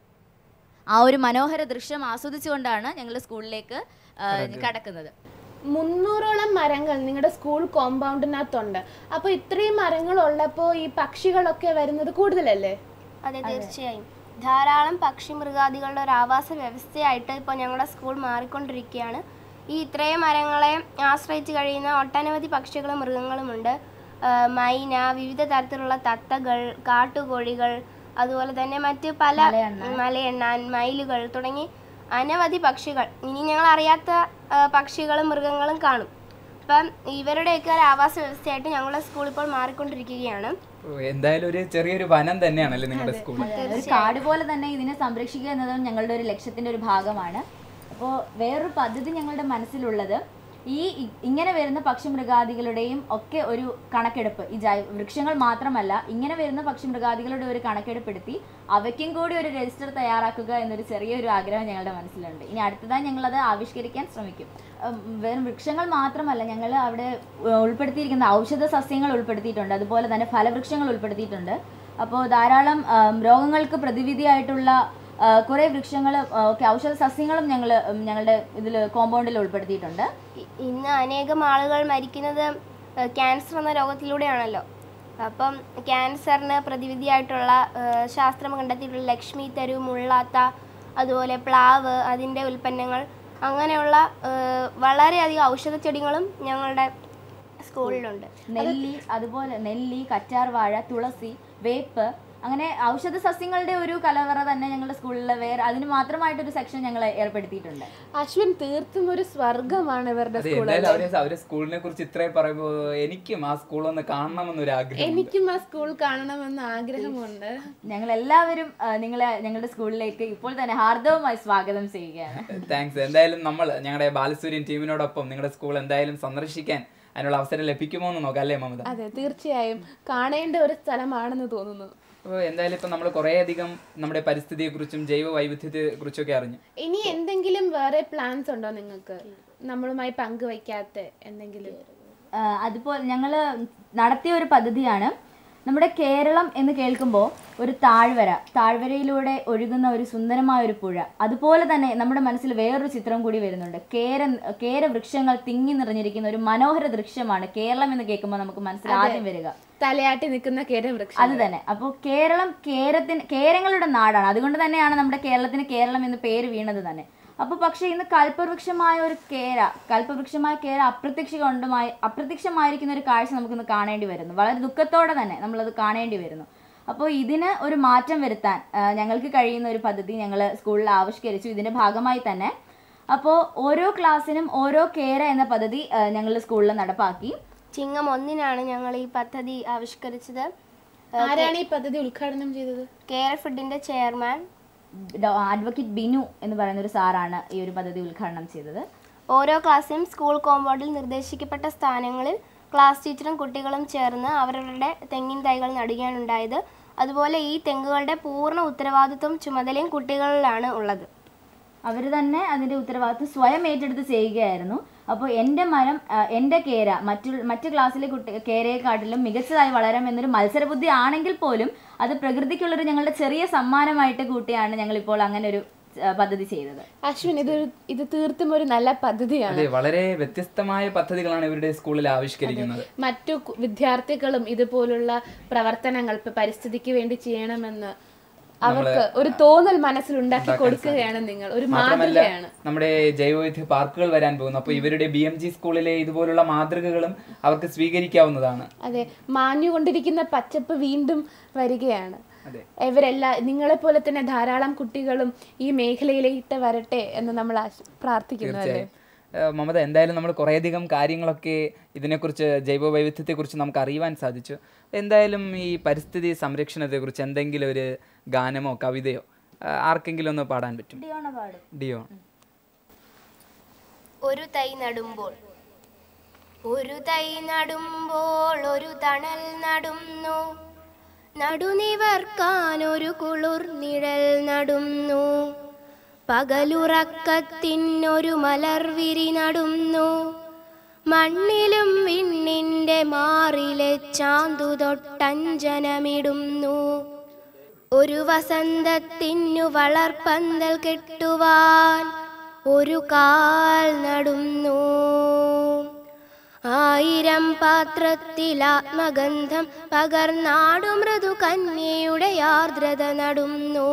ആ ഒരു മനോഹര ദൃശ്യം ആസ്വദിച്ചുകൊണ്ടാണ് ഞങ്ങൾ സ്കൂളിലേക്ക് ആ, കടക്കുന്നത് മുന്നൂറോളം മരങ്ങൾ നിങ്ങളുടെ സ്കൂൾ കോമ്പൗണ്ടിനകത്തുണ്ട് അപ്പോൾ ഇത്രയും മരങ്ങൾ ഉള്ളപ്പോൾ ഈ പക്ഷികളൊക്കെ വരുന്നത് കൂടുതലല്ലേ അതെ തീർച്ചയായും ധാരാളം പക്ഷി മൃഗാദികളുടെ ഒരു ആവാസ വ്യവസ്ഥയായിട്ട് ഇപ്പോൾ ഞങ്ങളുടെ സ്കൂൾ മാറിക്കൊണ്ടിരിക്കുകയാണ് ഈ ഇത്രയും മരങ്ങളെ ആശ്രയിച്ച് കഴിയുന്ന ഒട്ടനവധി പക്ഷികളും മൃഗങ്ങളുമുണ്ട് ആ, മൈന വിവിധ തരത്തിലുള്ള തത്തകൾ കാട്ടുകോഴികൾ അതുപോലെ തന്നെ മറ്റ് പല മലയെണ്ണാൻ മയിലുകൾ തുടങ്ങി അനവധി പക്ഷികൾ ഇനി ഞങ്ങൾ അറിയാത്ത ആ, പക്ഷികളും മൃഗങ്ങളും കാണും അപ്പം ഇവരുടെയൊക്കെ ഒരു ആവാസ വ്യവസ്ഥയായിട്ട് ഞങ്ങളുടെ സ്കൂൾ ഇപ്പോൾ മാറിക്കൊണ്ടിരിക്കുകയാണ് ഓ, എന്തായാലും ഒരു ചെറിയൊരു വനം തന്നെയാണല്ലേ നിങ്ങളുടെ സ്കൂൾ ഒരു കാട് പോലെ തന്നെ ഇതിനെ സംരക്ഷിക്കുക എന്നതും ഞങ്ങളുടെ ഒരു ലക്ഷ്യത്തിന്റെ ഒരു ഭാഗമാണ് അപ്പോൾ വേറൊരു പദ്ധതി ഞങ്ങളുടെ മനസ്സിലുള്ളത് ഈ ഇ- ഇങ്ങനെ വരുന്ന പക്ഷിമൃഗാദികളുടെയും ഒക്കെ ഒരു കണക്കെടുപ്പ് ഈ ജൈവ വൃക്ഷങ്ങൾ മാത്രമല്ല ഇങ്ങനെ വരുന്ന പക്ഷിമൃഗാദികളുടെ ഒരു കണക്കെടുപ്പെടുത്തി അവയ്ക്കും കൂടി ഒരു രജിസ്റ്റർ തയ്യാറാക്കുക എന്നൊരു ചെറിയൊരു ആഗ്രഹം ഞങ്ങളുടെ മനസ്സിലുണ്ട് ഇനി അടുത്തതായി ഞങ്ങളത് ആവിഷ്കരിക്കാൻ ശ്രമിക്കും ഉം, വെറും വൃക്ഷങ്ങൾ മാത്രമല്ല ഞങ്ങൾ അവിടെ ഉ- ഉൾപ്പെടുത്തിയിരിക്കുന്ന ഔഷധ സസ്യങ്ങൾ ഉൾപ്പെടുത്തിയിട്ടുണ്ട് അതുപോലെ തന്നെ ഫലവൃക്ഷങ്ങൾ ഉൾപ്പെടുത്തിയിട്ടുണ്ട് അപ്പോൾ ധാരാളം ഉം, രോഗങ്ങൾക്ക് പ്രതിവിധിയായിട്ടുള്ള ആ, കുറേ വൃക്ഷങ്ങൾ ഒക്കെ ഔഷധ സസ്യങ്ങളും ഞങ്ങൾ ഞങ്ങളുടെ ഇതിൽ കോമ്പൗണ്ടിൽ ഉൾപ്പെടുത്തിയിട്ടുണ്ട് ഇ- ഇന്ന് അനേകം ആളുകൾ മരിക്കുന്നത് ഏഹ്, ക്യാൻസർ എന്ന രോഗത്തിലൂടെയാണല്ലോ അപ്പം ക്യാൻസറിന് പ്രതിവിധിയായിട്ടുള്ള ഏഹ്, ശാസ്ത്രം കണ്ടെത്തിയിട്ടുള്ള ലക്ഷ്മി തരു മുള്ളാത്ത അതുപോലെ പ്ലാവ് അതിൻ്റെ ഉൽപ്പന്നങ്ങൾ അങ്ങനെയുള്ള ഏഹ്, വളരെയധികം ഔഷധ ചെടികളും ഞങ്ങളുടെ സ്കൂളിലുണ്ട് നെല്ലി അതുപോലെ നെല്ലി കറ്റാർ വാഴ തുളസി വേപ്പ് അങ്ങനെ ഔഷധ സസ്യങ്ങളുടെ ഒരു കലവറ തന്നെ ഞങ്ങളുടെ സ്കൂളിൽ വേറെ അതിന് മാത്രമായിട്ടൊരു സെക്ഷൻ ഞങ്ങൾ ഏർപ്പെടുത്തിയിട്ടുണ്ട് അശ്വിൻ തീർത്തും ഒരു സ്വർഗമാണ് ഇവരുടെ അതെ സ്കൂൾ എന്തായാലും അവരെ അവരെ സ്കൂളിനെ കുറിച്ച് ഇത്രയും പറയുമ്പോൾ എനിക്കും ആ സ്കൂൾ ഒന്ന് കാണണമെന്നൊരു ആഗ്രഹം എനിക്കും ആ സ്കൂൾ കാണണമെന്ന് ആഗ്രഹമുണ്ട് ഞങ്ങൾ എല്ലാവരും ആ, നിങ്ങളെ ഞങ്ങളുടെ സ്കൂളിലേക്ക് ഇപ്പോൾ തന്നെ ഹാർദവമായി സ്വാഗതം ചെയ്യുകയാണ് താങ്ക്സ് എന്തായാലും നമ്മൾ ഞങ്ങളുടെ ബാലസൂര്യൻ ടീമിനോടൊപ്പം നിങ്ങളുടെ സ്കൂൾ എന്തായാലും സന്ദർശിക്കാൻ അതിനുള്ള അവസരം ലഭിക്കുമോ എന്ന് നോക്കാം അല്ലേ മമത അതെ തീർച്ചയായും കാണേണ്ട ഒരു സ്ഥലമാണെന്ന് തോന്നുന്നു അപ്പോൾ എന്തായാലും ഇപ്പം നമ്മൾ കുറേയധികം നമ്മുടെ പരിസ്ഥിതിയെക്കുറിച്ചും ജൈവ വൈവിധ്യത്തെ കുറിച്ചൊക്കെ അറിഞ്ഞു ഇനി എന്തെങ്കിലും വേറെ പ്ലാൻസ് ഉണ്ടോ നിങ്ങൾക്ക് നമ്മളുമായി പങ്കുവയ്ക്കാത്ത എന്തെങ്കിലും ആ, അതുപോലെ ഞങ്ങൾ നടത്തിയ ഒരു പദ്ധതിയാണ് നമ്മുടെ കേരളം എന്ന് കേൾക്കുമ്പോൾ ഒരു താഴ്വര താഴ്വരയിലൂടെ ഒഴുകുന്ന ഒരു സുന്ദരമായ ഒരു പുഴ അതുപോലെ തന്നെ നമ്മുടെ മനസ്സിൽ വേറൊരു ചിത്രം കൂടി വരുന്നുണ്ട് കേര കേര വൃക്ഷങ്ങൾ തിങ്ങി നിറഞ്ഞിരിക്കുന്ന ഒരു മനോഹര ദൃശ്യമാണ് കേരളം എന്ന് കേൾക്കുമ്പോൾ നമുക്ക് മനസ്സിൽ ആദ്യം വരിക തലയാട്ടി നിൽക്കുന്ന കേരവൃക്ഷം അത് തന്നെ അപ്പോൾ കേരളം കേരത്തിന് കേരങ്ങളുടെ നാടാണ് അതുകൊണ്ട് തന്നെയാണ് നമ്മുടെ കേരളത്തിന് കേരളം എന്ന് പേര് വീണത് തന്നെ അപ്പോൾ പക്ഷേ ഇന്ന് കൽപ്പവൃക്ഷമായ ഒരു കേര കൽപ്പവൃക്ഷമായ കേര അപ്രത്യക്ഷകൊണ്ടുമായി അപ്രത്യക്ഷമായിരിക്കുന്ന ഒരു കാഴ്ച നമുക്കിന്ന് കാണേണ്ടി വരുന്നു വളരെ ദുഃഖത്തോടെ തന്നെ നമ്മളത് കാണേണ്ടി വരുന്നു അപ്പോൾ ഇതിന് ഒരു മാറ്റം വരുത്താൻ ആ, ഞങ്ങൾക്ക് കഴിയുന്ന ഒരു പദ്ധതി ഞങ്ങൾ സ്കൂളിൽ ആവിഷ്കരിച്ചു ഇതിന്റെ ഭാഗമായി തന്നെ അപ്പോൾ ഓരോ ക്ലാസ്സിനും ഓരോ കേര എന്ന പദ്ധതി ഞങ്ങൾ സ്കൂളിൽ നടപ്പാക്കി ചിങ്ങം ഒന്നിനാണ് ഞങ്ങൾ ഈ പദ്ധതി ആവിഷ്കരിച്ചത് ആരാണ് ഈ പദ്ധതി ഉദ്ഘാടനം ചെയ്തത് കേരള ഫുഡിന്റെ ചെയർമാൻ അഡ്വക്കേറ്റ് ബിനു എന്ന് പറയുന്ന ഒരു സാറാണ് ഈ ഒരു പദ്ധതി ഉദ്ഘാടനം ചെയ്തത് ഓരോ ക്ലാസ്സിലും സ്കൂൾ കോമ്പൗണ്ടിൽ നിർദ്ദേശിക്കപ്പെട്ട സ്ഥാനങ്ങളിൽ ക്ലാസ് ടീച്ചറും കുട്ടികളും ചേർന്ന് അവരവരുടെ തെങ്ങിൻ തൈകൾ നടുകയാണുണ്ടായത് അതുപോലെ ഈ തെങ്ങുകളുടെ പൂർണ്ണ ഉത്തരവാദിത്വം ചുമതലയും കുട്ടികളിലാണ് ഉള്ളത് അവർ തന്നെ അതിൻ്റെ ഉത്തരവാദിത്വം സ്വയം ഏറ്റെടുത്ത് ചെയ്യുകയായിരുന്നു അപ്പോൾ എൻ്റെ മരം ആ, എൻ്റെ കേര മറ്റു മറ്റു ക്ലാസ്സിലെ കുട്ടി കേരയെക്കാട്ടിലും മികച്ചതായി വളരാം എന്നൊരു മത്സരബുദ്ധി ആണെങ്കിൽ പോലും അത് പ്രകൃതിക്കുള്ളൊരു ഞങ്ങളുടെ ചെറിയ സമ്മാനമായിട്ട് കൂട്ടിയാണ് ഞങ്ങളിപ്പോൾ അങ്ങനെ ഒരു ആ, പദ്ധതി ചെയ്തത് അശ്വിൻ ഇതൊരു ഇത് തീർത്തും ഒരു നല്ല പദ്ധതിയാണ് അതെ വളരെ വ്യത്യസ്തമായ പദ്ധതികളാണ് ഇവരുടെ സ്കൂളിൽ ആവിഷ്കരിക്കുന്നത് മറ്റു കു- വിദ്യാർത്ഥികളും ഇതുപോലുള്ള പ്രവർത്തനങ്ങൾ ഇപ്പൊ പരിസ്ഥിതിക്ക് വേണ്ടി ചെയ്യണമെന്ന് അവർക്ക് ഒരു തോന്നൽ മനസ്സിലുണ്ടാക്കി കൊടുക്കുകയാണ് നിങ്ങൾ ഒരു മാത്രമല്ല മാതൃകയാണ് നമ്മുടെ ജൈവവൈദ്യ പാർക്കുകൾ വരാൻ പോകുന്നു അപ്പോൾ ഇവരുടെ ബി എം ജി സ്കൂളിലെ ഇതുപോലുള്ള മാതൃകകളും അവർക്ക് സ്വീകരിക്കാവുന്നതാണ് അതെ മാഞ്ഞുകൊണ്ടിരിക്കുന്ന പച്ചപ്പ് വീണ്ടും വരികയാണ് അതെ. ഇവരെല്ലാ നിങ്ങളെ പോലെ തന്നെ ധാരാളം കുട്ടികളും ഈ മേഖലയിലേക്ക് വരട്ടെ എന്ന് നമ്മൾ ആശ- പ്രാർത്ഥിക്കുന്നു അല്ലേ തീർച്ചയായും ഏഹ് മമത എന്തായാലും നമ്മൾ കുറേയധികം കാര്യങ്ങളൊക്കെ ഇതിനെക്കുറിച്ച് ജൈവ വൈവിധ്യത്തെക്കുറിച്ച് നമുക്ക് അറിയുവാൻ സാധിച്ചു എന്തായാലും ഈ പരിസ്ഥിതി സംരക്ഷണത്തെക്കുറിച്ച് എന്തെങ്കിലും ഒരു ഗാനമോ കവിതയോ ഏഹ് ആർക്കെങ്കിലും ഒന്ന് പാടാൻ പറ്റും ഡിയോൺ ഒരു തൈ നടുമ്പോൾ ഒരു തൈ നടുമ്പോൾ ഒരു തണൽ നടുന്നു നടുനിവർക്കാൻ ഒരു കുളിർ നിഴൽ നടുന്നു പകലുറക്കത്തിനൊരു മലർവിരി നടുന്നു മണ്ണിലും വിണ്ണിന്റെ മാറിലെ ചാന്തു തൊട്ടഞ്ജനമിടുന്നു ഒരു വസന്തത്തിനു വളർപ്പന്തൽ കെട്ടുവാൻ ഒരു കാൽ നടുന്നു ആയിരം പാത്രത്തിൽ ആത്മഗന്ധം പകർന്നാടു മൃദു കന്യയുടെ ആർദ്രത നടുന്നു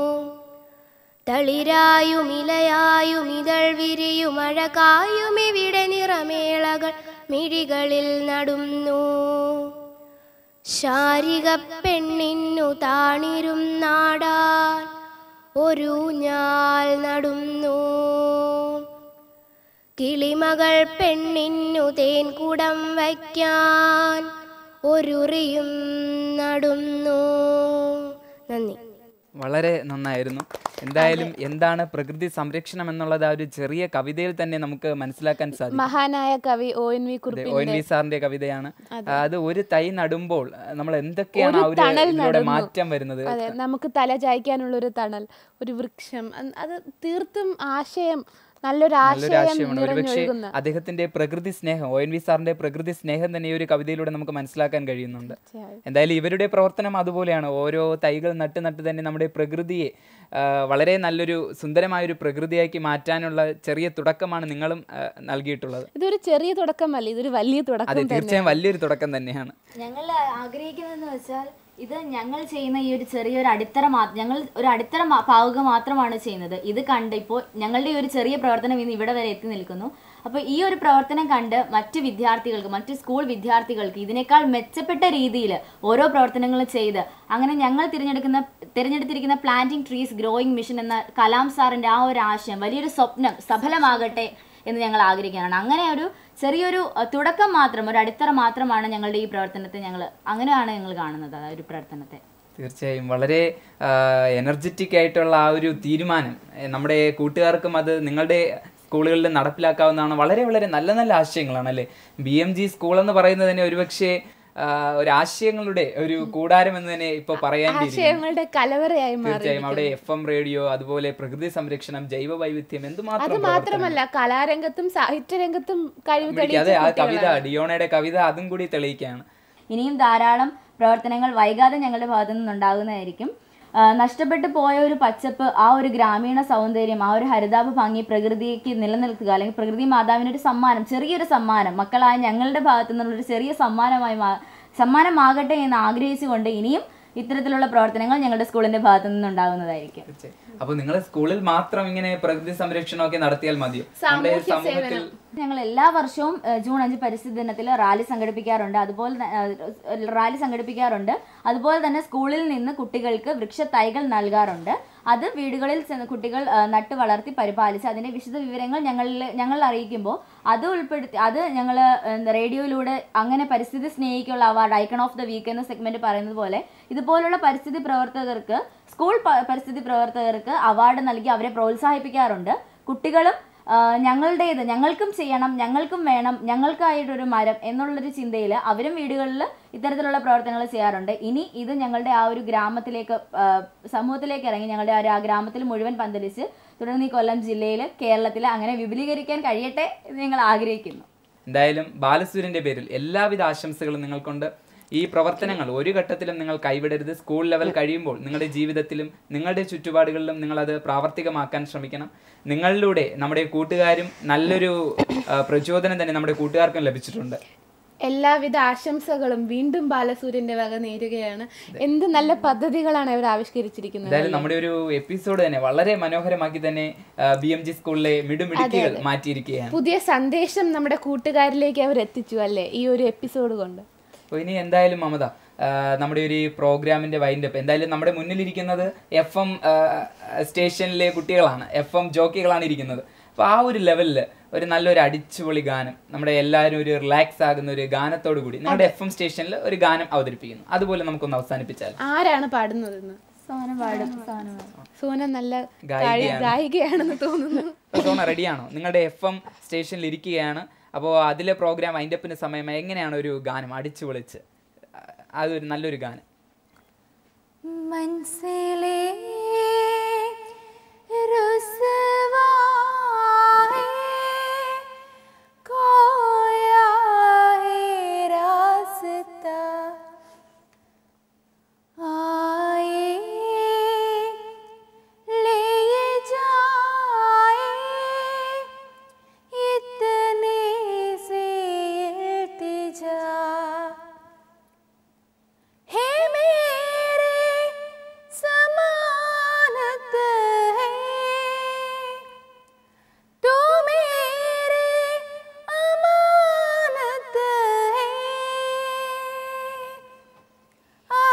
തളിരായും ഇലയായും ഇതൾ വിരിയും അഴകായും ഇവിടെ നിറമേളകൾ മിഴികളിൽ നടുന്നു ശാരിക പെണ്ണിന്നു താണിരും നാടാൻ ഒരു ഞാൽ നടുന്നു കിളിമകൾ പെണ്ണിന്നു തേൻകുടം വയ്ക്കാൻ ഒരുറിയും നടുന്നു നന്ദി വളരെ നന്നായിരുന്നു എന്തായാലും എന്താണ് പ്രകൃതി സംരക്ഷണം എന്നുള്ളത് ആ ഒരു ചെറിയ കവിതയിൽ തന്നെ നമുക്ക് മനസ്സിലാക്കാൻ സാധിക്കും മഹാനായ കവി ഒ എൻ വി അതെ, ഒ എൻ കുറുപ്പിന്റെ വി സാറിന്റെ കവിതയാണ് അത് ഒരു തൈ നടുമ്പോൾ നമ്മൾ എന്തൊക്കെയാണ് ഒരു ആ ഒരു തണൽ ഇതിലൂടെ നടുന്നു. മാറ്റം വരുന്നത് അതെ നമുക്ക് തല ചായ്ക്കാനുള്ള ഒരു തണൽ ഒരു വൃക്ഷം അ- അത് തീർത്തും ആശയം നല്ലൊരു നല്ലൊരു ആശയം ആശയമാണ് ഒരുപക്ഷെ നിറഞ്ഞൊഴുകുന്ന അദ്ദേഹത്തിന്റെ പ്രകൃതി സ്നേഹം ഒ എൻ വി സാറിന്റെ പ്രകൃതി സ്നേഹം തന്നെ ഈ ഒരു കവിതയിലൂടെ നമുക്ക് മനസ്സിലാക്കാൻ കഴിയുന്നുണ്ട് തീർച്ചയായും. എന്തായാലും ഇവരുടെ പ്രവർത്തനം അതുപോലെയാണ് ഓരോ തൈകൾ നട്ട് നട്ട് തന്നെ നമ്മുടെ പ്രകൃതിയെ ആ, വളരെ നല്ലൊരു സുന്ദരമായ ഒരു പ്രകൃതിയാക്കി മാറ്റാനുള്ള ചെറിയ തുടക്കമാണ് നിങ്ങളും ആ, നൽകിയിട്ടുള്ളത് ഇതൊരു ചെറിയ തുടക്കമല്ല ഇതൊരു വലിയ അതെ തുടക്കം തന്നെ തീർച്ചയായും വലിയൊരു തുടക്കം തന്നെയാണ് ഞങ്ങൾ ആഗ്രഹിക്കുന്നതെന്ന് വെച്ചാൽ ഇത് ഞങ്ങൾ ചെയ്യുന്ന ഈ ഒരു ചെറിയൊരു അടിത്തറ മാ ഞങ്ങൾ ഒരു അടിത്തറ മാ- പാവുക മാത്രമാണ് ചെയ്യുന്നത് ഇത് കണ്ട് ഇപ്പോൾ ഞങ്ങളുടെ ഈ ഒരു ചെറിയ പ്രവർത്തനം ഇന്ന് ഇവിടെ വരെ എത്തി നിൽക്കുന്നു അപ്പോൾ ഈ ഒരു പ്രവർത്തനം കണ്ട് മറ്റ് വിദ്യാർത്ഥികൾക്ക് മറ്റ് സ്കൂൾ വിദ്യാർത്ഥികൾക്ക് ഇതിനേക്കാൾ മെച്ചപ്പെട്ട രീതിയിൽ ഓരോ പ്രവർത്തനങ്ങളും ചെയ്ത് അങ്ങനെ ഞങ്ങൾ തിരഞ്ഞെടുക്കുന്ന തിരഞ്ഞെടുത്തിരിക്കുന്ന പ്ലാന്റിംഗ് ട്രീസ് ഗ്രോയിങ് മിഷൻ എന്ന കലാം സാറിന്റെ ആ ഒരു ആശയം വലിയൊരു സ്വപ്നം സഫലമാകട്ടെ എന്ന് ഞങ്ങൾ ആഗ്രഹിക്കുകയാണ് അങ്ങനെ ഒരു ചെറിയൊരു അഹ്, തുടക്കം മാത്രം ഒരു അടിത്തറ മാത്രമാണ് ഞങ്ങളുടെ ഈ പ്രവർത്തനത്തെ ഞങ്ങൾ അങ്ങനെയാണ് ഞങ്ങൾ കാണുന്നത് ആ ഒരു പ്രവർത്തനത്തെ തീർച്ചയായും വളരെ എനർജറ്റിക് ആയിട്ടുള്ള ആ ഒരു തീരുമാനം ഏ, നമ്മുടെ കൂട്ടുകാർക്കും അത് നിങ്ങളുടെ സ്കൂളുകളിൽ നടപ്പിലാക്കാവുന്നതാണ് വളരെ വളരെ നല്ല നല്ല ആശയങ്ങളാണ് അല്ലേ ബി എം ജി സ്കൂൾ എന്ന് പറയുന്നത് തന്നെ ഒരുപക്ഷെ ആ, ഒരു ആശയങ്ങളുടെ ഒരു കൂടാരം എന്ന് തന്നെ ഇപ്പൊ പറയേണ്ടിയിരിക്കുന്നു ആശയങ്ങളുടെ കലവറയായി മാറി തീർച്ചയായും അവിടെ എഫ് എം റേഡിയോ അതുപോലെ പ്രകൃതി സംരക്ഷണം ജൈവ വൈവിധ്യം അത് എന്തുമാത്രം മാത്രമല്ല കലാരംഗത്തും സാഹിത്യരംഗത്തും കഴിവ് പ്രവർത്തനം. അതെ ആ തെളിയിച്ച കവിത കുട്ടികളാണ്. ഡിയോണയുടെ കവിത അതും കൂടി തെളിയിക്കുകയാണ് ഇനിയും ധാരാളം പ്രവർത്തനങ്ങൾ വൈകാതെ ഞങ്ങളുടെ ഭാഗത്തു നിന്നുണ്ടാകുന്നതായിരിക്കും ആ, നഷ്ടപ്പെട്ടു പോയ ഒരു പച്ചപ്പ് ആ ഒരു ഗ്രാമീണ സൗന്ദര്യം ആ ഒരു ഹരിതാപ ഭംഗി പ്രകൃതിക്ക് നിലനിൽക്കുക അല്ലെങ്കിൽ പ്രകൃതി മാതാവിന് ഒരു സമ്മാനം ചെറിയൊരു സമ്മാനം മക്കളായ ഞങ്ങളുടെ ഭാഗത്തു നിന്നുള്ളൊരു ചെറിയ സമ്മാനമായി മാ സമ്മാനമാകട്ടെ എന്ന് ആഗ്രഹിച്ചുകൊണ്ട് ഇനിയും ഇത്തരത്തിലുള്ള പ്രവർത്തനങ്ങൾ ഞങ്ങളുടെ സ്കൂളിന്റെ ഭാഗത്തു നിന്നുണ്ടാകുന്നതായിരിക്കും തീർച്ചയായും. അപ്പൊ നിങ്ങൾ സ്കൂളിൽ മാത്രം ഇങ്ങനെ പ്രകൃതി സംരക്ഷണമൊക്കെ നടത്തിയാൽ മതിയോ നമ്മുടെ സമൂഹത്തിൽ ഞങ്ങൾ എല്ലാ വർഷവും ഏഹ്, ജൂൺ അഞ്ച് പരിസ്ഥിതി ദിനത്തിൽ റാലി സംഘടിപ്പിക്കാറുണ്ട് അതുപോലെ ത- ഏഹ്, റാലി സംഘടിപ്പിക്കാറുണ്ട് അതുപോലെ തന്നെ സ്കൂളിൽ നിന്ന് കുട്ടികൾക്ക് വൃക്ഷത്തൈകൾ നൽകാറുണ്ട് അത് വീടുകളിൽ ചെന്ന് കുട്ടികൾ ആ, നട്ട് വളർത്തി പരിപാലിച്ച് അതിന്റെ വിശദ വിവരങ്ങൾ ഞങ്ങളിൽ ഞങ്ങൾ അറിയിക്കുമ്പോൾ അത് ഉൾപ്പെടുത്തി അത് ഞങ്ങൾ റേഡിയോയിലൂടെ അങ്ങനെ പരിസ്ഥിതി സ്നേഹിക്കുള്ള award icon of the week എന്ന സെഗ്മെന്റ് പറയുന്നത് പോലെ ഇതുപോലുള്ള പരിസ്ഥിതി പ്രവർത്തകർക്ക് സ്കൂൾ പ- പരിസ്ഥിതി പ്രവർത്തകർക്ക് അവാർഡ് നൽകി അവരെ പ്രോത്സാഹിപ്പിക്കാറുണ്ട് കുട്ടികളും ആ, ഞങ്ങളുടേത് ഞങ്ങൾക്കും ചെയ്യണം ഞങ്ങൾക്കും വേണം ഞങ്ങൾക്കായിട്ടൊരു മരം എന്നുള്ളൊരു ചിന്തയിൽ അവരും വീടുകളിൽ ഇത്തരത്തിലുള്ള പ്രവർത്തനങ്ങൾ ചെയ്യാറുണ്ട് ഇനി ഇത് ഞങ്ങളുടെ ആ ഒരു ഗ്രാമത്തിലേക്ക് ആ, സമൂഹത്തിലേക്ക് ഇറങ്ങി ഞങ്ങളുടെ ആ ഒരു ആ ഗ്രാമത്തിൽ മുഴുവൻ പന്തലിച്ച് തുടർന്ന് ഈ കൊല്ലം ജില്ലയിൽ കേരളത്തിൽ അങ്ങനെ വിപുലീകരിക്കാൻ കഴിയട്ടെ എന്ന് ഞങ്ങൾ ആഗ്രഹിക്കുന്നു എന്തായാലും ബാലസൂര്യന്റെ പേരിൽ എല്ലാവിധ ആശംസകളും നിങ്ങൾക്കുണ്ട് ഈ പ്രവർത്തനങ്ങൾ ഒരു ഘട്ടത്തിലും നിങ്ങൾ കൈവിടരുത് സ്കൂൾ ലെവൽ കഴിയുമ്പോൾ നിങ്ങളുടെ ജീവിതത്തിലും നിങ്ങളുടെ ചുറ്റുപാടുകളിലും നിങ്ങൾ അത് പ്രാവർത്തികമാക്കാൻ ശ്രമിക്കണം നിങ്ങളിലൂടെ നമ്മുടെ കൂട്ടുകാരും നല്ലൊരു ആ, പ്രചോദനം തന്നെ നമ്മുടെ കൂട്ടുകാർക്കും ലഭിച്ചിട്ടുണ്ട് എല്ലാവിധ ആശംസകളും വീണ്ടും ബാലസൂര്യന്റെ വക നേരുകയാണ് എന്ത് നല്ല പദ്ധതികളാണ് അവർ ആവിഷ്കരിച്ചിരിക്കുന്നത് എന്തായാലും നമ്മുടെ ഒരു എപ്പിസോഡ് തന്നെ വളരെ മനോഹരമാക്കി തന്നെ ബി എം ജി സ്കൂളിലെ മിടുമിടുക്കികൾ മാറ്റിയിരിക്കുകയാണ് പുതിയ സന്ദേശം നമ്മുടെ കൂട്ടുകാരിലേക്ക് അവർ എത്തിച്ചു അല്ലേ ഈ ഒരു എപ്പിസോഡ് കൊണ്ട് അപ്പോൾ ഇനി എന്തായാലും മമത ആ, നമ്മുടെ ഒരു പ്രോഗ്രാമിന്റെ വൈൻഡപ്പ് എന്തായാലും നമ്മുടെ മുന്നിലിരിക്കുന്നത് എഫ് എം സ്റ്റേഷനിലെ കുട്ടികളാണ് എഫ് എം ജോക്കികളാണ് ഇരിക്കുന്നത് അപ്പോൾ ആ ഒരു ലെവലിൽ ഒരു നല്ലൊരു അടിച്ചുപൊളി ഗാനം നമ്മുടെ എല്ലാവരും ഒരു റിലാക്സ് ആകുന്ന ഒരു ഗാനത്തോടു കൂടി നിങ്ങളുടെ എഫ് എം സ്റ്റേഷനിൽ ഒരു ഗാനം അവതരിപ്പിക്കുന്നു അതുപോലെ നമുക്കൊന്ന് അവസാനിപ്പിച്ചാൽ ആരാണ് പാടുന്നതെന്ന് സോന പാടും സോന പാടും സോന നല്ല ഗായികയാണ്. ഗായികയാണെന്ന് തോന്നുന്നു അപ്പോൾ സോണ റെഡിയാണോ നിങ്ങളുടെ എഫ് എം സ്റ്റേഷനിൽ ഇരിക്കുകയാണ് അപ്പോൾ അതിലെ പ്രോഗ്രാം വൈൻഡപ്പിന് സമയം എങ്ങനെയാണ് ഒരു ഗാനം അടിച്ചു പൊളിച്ച് അതൊരു നല്ലൊരു ഗാനം മനസ്സിലെ हे मेरे समानत है तू मेरे अमानत है आ,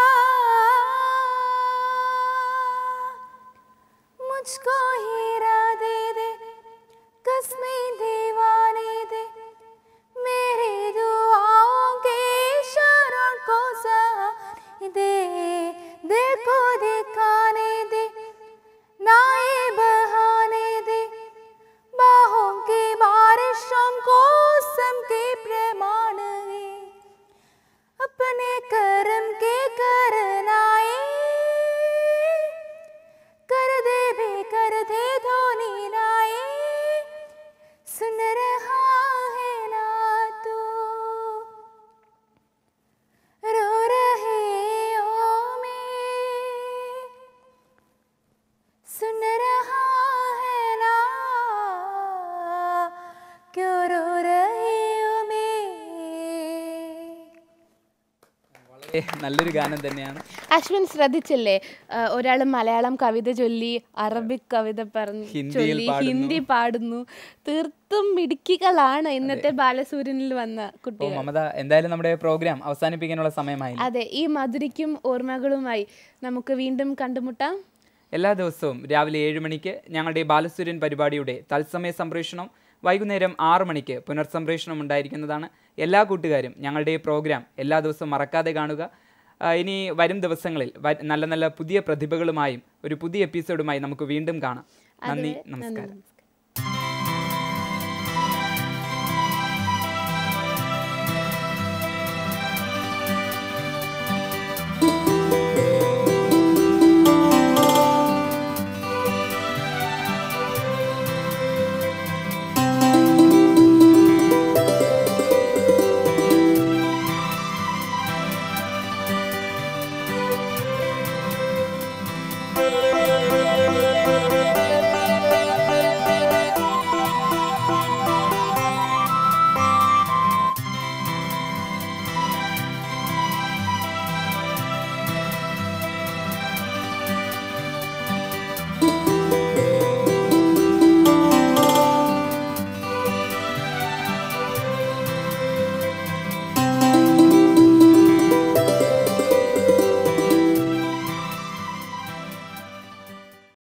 मुझको हीरा दे दे कसमें दीवाने दे मेरे दुआओं के इशारों को सहारे दे दिल को दिखाने दे नाए बहाने दे बाहों की बारिशों को सम के प्रमाण है अपने कर्म के करनाए कर दे बे कर दे धोनी नाए सुन रहा है ना तू रो रहे हो मैं सुन रहा है ना क्यों रो रहे हो मैं വളരെ നല്ലൊരു ഗാനം തന്നെയാണ് അശ്വിൻ ശ്രദ്ധിച്ചില്ലേ ഒരാൾ മലയാളം കവിത ചൊല്ലി അറബിക് കവിത പറഞ്ഞു ഹിന്ദിയിൽ ചൊല്ലി പാടുന്നു. ഹിന്ദി പാടുന്നു തീർത്തും മിടുക്കികളാണ് ഇന്നത്തെ ബാലസൂര്യനിൽ വന്ന അപ്പോൾ കുട്ടികൾ മമത എന്തായാലും നമ്മുടെ പ്രോഗ്രാം അവസാനിപ്പിക്കാനുള്ള സമയമായി അതെ ഈ മധുരിക്കും ഓർമ്മകളുമായി നമുക്ക് വീണ്ടും കണ്ടുമുട്ടാം എല്ലാ ദിവസവും രാവിലെ ഏഴ് മണിക്ക് ഞങ്ങളുടെ ബാലസൂര്യൻ പരിപാടിയുടെ തത്സമയ സംപ്രേഷണം വൈകുന്നേരം ആറ് മണിക്ക് പുനർസംപ്രേഷണം ഉണ്ടായിരിക്കുന്നതാണ് എല്ലാ കൂട്ടുകാരും ഞങ്ങളുടെ ഈ പ്രോഗ്രാം എല്ലാ ദിവസവും മറക്കാതെ കാണുക ആ, ഇനി വരും ദിവസങ്ങളിൽ വ- നല്ല നല്ല പുതിയ പ്രതിഭകളുമായും ഒരു പുതിയ എപ്പിസോഡുമായി നമുക്ക് വീണ്ടും കാണാം നന്ദി നമസ്കാരം